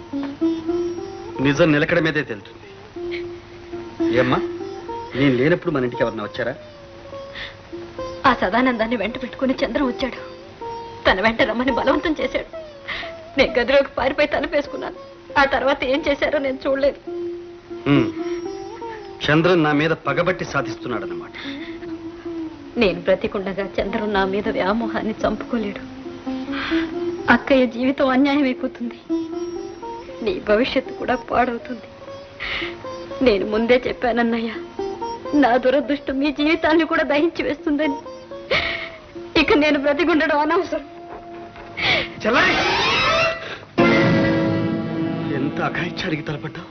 నిజం నిలకడ మీదే తెలుస్తుంది ఏమ్మా నేను లేనప్పుడు మన ఇంటికి ఎవరన్నా వచ్చారా ఆ సదానందాన్ని వెంట పెట్టుకుని చంద్రం వచ్చాడు తన వెంట రమ్మని బలవంతం చేశాడు నేను గదిలోకి పారిపోయి తలపేసుకున్నాను ఆ తర్వాత ఏం చేశారో నేను చూడలేదు హ్మ్. చంద్రన్ నా మీద పగబట్టి సాధిస్తున్నాడన్నమాట నేను బ్రతికుండగా చంద్రం నా మీద వ్యామోహాన్ని చంపుకోలేడు అక్కయ్య జీవితం అన్యాయం అయిపోతుంది నీ భవిష్యత్తు కూడా పాడవుతుంది నేను ముందే చెప్పానన్నయ్య నా దురదృష్టం మీ జీవితాన్ని కూడా దహించి వేస్తుందని ఇక నేను బ్రతికుండడం అనవసరం చెల్లాయి ఎంత అఘాయిత్యానికి తలపడ్డావు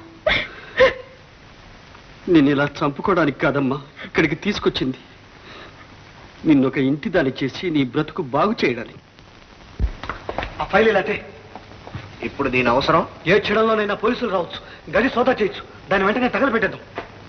నిన్ను ఇలా చంపుకోవడానికి కాదమ్మా ఇక్కడికి తీసుకొచ్చింది నిన్ను ఒక ఇంటి దాని చేసి నీ బ్రతుకు బాగు చేయడానికి ఆ ఫైల్ ఇలాంటి ఇప్పుడు దీని అవసరం ఏ క్షణంలోనైనా పోలీసులు రావచ్చు గది సోదా చేయొచ్చు దాని వెంటనే తగలబెట్టేద్దాం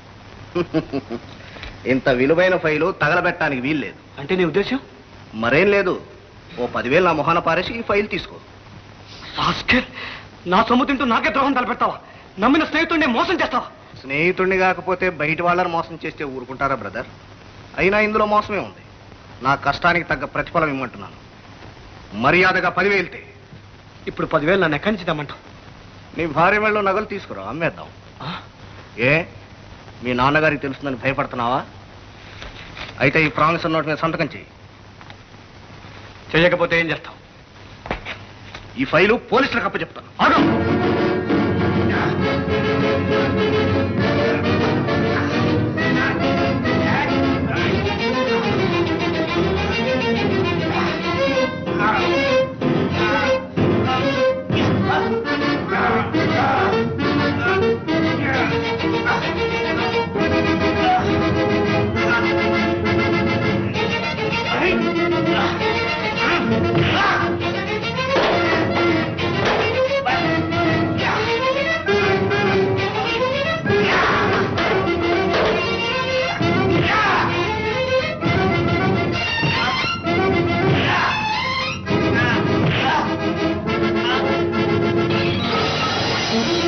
ఇంత విలువైన ఫైలు తగలబెట్టడానికి వీల్లేదు అంటే నీ ఉద్దేశం మరేం లేదు ఓ పదివేలు నా మొహాన పారేసి ఈ ఫైల్ తీసుకో రాస్కెల్, నా సొమ్ము తింటూ నాకే ద్రోహం తలపెడతావా నమ్మిన స్నేహితుడిని మోసం చేస్తావా స్నేహితుడిని కాకపోతే బయట వాళ్ళని మోసం చేస్తే ఊరుకుంటారా బ్రదర్ అయినా ఇందులో మోసమే ఉంది నా కష్టానికి తగ్గ ప్రతిఫలం ఇమ్మంటున్నాను మర్యాదగా పదివేలుతే ఇప్పుడు పదివేలు నన్ను ఎక్కడి నుంచి తెమ్మంటావు నీ భార్య మెళ్ళలో నగలు తీసుకురా అమ్మేద్దాం ఏ మీ నాన్నగారికి తెలుస్తుందని భయపడుతున్నావా అయితే ఈ ప్రామిస్ నోట్ మీద సంతకం చెయ్యి చేయకపోతే ఏం చేస్తావు ఈ ఫైలు పోలీసులకు అప్పచెప్తాను ఆగు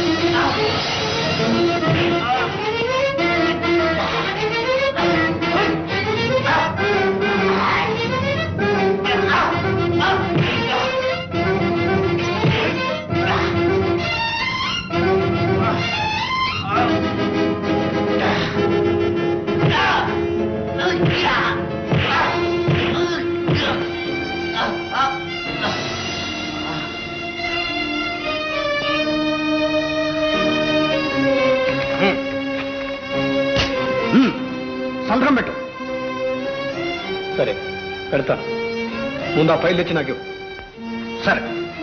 సంతకం పెట్టు సరే పెడతాను ముందు ఆ ఫైల్ తెచ్చి నాకు ఇవ్వు. సరే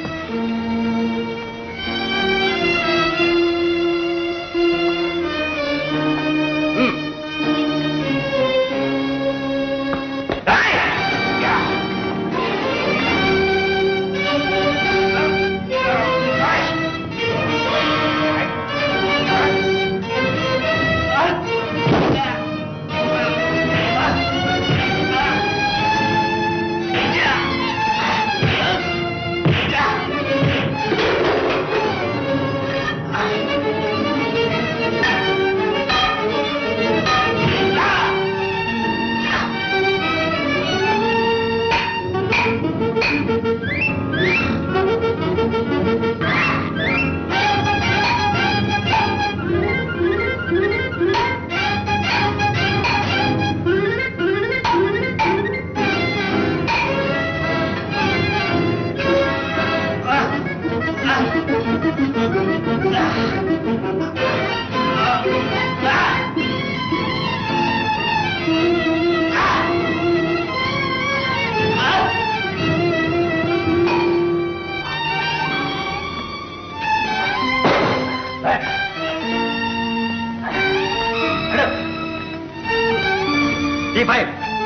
ఈ ఫైల్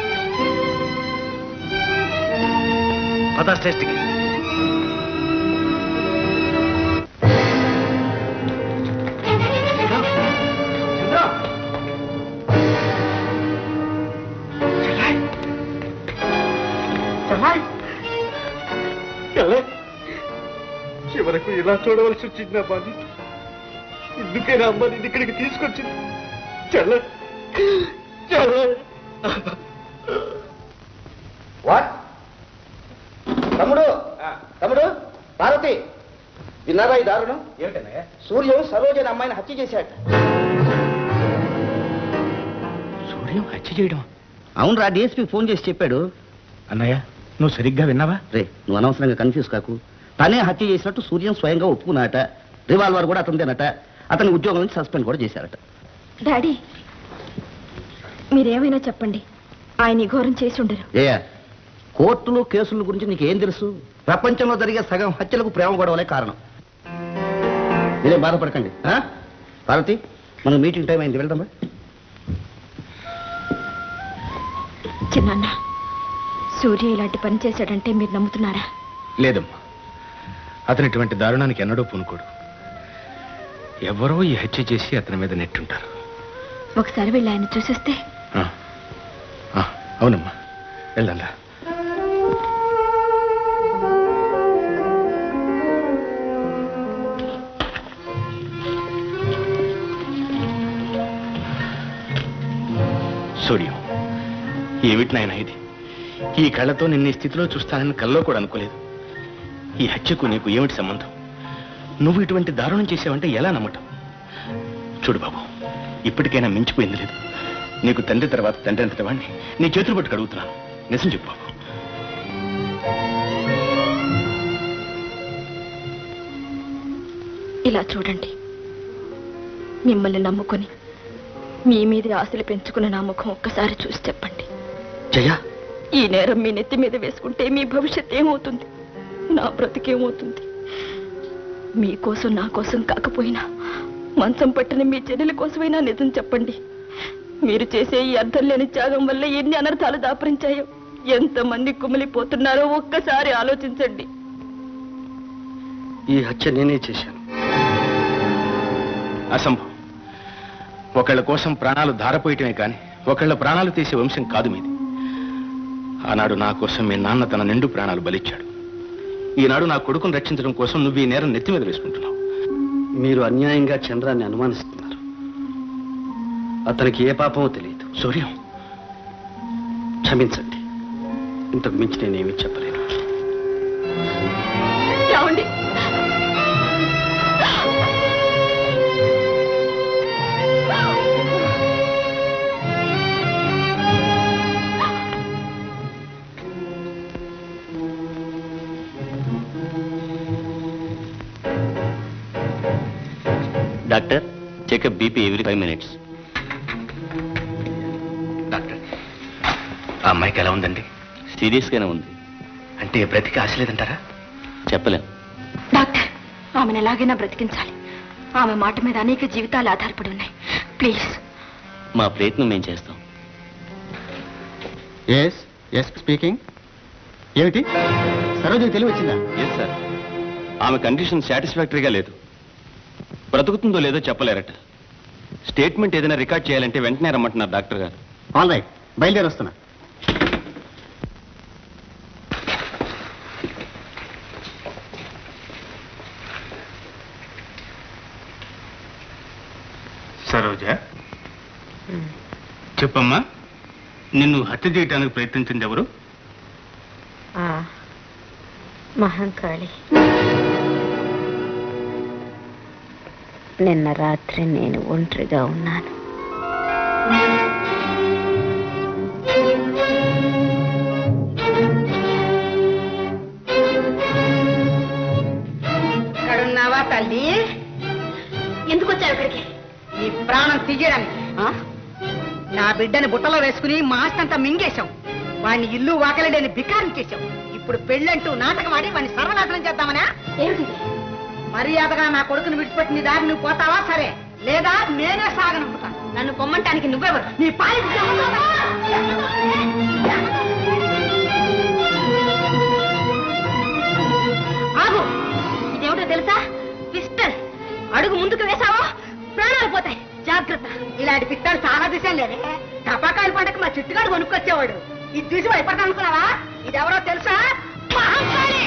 పద స్టేషన్కి చివరకు ఇలా చూడవలసి వచ్చింది నా బాధ ఇందుకేనా అమ్మ నేను ఇక్కడికి తీసుకొచ్చింది చల్ల చల్ల వాట్ తమ్ముడు తమ్ముడు పార్వతి విన్నారా ఈ దారుణం ఏమిటన్నయ్య సూర్యం సరోజని అమ్మాయిని హత్య చేశాడు సూర్యం హత్య చేయడం అవునరా డిఎస్పీ ఫోన్ చేసి చెప్పాడు అన్నయ్య నువ్వు సరిగ్గా విన్నావా రే నువ్వు అనవసరంగా కన్ఫ్యూజ్ కాకు తనే హత్య చేసినట్టు సూర్యం స్వయంగా ఒప్పుకున్నాట రివాల్వర్ కూడా అతనిదేనట అతని ఉద్యోగం నుంచి సస్పెండ్ కూడా చేశారట డాడీ మీరేమైనా చెప్పండి ఆయన ఈ ఘోరం చేసి ఉండరు ఏ కోర్టులు కేసుల గురించి నీకేం తెలుసు ప్రపంచంలో జరిగే సగం హత్యలకు ప్రేమ గొడవలే కారణం మీరేం బాధపడకండి ఆ? పార్వతి మనకు మీటింగ్ టైం అయింది వెళ్దామా చిన్న సూర్య ఇలాంటి పని చేశాడంటే మీరు నమ్ముతున్నారా లేదమ్మా అతను ఇటువంటి దారుణానికి ఎన్నడూ పూనుకోడు ఎవరో ఈ హత్య చేసి అతని మీద నెట్టుంటారు ఒకసారి వెళ్ళి ఆయన చూసేస్తే ఆ, ఆ, అవునమ్మా వెళ్ళండా సూర్యం ఏమిటి నాయన ఇది ఈ కళ్ళతో నిన్న ఈ స్థితిలో చూస్తానని కల్లో కూడా అనుకోలేదు ఈ హత్యకు నీకు ఏమిటి సంబంధం నువ్వు ఇటువంటి దారుణం చేసావంటే ఎలా నమ్మటం చూడు బాబు ఇప్పటికైనా మించిపోయింది లేదు నీకు తండ్రి తర్వాత తండ్రి అంతటి వాడిని నీ చేతులు పట్టుకు అడుగుతున్నాను నిజం చెప్పు బాబు ఇలా చూడండి మిమ్మల్ని నమ్ముకొని మీ మీద ఆశలు పెంచుకున్న నా ముఖం ఒక్కసారి చూసి చెప్పండి జయ ఈ నేరం మీ నెత్తి మీద వేసుకుంటే మీ భవిష్యత్ ఏమవుతుంది నా బ్రతికేమవుతుంది మీకోసం నా కోసం కాకపోయినా మంచం పట్టిన మీ చెల్లెల కోసమైనా నిజం చెప్పండి మీరు చేసే ఈ అర్థం లేని త్యాగం వల్ల ఎన్ని అనర్థాలు దాపరించాయో ఎంతమంది కుమిలిపోతున్నారో ఒక్కసారి ఆలోచించండి ఈ హత్య నేనే చేశాను అసంభవం ఒకళ్ళ కోసం ప్రాణాలు ధారపోయటమే కానీ ఒకళ్ళ ప్రాణాలు తీసే వంశం కాదు మీది ఆనాడు నా కోసం మీ నాన్న తన నిండు ప్రాణాలు బలిచ్చాడు ఈనాడు నా కొడుకును రక్షించడం కోసం నువ్వు ఈ నేరం నెత్తి మీద వేసుకుంటున్నావు మీరు అన్యాయంగా చంద్రాన్ని అనుమానిస్తున్నారు అతనికి ఏ పాపమో తెలియదు సూర్యం క్షమించండి ఇంతకు మించి నేనేమీ చెప్పలేను ఏమండి doctor checkup BP every five minutes doctor ఆ అమ్మాయికి ఎలా ఉందండి సీరియస్గానే ఉంది అంటే బ్రతికి ఆశ లేదంటారా చెప్పలేం డాక్టర్ ఆమెను ఎలాగైనా బ్రతికించాలి ఆమె మాట మీద అనేక జీవితాలు ఆధారపడి ఉన్నాయి ప్లీజ్ మా ప్రయత్నం మేము చేస్తాం ఎస్ ఎస్ స్పీకింగ్ ఏమిటి సరోజకి తెలివి వచ్చిందా ఎస్ సార్ ఆమె కండిషన్ సాటిస్ఫాక్టరీగా లేదు బ్రతుకుతుందో లేదో చెప్పలేరట స్టేట్మెంట్ ఏదైనా రికార్డ్ చేయాలంటే వెంటనే రమ్మంటున్నారు డాక్టర్ గారు ఆల్ రైట్ బయలుదేరి వస్తున్నా సరోజ చెప్పమ్మా నిన్ను హత్య చేయడానికి ప్రయత్నించింది ఎవరు మహంకాళి నిన్న రాత్రి నేను ఒంటరిగా ఉన్నాను ఇక్కడున్నావా తల్లి ఎందుకు వచ్చారు ఇక్కడికి నీ ప్రాణం తీయడానికి ఆ? నా బిడ్డని బుట్టలో వేసుకుని మా ఆస్తంతా మింగేశాం వాడిని ఇల్లు వాకలి లేని బికారం చేశాం ఇప్పుడు పెళ్ళంటూ నాటకం ఆడి వాడిని సర్వనాశనం చేద్దామనా మర్యాదగా నా కొడుకుని విడిచిపెట్టి నీ దారి నువ్వు పోతావా సరే లేదా నేనే సాగనంపుతాను నన్ను పొమ్మంటానికి నువ్వెవరు నీ పాలి ఆగు ఇదేమిటో తెలుసా పిస్టల్ అడుగు ముందుకు వేసావో ప్రాణాలు పోతాయి జాగ్రత్త ఇలాంటి పిట్టాలు చాలా దిశలు లేదే టపాకాయల పంటకు మా చిట్టుగాడు కొనుక్కొచ్చేవాడు ఇది చూసి భయపడతా అనుకున్నావా ఇది ఎవరో తెలుసా మహంకాళి!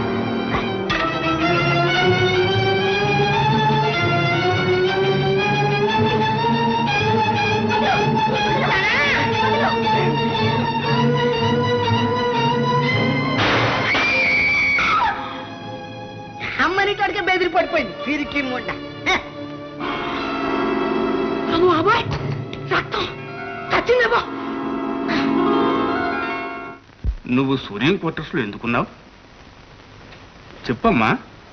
అమ్మని కడికే బెదిరి పడిపోయింది పిరికి ముండ అమ్మో అబ్బాయి రక్తం చచ్చిందేమో నువ్వు సూర్యం క్వార్టర్స్లో ఎందుకున్నావు చెప్పమ్మా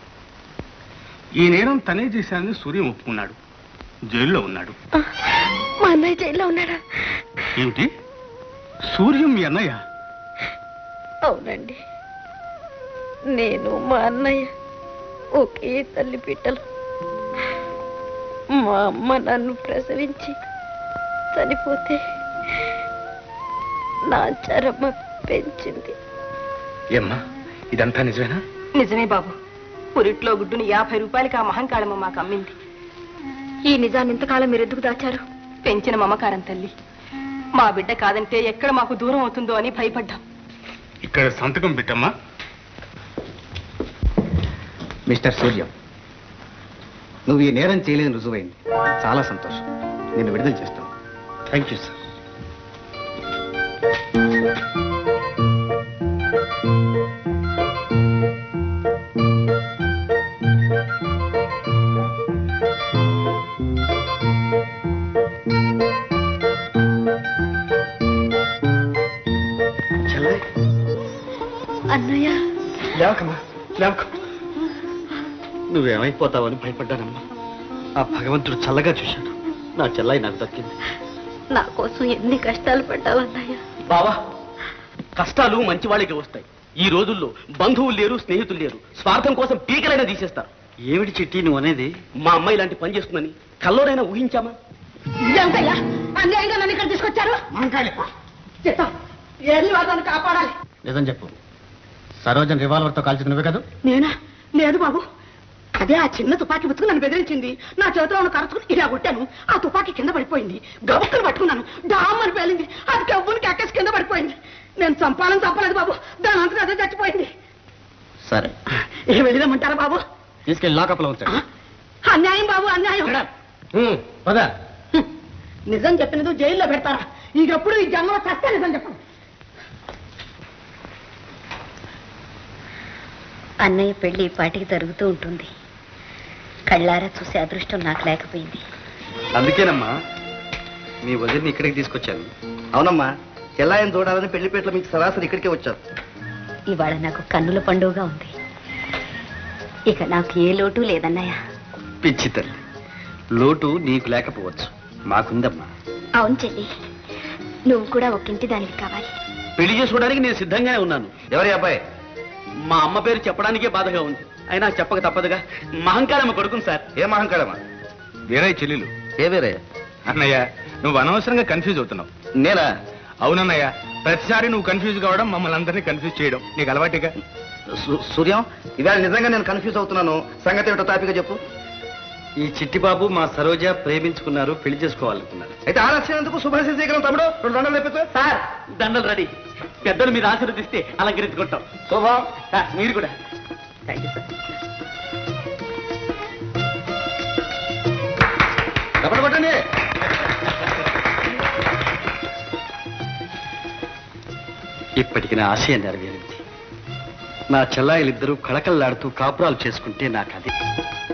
ఈ నేరం తనే చేశానని సూర్యం ఒప్పుకున్నాడు జైల్లో ఉన్నాడు మా అన్నయ్య జైల్లో ఉన్నాడా ఏమిటి సూర్యం మీ అన్నయ్య అవునండి నేను మా అన్నయ్య ఒకే తల్లి పిట్టలు మా అమ్మ నన్ను ప్రసవించి చనిపోతే నా చరమ పెంచింది ఏమ్మా ఇదంతా నిజమేనా నిజమే బాబు పురిట్లో గుడ్డుని యాభై రూపాయలకి ఆ మహంకాళమ్మ మాకు అమ్మింది ఈ నిజాన్ని ఇంతకాలం మీరు ఎందుకు దాచారు పెంచిన మమకారం తల్లి మా బిడ్డ కాదంటే ఎక్కడ మాకు దూరం అవుతుందో అని భయపడ్డాం ఇక్కడ సంతకం పెట్టమ్మా మిస్టర్ సూర్యం నువ్వు ఈ నేరం చేయలేదని రుజువైంది చాలా సంతోషం నేను విడుదల చేస్తాను థ్యాంక్ యూ సార్ అన్నయ్య లేవకమ్మా లేవక నువ్వేమైపోతావని భయపడ్డానమ్మా ఆ భగవంతుడు చల్లగా చూశాడు నా చెల్లాయి నాకు దక్కింది నా కోసం ఎన్ని కష్టాలు పడ్డావు అన్నయ్య బావా కష్టాలు మంచి వాళ్ళకి వస్తాయి ఈ రోజుల్లో బంధువులు లేరు స్నేహితులు లేరు స్వార్థం కోసం పీకలైనా తీసేస్తారు ఏమిటి చిట్టి నువ్వు అనేది మా అమ్మాయి ఇలాంటి పని చేస్తుందని కల్లోనైనా ఊహించామా ఇదేంటయ్యా అన్యాయంగా నన్ను ఇక్కడ తీసుకొచ్చారు చిత్తం ఏళ్ళి వాళ్ళని కాపాడాలి నిజం చెప్పు సరోజన్ రివాల్వర్తో కాల్చిన నువ్వే కదా నేనా లేదు బాబు అదే ఆ చిన్న తుపాకీ పుచ్చుకుని నన్ను బెదిరించింది నా చేతిలో ఉన్న కరుచుకుని ఇలా కొట్టాను ఆ తుపాకీ కింద పడిపోయింది గబుక్కుని పట్టుకున్నాను డామ్ అని పేలింది అది కవ్వుని కక్కేసి కింద పడిపోయింది నేను చంపాలని చంపలేదు బాబు దాని అంతా అదే చచ్చిపోయింది సరే ఏ వెళ్ళిరమ్మంటారా బాబు తీసుకెళ్ళి లాకప్లో ఉంచాడు అన్యాయం బాబు అన్యాయం పద నిజం చెప్పినది జైల్లో పెడతారా ఇంకెప్పుడు ఈ జన్మలో చస్తే నిజం చెప్పండి అన్నయ్య పెళ్లి ఈ పాటికి జరుగుతూ ఉంటుంది కళ్ళారా చూసే అదృష్టం నాకు లేకపోయింది అందుకేనమ్మా మీ వదిలిని ఇక్కడికి తీసుకొచ్చాను అవునమ్మా చెల్లాయని చూడాలని పెళ్లిపేటలో మీకు సరాసరి ఇక్కడికే వచ్చారు ఇవాళ నాకు కన్నుల పండుగగా ఉంది ఇక నాకు ఏ లోటు లేదన్నయ్య పిచ్చి తల్లి లోటు నీకు లేకపోవచ్చు మాకుందమ్మా అవును చెల్లి నువ్వు కూడా ఒక ఇంటి దానికి కావాలి పెళ్లి చేసుకోవడానికి నేను సిద్ధంగానే ఉన్నాను ఎవరి అబ్బాయి మా అమ్మ పేరు చెప్పడానికే బాధగా ఉంది అయినా చెప్పక తప్పదుగా మహంకారమ్మ కొడుకుని సార్ ఏ మహంకాళమా వేరే చెల్లెలు ఏ వేరే అన్నయ్య నువ్వు అనవసరంగా కన్ఫ్యూజ్ అవుతున్నావు నేనా అవునన్నయ్య ప్రతిసారి నువ్వు కన్ఫ్యూజ్ కావడం మమ్మల్ని అందరినీ కన్ఫ్యూజ్ చేయడం నీకు అలవాటుగా సు- సూర్యం ఇవాళ నిజంగా నేను కన్ఫ్యూజ్ అవుతున్నాను సంగతి ఏమిటో తాపిగా చెప్పు ఈ చిట్టిబాబు మా సరోజ ప్రేమించుకున్నారు పెళ్లి చేసుకోవాలనుకున్నారు అయితే ఆలస్యం ఎందుకు శుభాశీస్ చేయగలం తమ్ముడు రెండు దండలు లేకపోతే సార్ దండలు రెడీ పెద్దలు మీరు ఆశీర్వదిస్తే అలంకరించుకుంటాం శోభా సార్, మీరు కూడా థ్యాంక్ యూ సార్ తప్పడు కొట్టండి ఇప్పటికి నా ఆశయం నెరవేరింది నా చెల్లాయిలిద్దరూ కళకళలాడుతూ కాపురాలు చేసుకుంటే నాకు అది